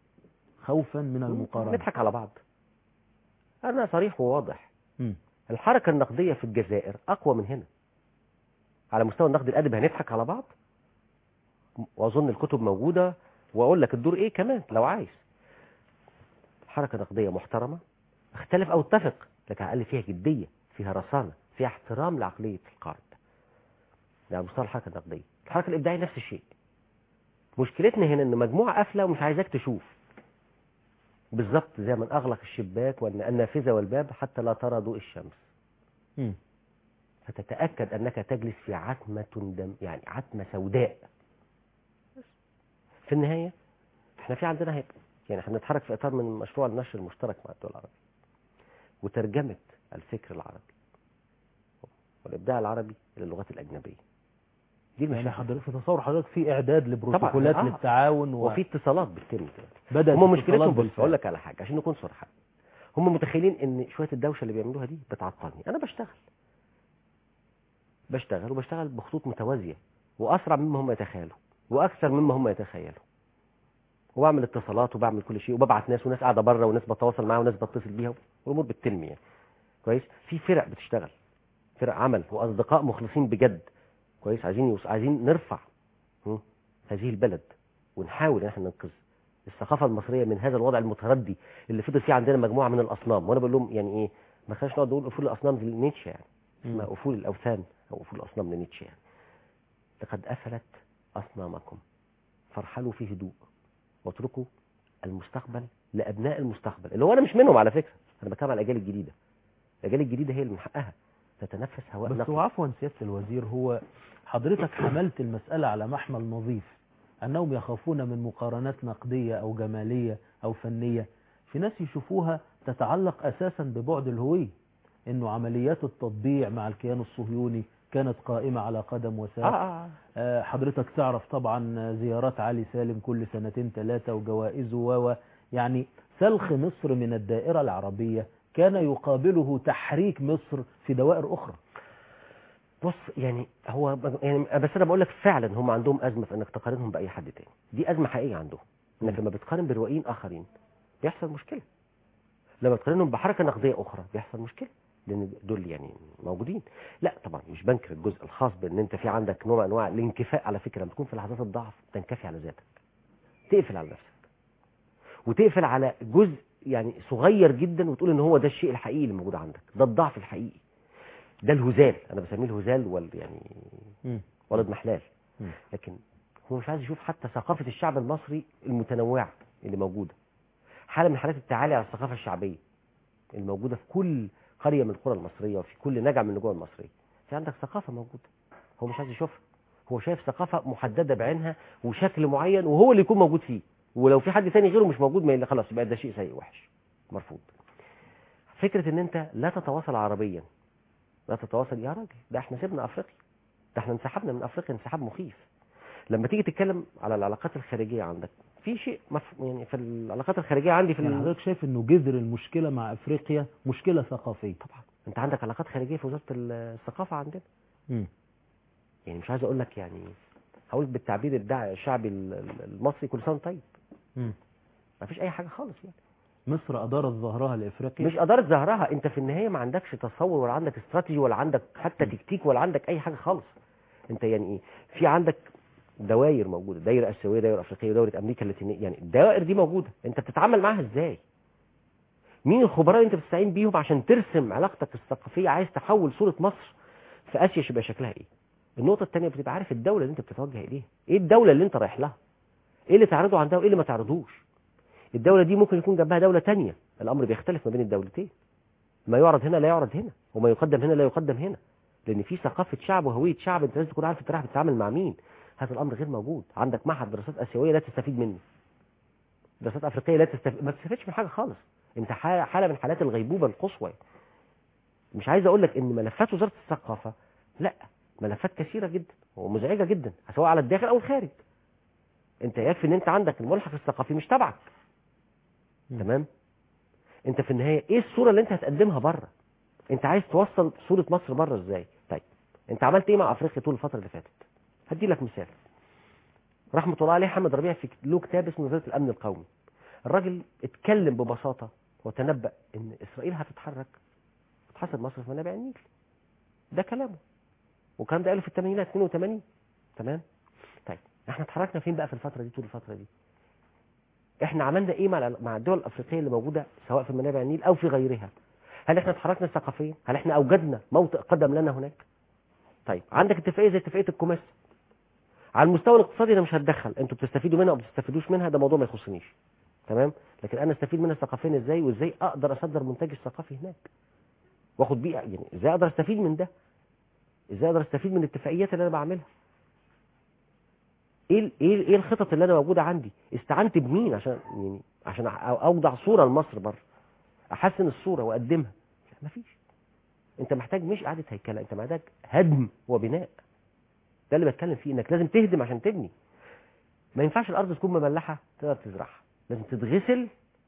خوفا من المقارنة نضحك على بعض أنا صريح وواضح مم. الحركة النقدية في الجزائر أقوى من هنا على مستوى النقد الأدبي هنضحك على بعض وأظن الكتب موجودة وأقول لك الدور إيه كمان لو عايز حركة نقدية محترمة اختلف أو اتفق لكن على الأقل فيها جدية فيها رصانة فيها احترام لعقلية القارئ ده على مستوى الحركة النقدية الحركة الإبداعية نفس الشيء مشكلتنا هنا إن مجموعة قافلة ومش عايزاك تشوف بالظبط زي من أغلق الشباك وأن النافذة والباب حتى لا ترى ضوء الشمس مم. فتتأكد أنك تجلس في عتمة دم يعني عتمة سوداء في النهايه احنا في عندنا هيبقى يعني احنا بنتحرك في اطار من مشروع النشر المشترك مع الدول العربيه وترجمه الفكر العربي والابداع العربي الى اللغات الاجنبيه دي يعني المشاكل حضرتك في تصور حضرتك في اعداد لبروتوكولات آه. للتعاون و... وفي اتصالات بتتم دلوقتي بدأت هم الاتصالات مشكلتهم بص بالفعل. اقول لك على حاجه عشان نكون صراحه هم متخيلين ان شويه الدوشه اللي بيعملوها دي بتعطلني انا بشتغل بشتغل وبشتغل بخطوط متوازيه واسرع مما هم يتخيلوا واكثر مما هم يتخيلوا وبعمل اتصالات وبعمل كل شيء وببعت ناس وناس قاعده بره وناس بتواصل معاها وناس بتصل بيها والامور بتتم يعني كويس في فرق بتشتغل فرق عمل واصدقاء مخلصين بجد كويس عايزين يوص... عايزين نرفع هم، هذه البلد ونحاول ان احنا ننقذ الثقافه المصريه من هذا الوضع المتردي اللي فضل فيه عندنا مجموعه من الاصنام وانا بقول لهم يعني ايه ما خليناش نقعد نقول افول الاصنام زي نيتشه يعني اسمها افول الاوثان او افول الاصنام لنيتشه يعني لقد افلت اصنامكم فارحلوا في هدوء واتركوا المستقبل لابناء المستقبل اللي هو انا مش منهم على فكره انا بتكلم على الاجيال الجديده الاجيال الجديده هي اللي من حقها تتنفس هواء بس نقي. هو عفوا سيادة الوزير هو حضرتك حملت المسألة على محمل نظيف أنهم يخافون من مقارنات نقدية أو جمالية أو فنية في ناس يشوفوها تتعلق أساسا ببعد الهوية أنه عمليات التطبيع مع الكيان الصهيوني كانت قائمة على قدم آه وساق آه. آه، حضرتك تعرف طبعا زيارات علي سالم كل سنتين ثلاثة وجوائزه و يعني سلخ مصر من الدائرة العربية كان يقابله تحريك مصر في دوائر أخرى بص يعني هو يعني بس انا بقول لك فعلا هم عندهم ازمه في انك تقارنهم باي حد تاني دي ازمه حقيقيه عندهم انك لما بتقارن بروائيين اخرين بيحصل مشكله لما تقارنهم بحركه نقديه اخرى بيحصل مشكله لان دول يعني موجودين لا طبعا مش بنكر الجزء الخاص بان انت في عندك نوع من انواع الانكفاء على فكره لما تكون في لحظات الضعف تنكفي على ذاتك تقفل على نفسك وتقفل على جزء يعني صغير جدا وتقول ان هو ده الشيء الحقيقي اللي موجود عندك ده الضعف الحقيقي ده الهزال انا بسميه الهزال وال يعني مم. ولد محلال مم. لكن هو مش عايز يشوف حتى ثقافة الشعب المصري المتنوعة اللي موجودة حالة من حالات التعالي على الثقافة الشعبية الموجودة في كل قرية من القرى المصرية وفي كل نجع من النجوع المصرية في عندك ثقافة موجودة هو مش عايز يشوفها هو شايف ثقافة محددة بعينها وشكل معين وهو اللي يكون موجود فيه ولو في حد تاني غيره مش موجود ما يلا خلاص يبقى ده شيء سيء وحش مرفوض فكرة ان انت لا تتواصل عربيا لا تتواصل يا راجل ده احنا سيبنا افريقيا ده احنا انسحبنا من افريقيا انسحاب مخيف لما تيجي تتكلم على العلاقات الخارجيه عندك في شيء مف... يعني في العلاقات الخارجيه عندي في يعني ال... حضرتك شايف انه جذر المشكلة مع افريقيا مشكلة ثقافية طبعا انت عندك علاقات خارجيه في وزاره الثقافه عندنا مم. يعني مش عايز اقول لك يعني هقول بالتعبير الدع... الشعبي ال- ال- المصري كل سنه وأنت طيب مم. ما فيش اي حاجه خالص يعني مصر ادارت ظهرها لافريقيا مش اداره ظهرها انت في النهايه ما عندكش تصور ولا عندك استراتيجي ولا عندك حتى تكتيك ولا عندك اي حاجه خالص انت يعني ايه في عندك دوائر موجوده دايره اسيويه دايره افريقيه دايره امريكا اللاتينيه يعني الدوائر دي موجوده انت بتتعامل معاها ازاي مين الخبراء اللي انت بتستعين بيهم عشان ترسم علاقتك الثقافيه عايز تحول صوره مصر في اسيا يبقى شكلها ايه النقطه الثانيه بتبقى عارف الدوله اللي انت بتتوجه اليها ايه الدوله اللي انت رايح لها ايه اللي تعرضه عندها وايه اللي ما تعرضوش الدوله دي ممكن يكون جنبها دوله تانية الامر بيختلف ما بين الدولتين ما يعرض هنا لا يعرض هنا وما يقدم هنا لا يقدم هنا لان في ثقافه شعب وهويه شعب انت لازم تكون عارف انت رايح بتتعامل مع مين هذا الامر غير موجود عندك معهد دراسات اسيويه لا تستفيد منه دراسات افريقيه لا تستفيد ما تستفيدش من حاجه خالص انت حاله حالة من حالات الغيبوبه القصوى مش عايز اقول لك ان ملفات وزاره الثقافه لا ملفات كثيره جدا ومزعجه جدا سواء على الداخل او الخارج انت يكفي ان انت عندك الملحق الثقافي مش تبعك مم. تمام انت في النهايه ايه الصوره اللي انت هتقدمها بره انت عايز توصل صوره مصر بره ازاي طيب انت عملت ايه مع افريقيا طول الفتره اللي فاتت هدي لك مثال رحمه الله عليه حمد ربيع في له كتاب اسمه وزاره الامن القومي الراجل اتكلم ببساطه وتنبأ ان اسرائيل هتتحرك وتحاصر مصر في منابع النيل ده كلامه وكان ده قاله في الثمانينات 82 تمام طيب احنا اتحركنا فين بقى في الفتره دي طول الفتره دي احنا عملنا ايه مع مع الدول الافريقيه اللي موجوده سواء في منابع النيل او في غيرها هل احنا اتحركنا ثقافيا هل احنا اوجدنا موطئ قدم لنا هناك طيب عندك اتفاقيه زي اتفاقيه الكوميس على المستوى الاقتصادي انا مش هتدخل انتوا بتستفيدوا منها او ما بتستفيدوش منها ده موضوع ما يخصنيش تمام لكن انا استفيد منها ثقافيا ازاي وازاي اقدر اصدر منتجي الثقافي هناك واخد بيه يعني ازاي اقدر استفيد من ده ازاي اقدر استفيد من الاتفاقيات اللي انا بعملها ايه ال- ايه ايه الخطط اللي انا موجوده عندي استعنت بمين عشان يعني عشان أ- اوضع صوره لمصر بره احسن الصوره واقدمها لا مفيش انت محتاج مش قعده هيكله انت محتاج هدم وبناء ده اللي بتكلم فيه انك لازم تهدم عشان تبني ما ينفعش الارض تكون مملحه تقدر تزرعها لازم تتغسل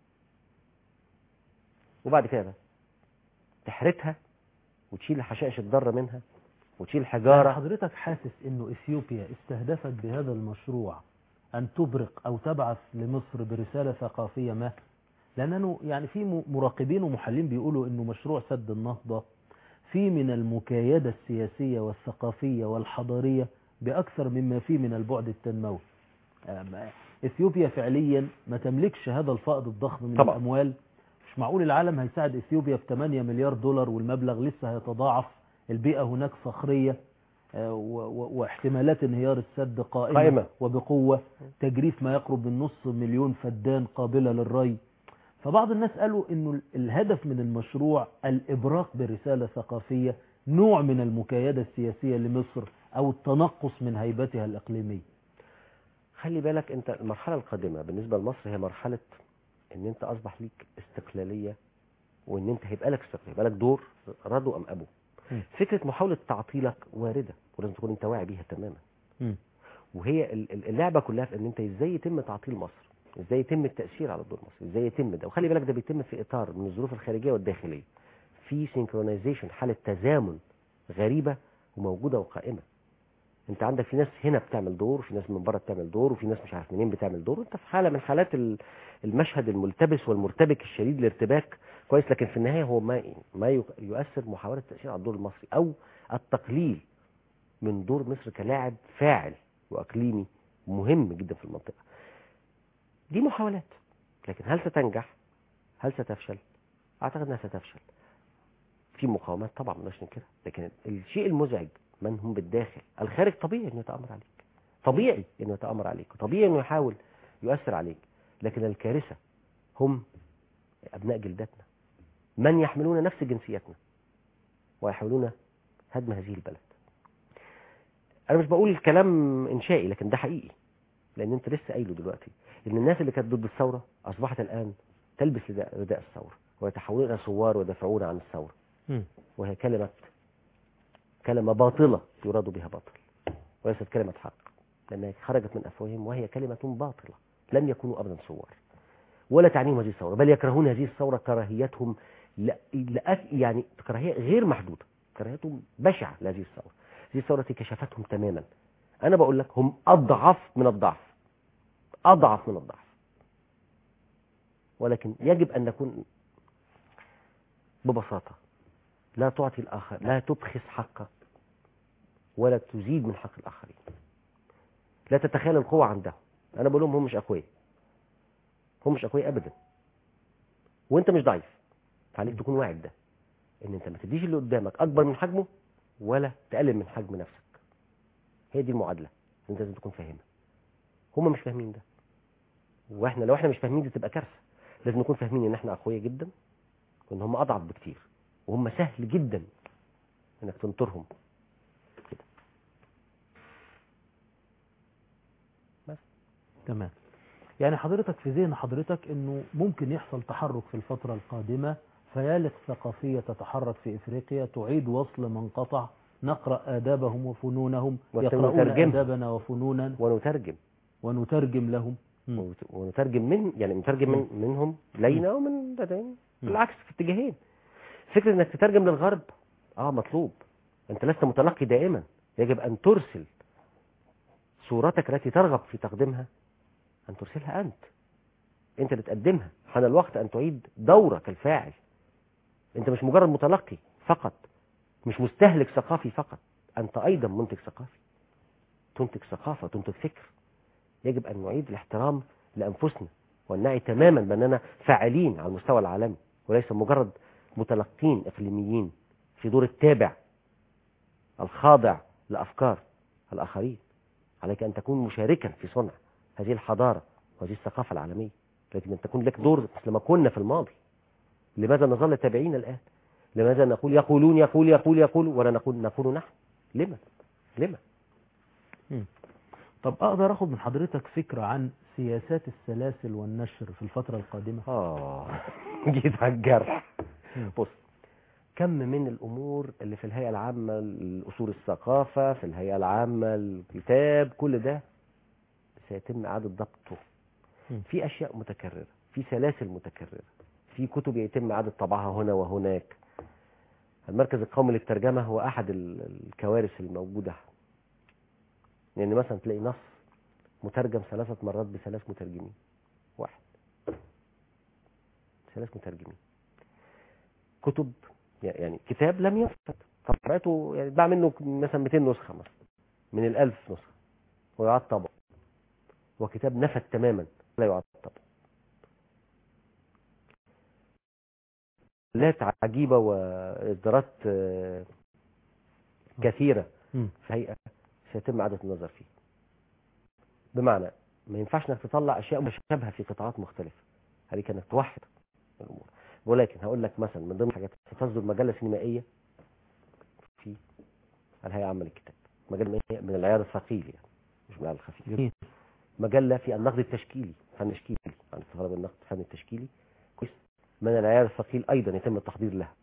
وبعد كده بس تحرتها وتشيل الحشائش الضاره منها وتشيل يعني حجاره حضرتك حاسس انه اثيوبيا استهدفت بهذا المشروع ان تبرق او تبعث لمصر برسالة ثقافية ما لانه يعني في م- مراقبين ومحللين بيقولوا انه مشروع سد النهضة فيه من المكايدة السياسية والثقافية والحضارية باكثر مما فيه من البعد التنموي أم- اثيوبيا فعليا ما تملكش هذا الفائض الضخم من طبعا. الاموال مش معقول العالم هيساعد اثيوبيا ب 8 مليار دولار والمبلغ لسه هيتضاعف البيئة هناك صخرية آه، و- و- واحتمالات انهيار السد قائمة, قائمة. وبقوة تجريف ما يقرب من نص مليون فدان قابلة للري فبعض الناس قالوا انه ال- الهدف من المشروع الابراق برسالة ثقافية نوع من المكايدة السياسية لمصر او التنقص من هيبتها الاقليمية خلي بالك انت المرحله القادمه بالنسبه لمصر هي مرحله ان انت اصبح ليك استقلاليه وان انت هيبقى لك استقلاليه يبقى لك دور رضوا ام ابوا م. فكره محاوله تعطيلك وارده ولازم تكون انت واعي بيها تماما م. وهي ال- ال- اللعبه كلها في ان انت ازاي يتم تعطيل مصر ازاي يتم التاثير على الدور المصري ازاي يتم ده وخلي بالك ده بيتم في اطار من الظروف الخارجيه والداخليه في سينكرونايزيشن حاله تزامن غريبه وموجوده وقائمه انت عندك في ناس هنا بتعمل دور وفي ناس من بره بتعمل دور وفي ناس مش عارف منين بتعمل دور وانت في حاله من حالات ال- المشهد الملتبس والمرتبك الشديد الارتباك كويس لكن في النهايه هو ما ما يق- يؤثر محاوله التاثير على الدور المصري او التقليل من دور مصر كلاعب فاعل واقليمي مهم جدا في المنطقه دي محاولات لكن هل ستنجح هل ستفشل اعتقد انها ستفشل في مقاومات طبعا ما ننكرها لكن الشيء المزعج من هم بالداخل الخارج طبيعي انه يتامر عليك طبيعي انه يتامر عليك وطبيعي انه يحاول يؤثر عليك لكن الكارثه هم ابناء جلدتنا من يحملون نفس جنسيتنا ويحاولون هدم هذه البلد انا مش بقول الكلام انشائي لكن ده حقيقي لان انت لسه قايله دلوقتي ان الناس اللي كانت ضد الثوره اصبحت الان تلبس رداء رداء الثوره ويتحولون الى ثوار ويدافعون عن الثوره م. وهي كلمة كلمة باطلة يراد بها باطل وليست كلمة حق لأنها خرجت من أفواههم وهي كلمة باطلة لم يكونوا أبدا ثوار ولا تعنيهم هذه الثورة بل يكرهون هذه الثورة كراهيتهم لا لا يعني كراهية غير محدودة كراهيتهم بشعة لهذه الثورة هذه الثورة التي كشفتهم تماما أنا بقول لك هم أضعف من الضعف أضعف من الضعف ولكن يجب أن نكون ببساطة لا تعطي الآخر لا تبخس حقك ولا تزيد من حق الآخرين لا تتخيل القوة عندهم أنا بقول لهم هم مش أقوياء هم مش أقوياء أبدا وأنت مش ضعيف فعليك تكون واعي بده إن أنت ما تديش اللي قدامك أكبر من حجمه ولا تقلل من حجم نفسك هي دي المعادلة أنت لازم تكون فاهمها هم مش فاهمين ده واحنا لو احنا مش فاهمين دي تبقى كارثة لازم نكون فاهمين ان احنا اقوياء جدا وان هم اضعف بكتير وهم سهل جدا انك تنطرهم كده تمام يعني حضرتك في ذهن حضرتك انه ممكن يحصل تحرك في الفترة القادمة فيالق ثقافية تتحرك في افريقيا تعيد وصل من قطع نقرأ آدابهم وفنونهم يقرؤون ونترجمها. آدابنا وفنونا ونترجم ونترجم لهم مم. ونت- ونترجم من يعني نترجم من منهم لينا ومن لدينا بالعكس في اتجاهين فكرة انك تترجم للغرب اه مطلوب انت لست متلقي دائما يجب ان ترسل صورتك التي ترغب في تقديمها ان ترسلها انت انت اللي تقدمها حان الوقت ان تعيد دورك الفاعل انت مش مجرد متلقي فقط مش مستهلك ثقافي فقط انت ايضا منتج ثقافي تنتج ثقافة تنتج فكر يجب أن نعيد الاحترام لأنفسنا وأن نعي تماما بأننا فاعلين على المستوى العالمي وليس مجرد متلقين إقليميين في دور التابع الخاضع لأفكار الآخرين عليك أن تكون مشاركا في صنع هذه الحضارة وهذه الثقافة العالمية لكن أن تكون لك دور مثل ما كنا في الماضي لماذا نظل تابعين الآن لماذا نقول يقولون يقول يقول يقول ولا نقول نقول نحن لما لما طب اقدر اخد من حضرتك فكرة عن سياسات السلاسل والنشر في الفترة القادمة اه جيت على الجرح مم. بص كم من الامور اللي في الهيئه العامه لاصول الثقافه في الهيئه العامه الكتاب كل ده سيتم اعاده ضبطه مم. في اشياء متكرره في سلاسل متكرره في كتب يتم اعاده طبعها هنا وهناك المركز القومي للترجمه هو احد ال- الكوارث الموجوده يعني مثلا تلاقي نص مترجم ثلاثه مرات بثلاث مترجمين واحد ثلاث مترجمين كتب يعني كتاب لم يفت طبعته يعني باع منه مثلا 200 نسخة مثلا من الألف نسخة ويعاد طبع وكتاب نفت تماما لا يعاد طبع لات عجيبة وإصدارات آه، كثيرة مم. في هيئة سيتم إعادة النظر فيه بمعنى ما ينفعش انك تطلع اشياء مشابهه في قطاعات مختلفه عليك انك توحد الامور ولكن هقول لك مثلا من ضمن الحاجات ستصدر مجله سينمائيه في الهيئه العامه للكتاب مجله سينمائية من العيار الثقيل يعني مش من العيار الخفيف جميل مجله في النقد التشكيلي فن التشكيلي عن استغراب النقد الفن التشكيلي كويس من العيار الثقيل ايضا يتم التحضير لها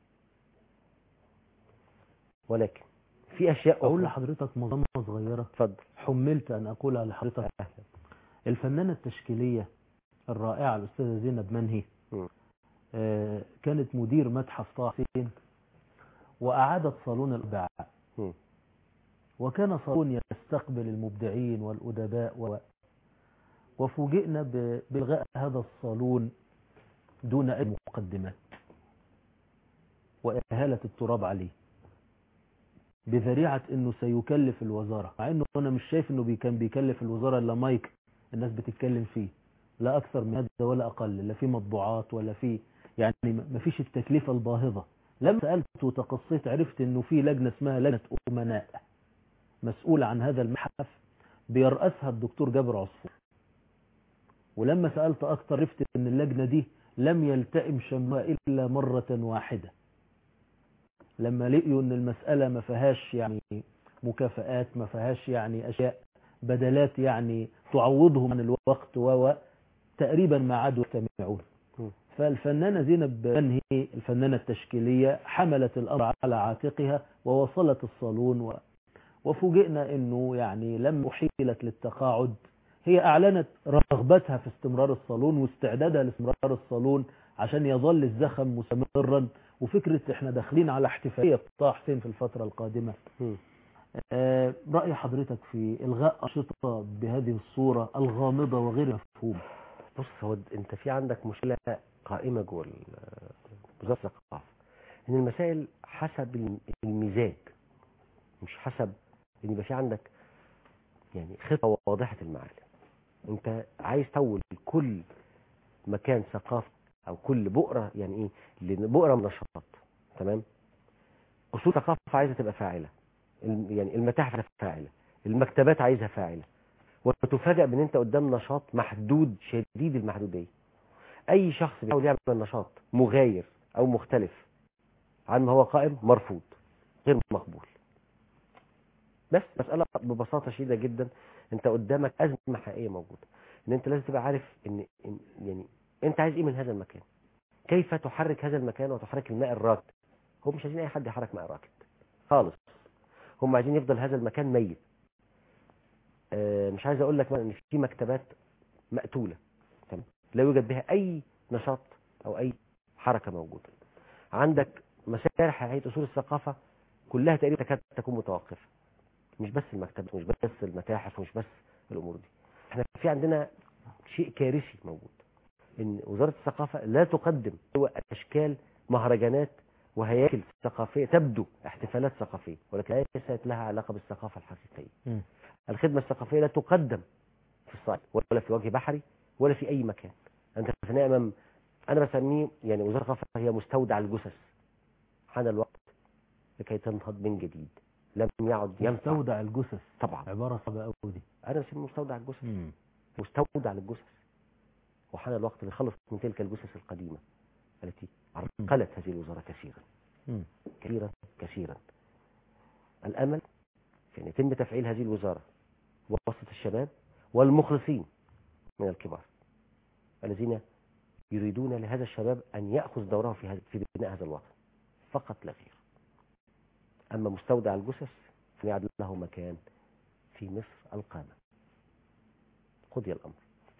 ولكن في اشياء اقول أخرى. لحضرتك منظمة صغيرة اتفضل حملت ان اقولها لحضرتك اهلا الفنانة التشكيلية الرائعة الأستاذة زينب منهي مم. آه، كانت مدير متحف طه حسين وأعادت صالون الإبداع مم. وكان صالون يستقبل المبدعين والأدباء و... وفوجئنا ب- بإلغاء هذا الصالون دون أي مقدمات وإهالة التراب عليه بذريعة أنه سيكلف الوزارة مع أنه أنا مش شايف أنه بي- كان بيكلف الوزارة إلا مايك الناس بتتكلم فيه لا أكثر من هذا ولا أقل لا في مطبوعات ولا في يعني ما فيش التكلفة الباهظة لما سألت وتقصيت عرفت أنه في لجنة اسمها لجنة أمناء مسؤولة عن هذا المتحف بيرأسها الدكتور جابر عصفور ولما سألت أكثر عرفت أن اللجنة دي لم يلتئم شملها إلا مرة واحدة لما لقيوا أن المسألة ما فيهاش يعني مكافآت ما فيهاش يعني أشياء بدلات يعني تعوضهم عن الوقت و تقريبا ما عادوا يجتمعون م. فالفنانة زينب منهي الفنانة التشكيلية حملت الأمر على عاتقها ووصلت الصالون و... وفوجئنا أنه يعني لما أحيلت للتقاعد هي أعلنت رغبتها في استمرار الصالون واستعدادها لاستمرار الصالون عشان يظل الزخم مستمرا وفكرة احنا داخلين على احتفالية طه حسين في الفترة القادمة مم. آه، رأي حضرتك في إلغاء أنشطة بهذه الصورة الغامضة وغير مفهومة بص هو د- انت في عندك مشكله قائمه جوه ال- وزاره الثقافه ان المسائل حسب الم- المزاج مش حسب ان يبقى في عندك يعني خطه واضحه المعالم انت عايز تول كل مكان ثقافي او كل بؤره يعني ايه لان بؤره من نشاط تمام اصول الثقافه عايزه تبقى فاعله الم- يعني المتاحف عايزة فاعله المكتبات عايزها فاعله وتفاجأ بان انت قدام نشاط محدود شديد المحدودية اي شخص بيحاول يعمل نشاط مغاير او مختلف عن ما هو قائم مرفوض غير مقبول بس مسألة ببساطة شديدة جدا انت قدامك ازمة حقيقية موجودة ان انت لازم تبقى عارف ان إن- يعني انت عايز ايه من هذا المكان كيف تحرك هذا المكان وتحرك الماء الراكد هم مش عايزين اي حد يحرك ماء راكد خالص هم عايزين يفضل هذا المكان ميت آه، مش عايز اقول لك مثلا ان في مكتبات مقتوله تمام لا يوجد بها اي نشاط او اي حركه موجوده عندك مسارح هيئه اصول الثقافه كلها تقريبا تكاد تكون متوقفه مش بس المكتبات مش بس المتاحف مش بس الامور دي احنا في عندنا شيء كارثي موجود ان وزاره الثقافه لا تقدم هو اشكال مهرجانات وهياكل ثقافيه تبدو احتفالات ثقافيه ولكن ليست لها علاقه بالثقافه الحقيقيه مم. الخدمة الثقافية لا تقدم في الصعيد ولا في وجه بحري ولا في أي مكان أنت في أمام أنا بسميه يعني وزارة الثقافة هي مستودع الجثث حان الوقت لكي تنهض من جديد لم يعد ينفع مستودع الجثث طبعا عبارة صعبة أوي دي أنا بسميه مستودع الجثث مستودع للجثث وحان الوقت لخلص من تلك الجثث القديمة التي عرقلت هذه الوزارة كثيرا مم. كثيرا كثيرا الأمل في أن يتم تفعيل هذه الوزارة وسط الشباب والمخلصين من الكبار الذين يريدون لهذا الشباب أن يأخذ دوره في هذا- في بناء هذا الوطن فقط لا غير أما مستودع الجثث فيعد له مكان في مصر القامة قضي الأمر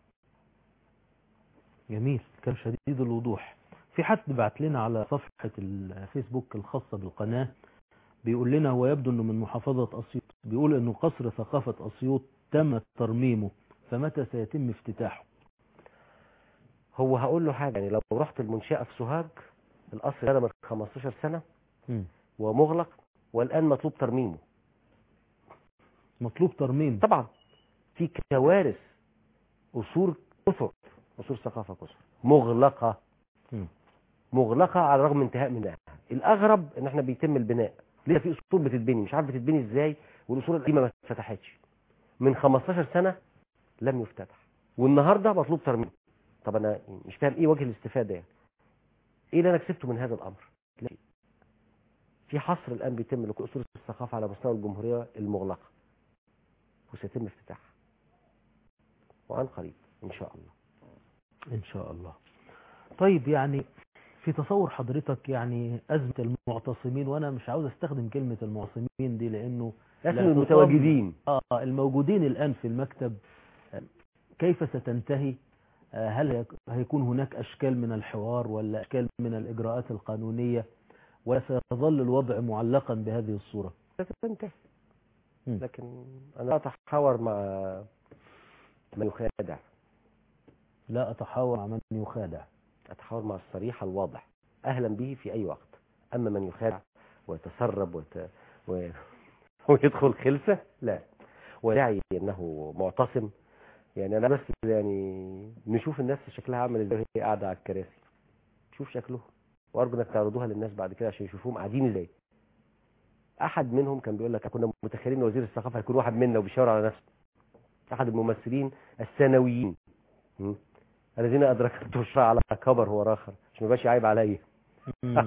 جميل كان شديد الوضوح في حد بعت لنا على صفحة الفيسبوك الخاصة بالقناة بيقول لنا هو يبدو انه من محافظة اسيوط بيقول انه قصر ثقافة اسيوط تم ترميمه فمتى سيتم افتتاحه هو هقول له حاجة يعني لو رحت المنشأة في سوهاج القصر ده من 15 سنة مم. ومغلق والآن مطلوب ترميمه مطلوب ترميم طبعا في كوارث قصور كثر قصور ثقافة كثر مغلقة مم. مغلقة على الرغم من انتهاء منها الأغرب ان احنا بيتم البناء لسه في أسطول بتتبني مش عارف بتتبني ازاي والأسطول القديمة ما اتفتحتش من 15 سنة لم يفتتح والنهاردة مطلوب ترميم طب أنا مش فاهم إيه وجه الاستفادة يعني إيه اللي أنا كسبته من هذا الأمر لا شيء. في حصر الآن بيتم لأسطول الثقافة على مستوى الجمهورية المغلقة وسيتم افتتاحها وعن قريب إن شاء الله ان شاء الله طيب يعني في تصور حضرتك يعني أزمة المعتصمين وأنا مش عاوز أستخدم كلمة المعتصمين دي لأنه لكن لا المتواجدين آه الموجودين الآن في المكتب آه، كيف ستنتهي آه، هل هيك- هيكون هناك أشكال من الحوار ولا أشكال من الإجراءات القانونية وسيظل الوضع معلقا بهذه الصورة ستنتهي مم. لكن أنا لا أتحاور مع من يخادع لا أتحاور مع من يخادع أتحاور مع الصريح الواضح أهلا به في أي وقت أما من يخادع ويتسرب ويت... و... ويدخل خلفة لا ويدعي أنه معتصم يعني أنا بس يعني نشوف الناس شكلها عامل إزاي وهي قاعدة على الكراسي شوف شكلهم وأرجو إنك تعرضوها للناس بعد كده عشان يشوفوهم قاعدين إزاي أحد منهم كان بيقول لك كنا متخيلين إن وزير الثقافة هيكون واحد منا وبيشاور على نفسه أحد الممثلين الثانويين م? الذين أدركت الشرع على كبر هو آخر مش مبقاش عيب عليا مم.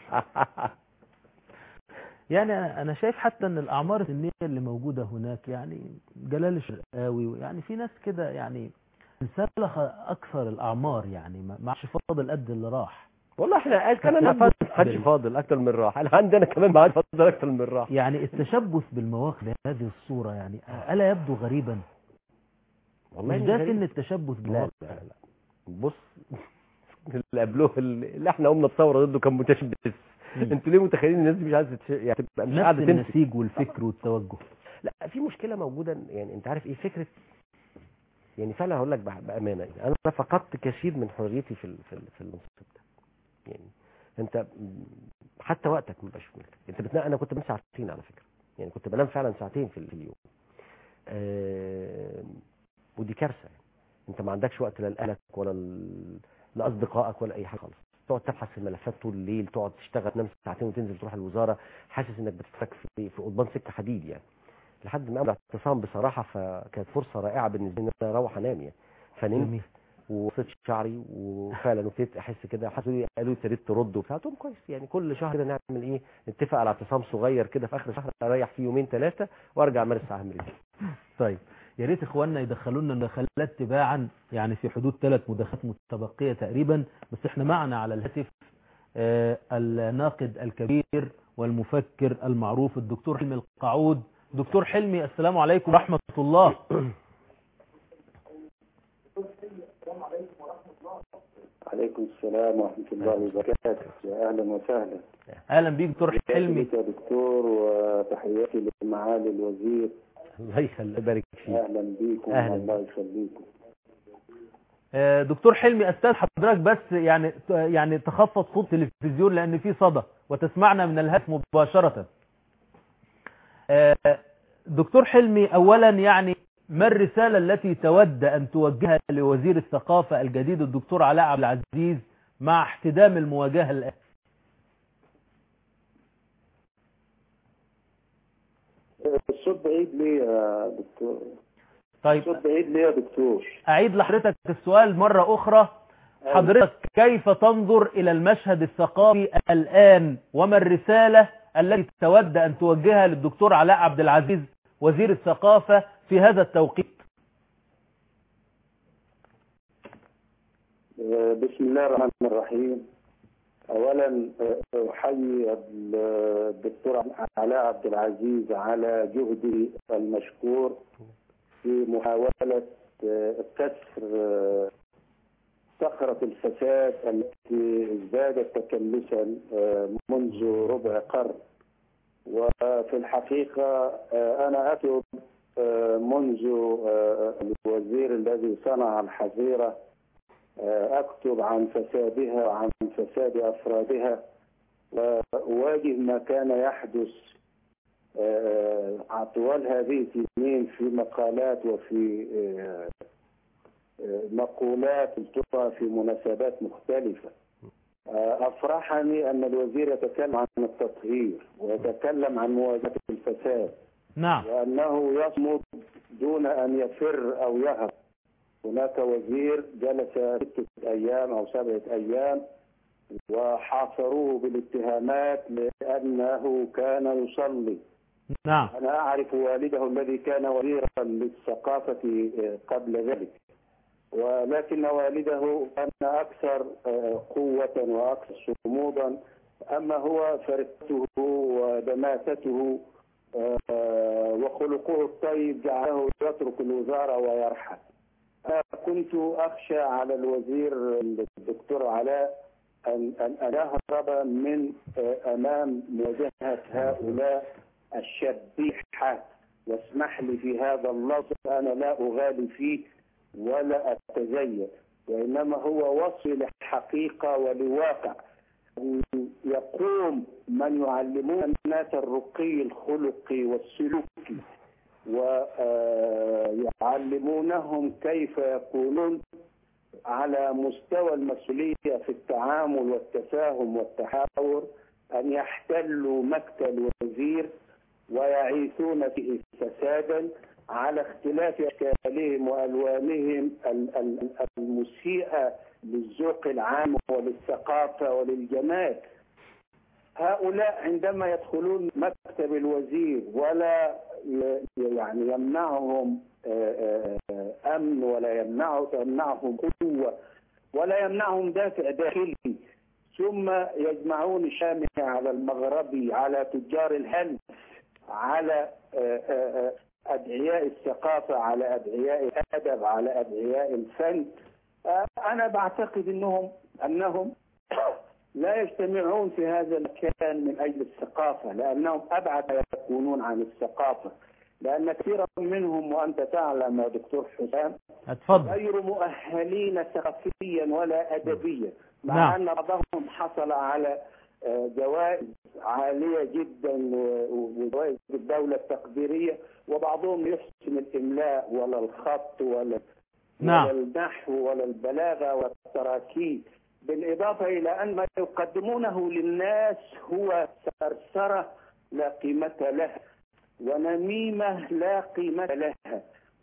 يعني أنا شايف حتى أن الأعمار السنية اللي موجودة هناك يعني جلال الشرقاوي يعني في ناس كده يعني انسلخ أكثر الأعمار يعني ما ما عادش فاضل قد اللي راح والله احنا كان انا التشبث فاضل حدش بال- فاضل اكتر من راح انا عندنا كمان ما عاد فاضل اكتر من راح يعني التشبث بالمواقف بهذه الصورة يعني ألا يبدو غريبا والله مش مش ده غريب. سن التشبث لا بالمواقف لا لا بص اللي قبله اللي احنا قمنا بثوره ضده كان متشبث مم. انتوا ليه متخيلين الناس دي مش عايزه تش... يعني تبقى مش نفس قاعده تمسك النسيج والفكر والتوجه لا في مشكله موجوده يعني انت عارف ايه فكره يعني فعلا هقول لك بأ- بامانه يعني انا فقدت كثير من حريتي في ال- في ال- في المنصب ده يعني انت م- حتى وقتك ما بقاش في ملكك انت بتنام انا كنت بنام ساعتين على فكره يعني كنت بنام فعلا ساعتين في ال- في اليوم آه ودي كارثه يعني. انت ما عندكش وقت لا لاهلك ولا ل- لاصدقائك ولا اي حاجه خالص تقعد تبحث في الملفات طول الليل تقعد تشتغل تنام ساعتين وتنزل تروح الوزاره حاسس انك بتتفك في في قضبان سكه حديد يعني لحد ما قبل اعتصام بصراحه فكانت فرصه رائعه بالنسبه لي ان انا اروح انام يعني فنمت جميل وقصيت شعري وفعلا ابتديت احس كده حسوا لي قالوا لي ابتديت ترد وبتاع قلت لهم كويس يعني كل شهر كده نعمل ايه نتفق على اعتصام صغير كده في اخر الشهر اريح فيه يومين ثلاثه وارجع امارس عملي طيب يا ريت اخواننا يدخلوا لنا مداخلات تباعا يعني في حدود ثلاث مداخلات متبقيه تقريبا بس احنا معنا على الهاتف آه، الناقد الكبير والمفكر المعروف الدكتور حلمي القعود دكتور حلمي السلام عليكم ورحمه الله عليكم السلام ورحمة الله وبركاته يا أهلا وسهلا اهلا بيك دكتور حلمي بك يا دكتور وتحياتي لمعالي الوزير الله يخليك يبارك فيك أهلا بكم أهلا. الله يخليكم آه، دكتور حلمي استاذ حضرتك بس يعني يعني تخفض صوت التلفزيون لان في صدى وتسمعنا من الهاتف مباشره آه، دكتور حلمي اولا يعني ما الرساله التي تود ان توجهها لوزير الثقافه الجديد الدكتور علاء عبد العزيز مع احتدام المواجهه الان الصوت بعيد ليه يا دكتور طيب الصوت بعيد ليه يا دكتور اعيد لحضرتك السؤال مره اخرى حضرتك كيف تنظر إلى المشهد الثقافي الآن وما الرسالة التي تود أن توجهها للدكتور علاء عبد العزيز وزير الثقافة في هذا التوقيت بسم الله الرحمن الرحيم اولا احيي الدكتور علاء عبد العزيز على جهده المشكور في محاوله كسر صخرة الفساد التي ازدادت تكلسا منذ ربع قرن وفي الحقيقة أنا أكتب منذ الوزير الذي صنع الحظيرة أكتب عن فسادها وعن فساد أفرادها وأواجه ما كان يحدث طوال هذه السنين في مقالات وفي مقولات قلتها في مناسبات مختلفة أفرحني أن الوزير يتكلم عن التطهير ويتكلم عن مواجهة الفساد نعم وأنه يصمد دون أن يفر أو يهرب هناك وزير جلس ستة أيام أو سبعة أيام وحاصروه بالاتهامات لأنه كان يصلي نعم أنا أعرف والده الذي كان وزيرا للثقافة قبل ذلك ولكن والده كان أكثر قوة وأكثر صمودا أما هو فرقته ودماثته وخلقه الطيب جعله يترك الوزارة ويرحل كنت أخشى على الوزير الدكتور علاء أن أن يهرب من أمام مواجهة هؤلاء الشبيحة واسمح لي في هذا اللفظ أنا لا أغالي فيه ولا أتزين وإنما هو وصف لحقيقة ولواقع يقوم من يعلمون الناس الرقي الخلقي والسلوكي ويعلمونهم كيف يكونون على مستوى المسؤولية في التعامل والتفاهم والتحاور أن يحتلوا مكتب الوزير ويعيثون فيه فسادا على اختلاف أشكالهم وألوانهم المسيئة للذوق العام وللثقافة وللجمال هؤلاء عندما يدخلون مكتب الوزير ولا يعني يمنعهم أمن ولا يمنعهم قوة ولا يمنعهم دافع داخلي ثم يجمعون الشامع على المغربي على تجار الهلف على أدعياء الثقافة على أدعياء الأدب على أدعياء الفن أنا بعتقد أنهم أنهم لا يجتمعون في هذا المكان من أجل الثقافة لأنهم أبعد يكونون عن الثقافة لأن كثيرا منهم وأنت تعلم يا دكتور حسام اتفضل غير مؤهلين ثقافيا ولا أدبيا مع نعم. أن بعضهم حصل على جوائز عالية جدا وجوائز الدولة التقديرية وبعضهم يحسن الإملاء ولا الخط ولا نعم. ولا النحو ولا البلاغة والتراكيب بالإضافة إلى أن ما يقدمونه للناس هو ثرثرة لا قيمة لها ونميمة لا قيمة لها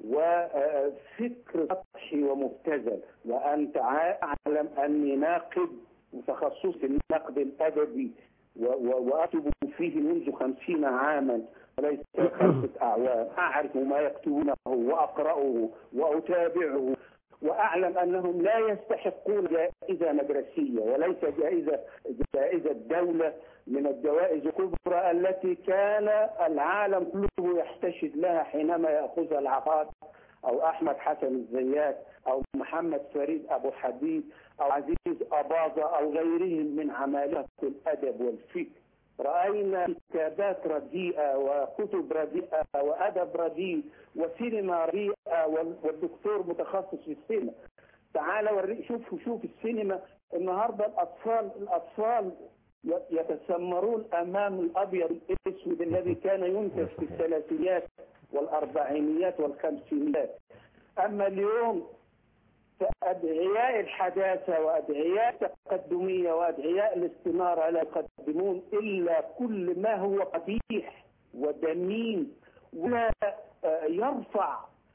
وفكر سطحي ومبتذل وأنت أعلم أني ناقد متخصص في النقد الأدبي وأكتب فيه منذ خمسين عاما وليس خمسة أعوام أعرف ما يكتبونه وأقرأه وأتابعه وأعلم أنهم لا يستحقون جائزة مدرسية وليس جائزة جائزة دولة من الجوائز الكبرى التي كان العالم كله يحتشد لها حينما يأخذها العقاد أو أحمد حسن الزيات أو محمد فريد أبو حديد أو عزيز أباظة أو غيرهم من عمالقة الأدب والفكر رأينا كتابات رديئة وكتب رديئة وأدب رديء وسينما رديئة والدكتور متخصص في السينما تعال وري شوف شوف السينما النهارده الأطفال الأطفال يتسمرون أمام الأبيض الأسود الذي كان ينتج في الثلاثينيات والأربعينيات والخمسينيات أما اليوم فأدعياء الحداثة وأدعياء التقدمية وأدعياء الاستنارة لا يقدمون إلا كل ما هو قبيح ودميم ولا يرفع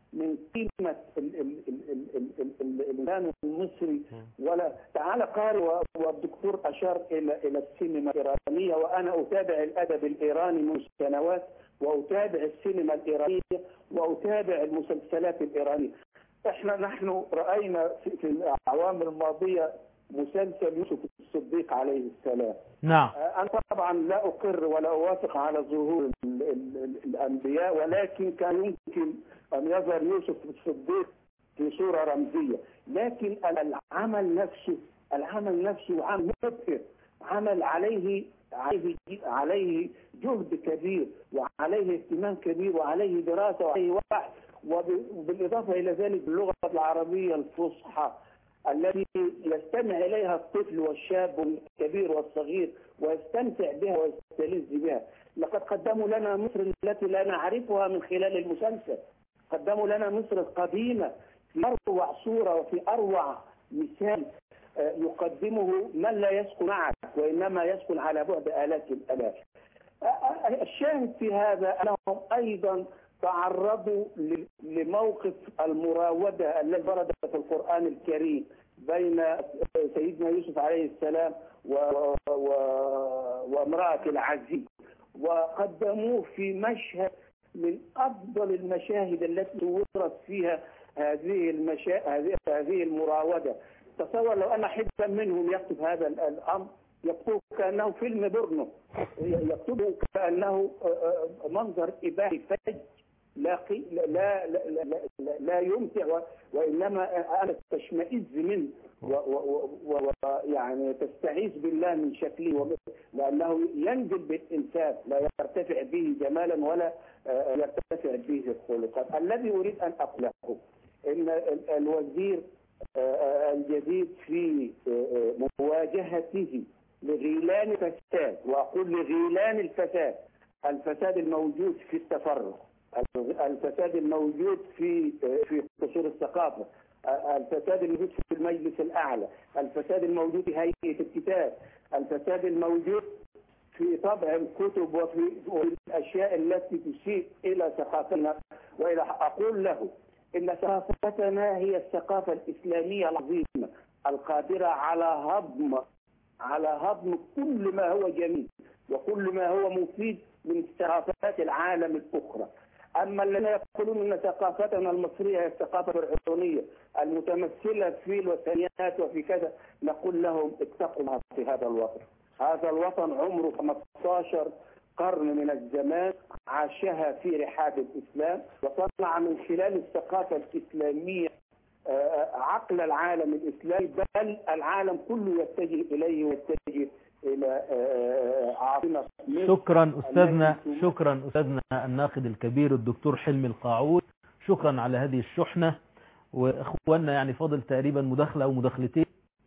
من قيمة ال- ال- ال- ال- ال- ال- ال- الإنسان المصري ولا تعال قارئ و- والدكتور أشار إلى إلى السينما الإيرانية وأنا أتابع الأدب الإيراني منذ سنوات وأتابع السينما الإيرانية وأتابع المسلسلات الإيرانية احنا نحن رأينا في, في الأعوام الماضية مسلسل يوسف الصديق عليه السلام نعم أنا طبعا لا أقر ولا أوافق على ظهور ال- ال- ال- الأنبياء ولكن كان يمكن أن يظهر يوسف الصديق في صورة رمزية لكن العمل نفسه العمل نفسه عمل مبهر عمل عليه عليه عليه جهد كبير وعليه اهتمام كبير وعليه دراسة وعليه وعي وب- وبالإضافة إلى ذلك اللغة العربية الفصحى التي يستمع إليها الطفل والشاب والكبير والصغير ويستمتع بها ويستلذ بها لقد قدموا لنا مصر التي لا نعرفها من خلال المسلسل قدموا لنا مصر القديمة في أروع صورة وفي أروع مثال آه، يقدمه من لا يسكن معك وإنما يسكن على بعد آلاف الآلاف آه، آه، الشاهد في هذا أنهم أيضا تعرضوا ل- لموقف المراودة الذي ورد في القرآن الكريم بين سيدنا يوسف عليه السلام و... و... وامرأة العزيز وقدموه في مشهد من أفضل المشاهد التي صورت فيها هذه المشا... هذه هذه المراودة تصور لو أن حدا منهم يكتب هذا ال- الأمر يكتب كأنه فيلم بورنو يكتبه كأنه آه، آه، منظر إباحي فج لا قي... لا لا لا, لا, لا, لا يمتع و... وانما انا تشمئز منه ويعني و... و... و... يعني تستعيذ بالله من شكله و... لانه ينزل بالانسان لا يرتفع به جمالا ولا آه، يرتفع به خلقا الذي اريد ان اقوله ان ال- الوزير آه، آه، الجديد في آه، آه، مواجهته لغيلان الفساد واقول لغيلان الفساد الفساد الموجود في التفرق الفساد الموجود في في قصور الثقافه الفساد الموجود في المجلس الاعلى الفساد الموجود في هيئه الكتاب الفساد الموجود في طبع الكتب وفي الاشياء التي تسيء الى ثقافتنا والى اقول له ان ثقافتنا هي الثقافه الاسلاميه العظيمه القادره على هضم على هضم كل ما هو جميل وكل ما هو مفيد من ثقافات العالم الاخرى اما الذين يقولون ان ثقافتنا المصريه هي الثقافه الفرعونيه المتمثله في الوثنيات وفي كذا نقول لهم اتقوا الله في هذا الوطن هذا الوطن عمره 15 قرن من الزمان عاشها في رحاب الاسلام وصنع من خلال الثقافه الاسلاميه آه، عقل العالم الاسلامي بل العالم كله يتجه اليه ويتجه الى آه، عاصمه مصر شكرا أستاذنا التي شكرا أستاذنا الناقد الكبير الدكتور حلمي القاعود شكرا على هذه الشحنة وإخواننا يعني فاضل تقريبا مداخلة أو مداخلتين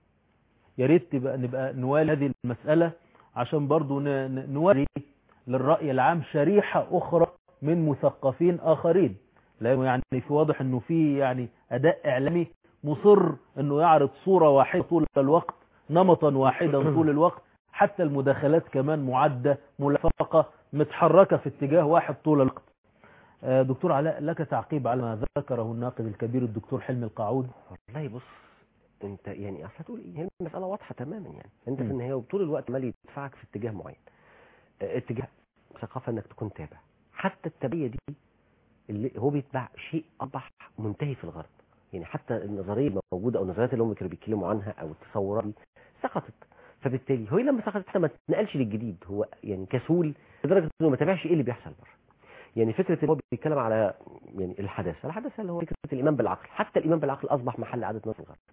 يا ريت تبقى نبقى نوالي هذه المسألة عشان برضو ن- ن- نوري للرأي العام شريحة أخرى من مثقفين آخرين لأنه يعني في واضح أنه في يعني أداء إعلامي مصر أنه يعرض صورة واحدة طول الوقت نمطا واحدا طول الوقت حتى المداخلات كمان معدة ملفقة متحركة في اتجاه واحد طول الوقت آه، دكتور علاء لك تعقيب على ما ذكره الناقد الكبير الدكتور حلمي القاعود والله بص انت يعني اصل هتقول ايه هي المساله واضحه تماما يعني انت في مم. النهايه طول الوقت عمال يدفعك في اتجاه معين اه، اتجاه ثقافه انك تكون تابع حتى التبعيه دي اللي هو بيتبع شيء اصبح منتهي في الغرب يعني حتى النظريه الموجوده او النظريات اللي هم كانوا بيتكلموا عنها او التصورات دي سقطت فبالتالي هو لما سقطت حتى ما تنقلش للجديد هو يعني كسول لدرجه انه ما تابعش ايه اللي بيحصل بره يعني فكره ان هو بيتكلم على يعني الحداثه الحداثه اللي هو فكره الايمان بالعقل حتى الايمان بالعقل اصبح محل عاده ناس الغرب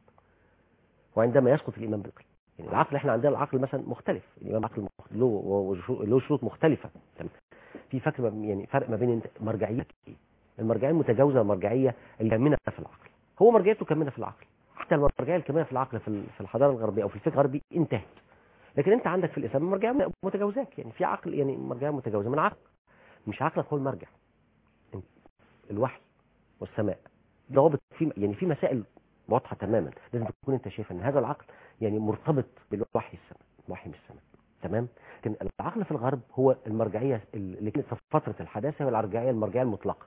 وعندما يسقط الايمان بالعقل يعني العقل احنا عندنا العقل مثلا مختلف الايمان بالعقل مخ- له وشرو- له شروط مختلفه تمام في فرق ما- يعني فرق ما بين انت- مرجعيه ايه المرجعيه المتجاوزه والمرجعيه الكامنه في العقل هو مرجعيته كامنه في العقل حتى المرجعيه الكامنه في العقل في ال- في الحضاره الغربيه او في الفكر الغربي انتهت لكن انت عندك في الاسلام مرجعيه متجاوزاك يعني في عقل يعني مرجعيه متجاوزه من عقل مش عقلك هو المرجع انت- الوحي والسماء ضوابط في يعني في مسائل واضحه تماما لازم تكون انت شايف ان هذا العقل يعني مرتبط بالوحي السماء الوحي من السماء تمام لكن العقل في الغرب هو المرجعيه اللي كانت في فتره الحداثه هو الارجعيه المرجعيه المطلقه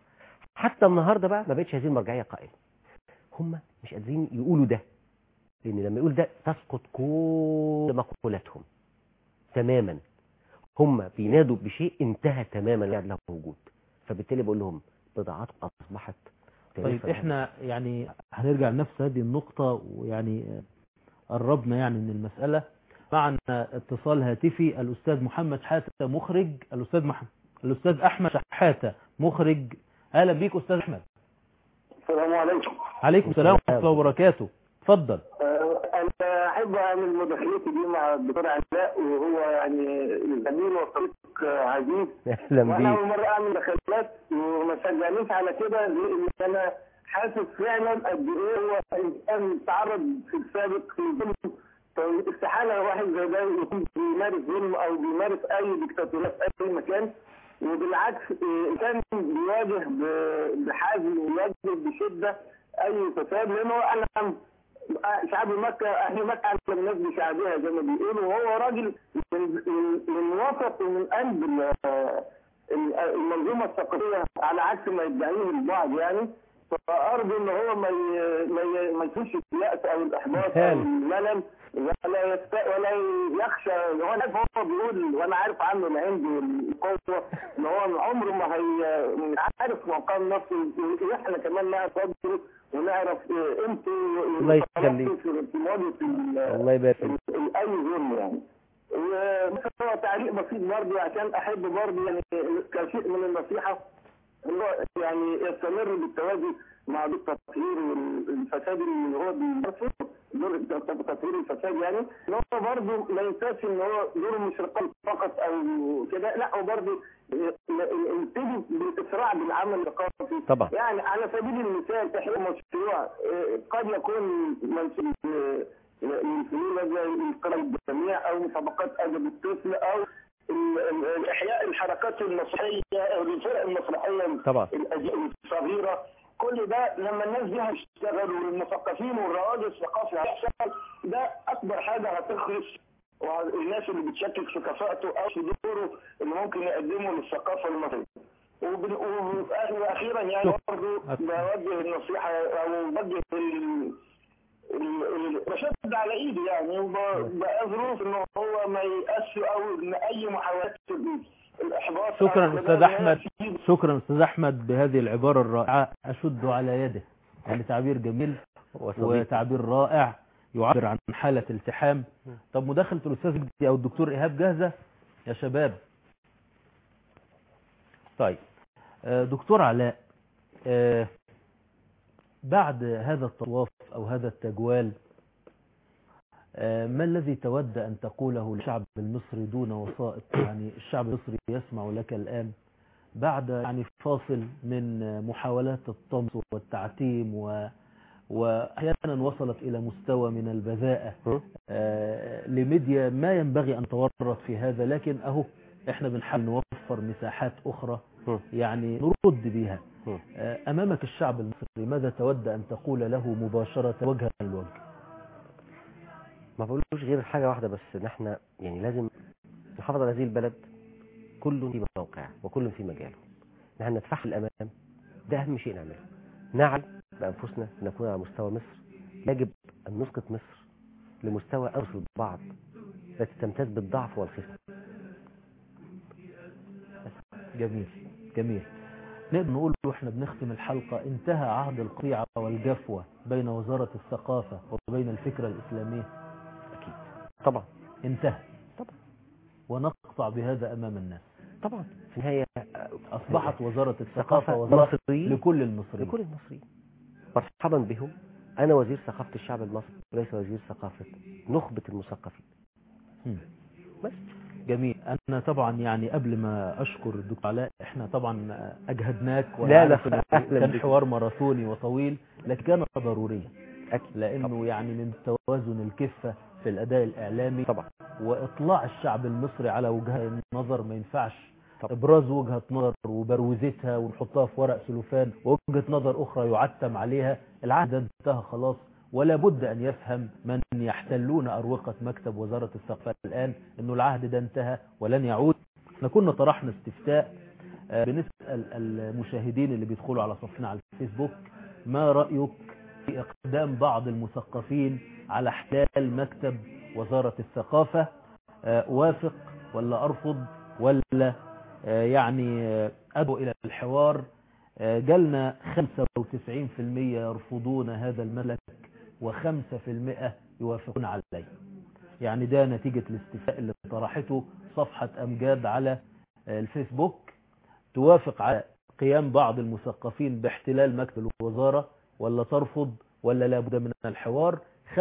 حتى النهارده بقى ما بقتش هذه المرجعيه قائمه هم مش قادرين يقولوا ده لان لما يقول ده تسقط كل مقولاتهم تماما هم بينادوا بشيء انتهى تماما لا له وجود فبالتالي بقول لهم بضاعتكم اصبحت طيب تاريخاً احنا يعني هنرجع لنفس هذه النقطة ويعني قربنا يعني من المسألة معنا اتصال هاتفي الأستاذ محمد حاتة مخرج الأستاذ محمد الأستاذ أحمد شحاتة مخرج أهلا بيك أستاذ أحمد السلام عليكم عليكم السلام ورحمة الله وبركاته اتفضل آه، انا احب اعمل مداخلتي دي مع الدكتور علاء وهو يعني زميل وصديق آه، عزيز اهلا وانا بيك اول مره اعمل مداخلات وما شجعنيش على كده لان انا حاسس فعلا قد ايه هو الانسان تعرض في السابق لظلم طيب استحاله واحد زي ده يكون بيمارس ظلم او بيمارس اي ديكتاتوريه في اي مكان وبالعكس آه، كان بيواجه ب- بحزم ويواجه بشده اي فساد لانه انا شعب مكة أهل مكة أعلم الناس بشعبها زي ما بيقولوا وهو راجل من, من, من وسط ومن قلب ال- ال- المنظومة الثقافية على عكس ما يدعيه البعض يعني فأرجو إن هو ما ي- ما ي- ما يكونش اليأس أو الإحباط أو مثال. الملل ولا يست... ولا يخشى هو أنا عارف هو بيقول وأنا عارف عنه العند والقوة إن هو عمره ما هي مش عارف مقام نفسه إحنا كمان نعرف قدره ونعرف إيه قيمته الله يخليك. في في مواجهة ال- الله يبارك فيك ال- اي ظلم يعني ومثلا هو تعليق بسيط برضه عشان احب برضه يعني كشيء من النصيحه ان هو يعني يستمر بالتوازي مع دور التطهير والفساد اللي هو بيمارسه دور تطهير الفساد يعني ان هو برضه ما ينساش ان هو دوره مش رقابي فقط او كده لا هو برضه يبتدي بالاسراع بالعمل الثقافي طبعا يعني على سبيل المثال تحقيق مشروع آه، قد يكون منسوب آه، للفنون زي القراءة الجميع أو مسابقات أدب الطفل أو ال- ال- إحياء الحركات المسرحية أو الفرق المسرحية طبعا الأج- الصغيرة كل ده لما الناس دي هتشتغل والمثقفين والرواد الثقافي هيحصل ده أكبر حاجة هتخلص والناس اللي بتشكك في كفاءته أو في دوره اللي ممكن يقدمه للثقافة المصرية وبن- وفي- واخيرا يعني برضه بوجه النصيحه او بوجه ال- ال- ال- بشد على ايدي يعني وبأظروف ان هو ما ييأسش او ان اي محاولات الاحباط شكرا أو أستاذ كده أحمد ما شكرا أستاذ أحمد بهذه العبارة الرائعة أشد على يده يعني تعبير جميل وصديق وتعبير رائع يعبر عن حالة التحام طب مداخلة الأستاذ مجدي أو الدكتور إيهاب جاهزة يا شباب طيب آه، دكتور علاء آه، بعد هذا الطواف أو هذا التجوال آه، ما الذي تود أن تقوله للشعب المصري دون وسائط يعني الشعب المصري يسمع لك الآن بعد يعني فاصل من آه، محاولات الطمس والتعتيم و وأحيانا وصلت إلى مستوى من البذاءة م? آه، لميديا ما ينبغي أن تورط في هذا لكن أهو إحنا بنحاول نوفر مساحات أخرى م. يعني نرد بها م. آه، أمامك الشعب المصري ماذا تود أن تقول له مباشرة وجها لوجه ما بقولوش غير حاجة واحدة بس ان احنا يعني لازم نحافظ على هذه البلد كل في موقعه وكل في مجاله ان احنا ندفعها للامام ده اهم شيء نعمله نعلم بانفسنا ان نكون على مستوى مصر يجب ان نسقط مصر لمستوى اوصل البعض التي تمتاز بالضعف والخفة جميل جميل نقدر نقول واحنا بنختم الحلقة انتهى عهد القطيعة والجفوة بين وزارة الثقافة وبين الفكرة الإسلامية اكيد طبعا انتهى طبعا. ونقطع بهذا أمام الناس طبعا في النهاية أصبحت وزارة الثقافة ثقافة وزارة مصرية لكل المصريين لكل المصريين مرحبا بهم انا وزير ثقافة الشعب المصري وليس وزير ثقافة نخبة المثقفين مم. بس جميل أنا طبعا يعني قبل ما أشكر الدكتور علاء إحنا طبعا أجهدناك لا، وأنا لا، عارف إن أهلاً كان بك. حوار ماراثوني وطويل لكن كان ضروريا أكيد. لأنه يعني من توازن الكفة في الأداء الإعلامي طبعا وإطلاع الشعب المصري على وجهة النظر ما ينفعش طبعا. إبراز وجهة نظر وبروزتها ونحطها في ورق سلوفان ووجهة نظر أخرى يعتم عليها العهد ده انتهى خلاص ولا بد أن يفهم من يحتلون أروقة مكتب وزارة الثقافة الآن أنه العهد ده انتهى ولن يعود احنا كنا طرحنا استفتاء آه، بنسأل المشاهدين اللي بيدخلوا على صفنا على الفيسبوك ما رأيك في اقدام بعض المثقفين على احتلال مكتب وزارة الثقافة آه، وافق ولا ارفض ولا آه، يعني آه، ادعو الى الحوار آه، جالنا 95% يرفضون هذا الملك و5% يوافقون عليه يعني ده نتيجة الاستفتاء اللي طرحته صفحة أمجاد على آه، الفيسبوك توافق على قيام بعض المثقفين باحتلال مكتب الوزارة ولا ترفض ولا لابد من الحوار 95%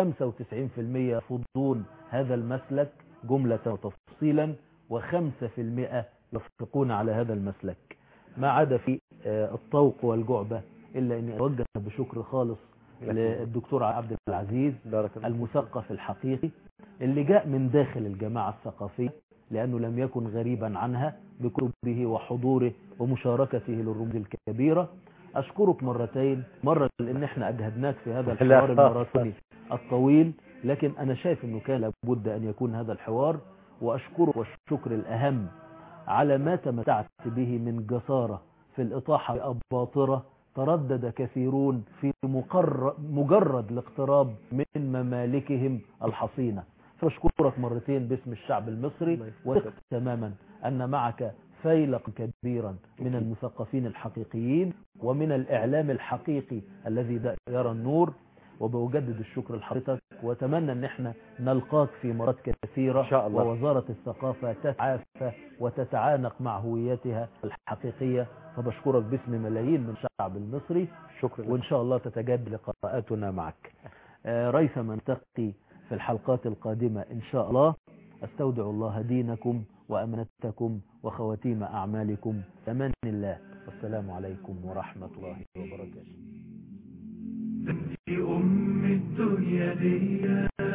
يرفضون هذا المسلك جملة وتفصيلا و5% يوافقون على هذا المسلك ما عدا في آه، الطوق والجعبة إلا أني أوجه بشكر خالص للدكتور عبد العزيز بارك الله المثقف الحقيقي اللي جاء من داخل الجماعة الثقافية لأنه لم يكن غريبا عنها بكتبه وحضوره ومشاركته للرموز الكبيرة أشكرك مرتين مرة لأن احنا أجهدناك في هذا لا. الحوار الماراثوني الطويل لكن أنا شايف أنه كان لابد أن يكون هذا الحوار وأشكرك والشكر الأهم على ما تمتعت به من جسارة في الإطاحة بأباطرة تردد كثيرون في مقر مجرد الاقتراب من ممالكهم الحصينة فاشكرك مرتين باسم الشعب المصري الله يسلمك. وثق تماما أن معك فيلق كبيرا من المثقفين الحقيقيين ومن الإعلام الحقيقي الذي دا- يرى النور وبوجدد الشكر لحضرتك واتمنى ان احنا نلقاك في مرات كثيرة إن شاء الله. ووزارة الثقافة تتعافى وتتعانق مع هويتها الحقيقية فبشكرك باسم ملايين من الشعب المصري شكرا وإن شاء الله تتجدد لقاءاتنا معك آه، ريثما نلتقي في الحلقات القادمة إن شاء الله أستودع الله دينكم وأمنتكم وخواتيم أعمالكم أمان الله والسلام عليكم ورحمة الله وبركاته انت ام الدنيا دي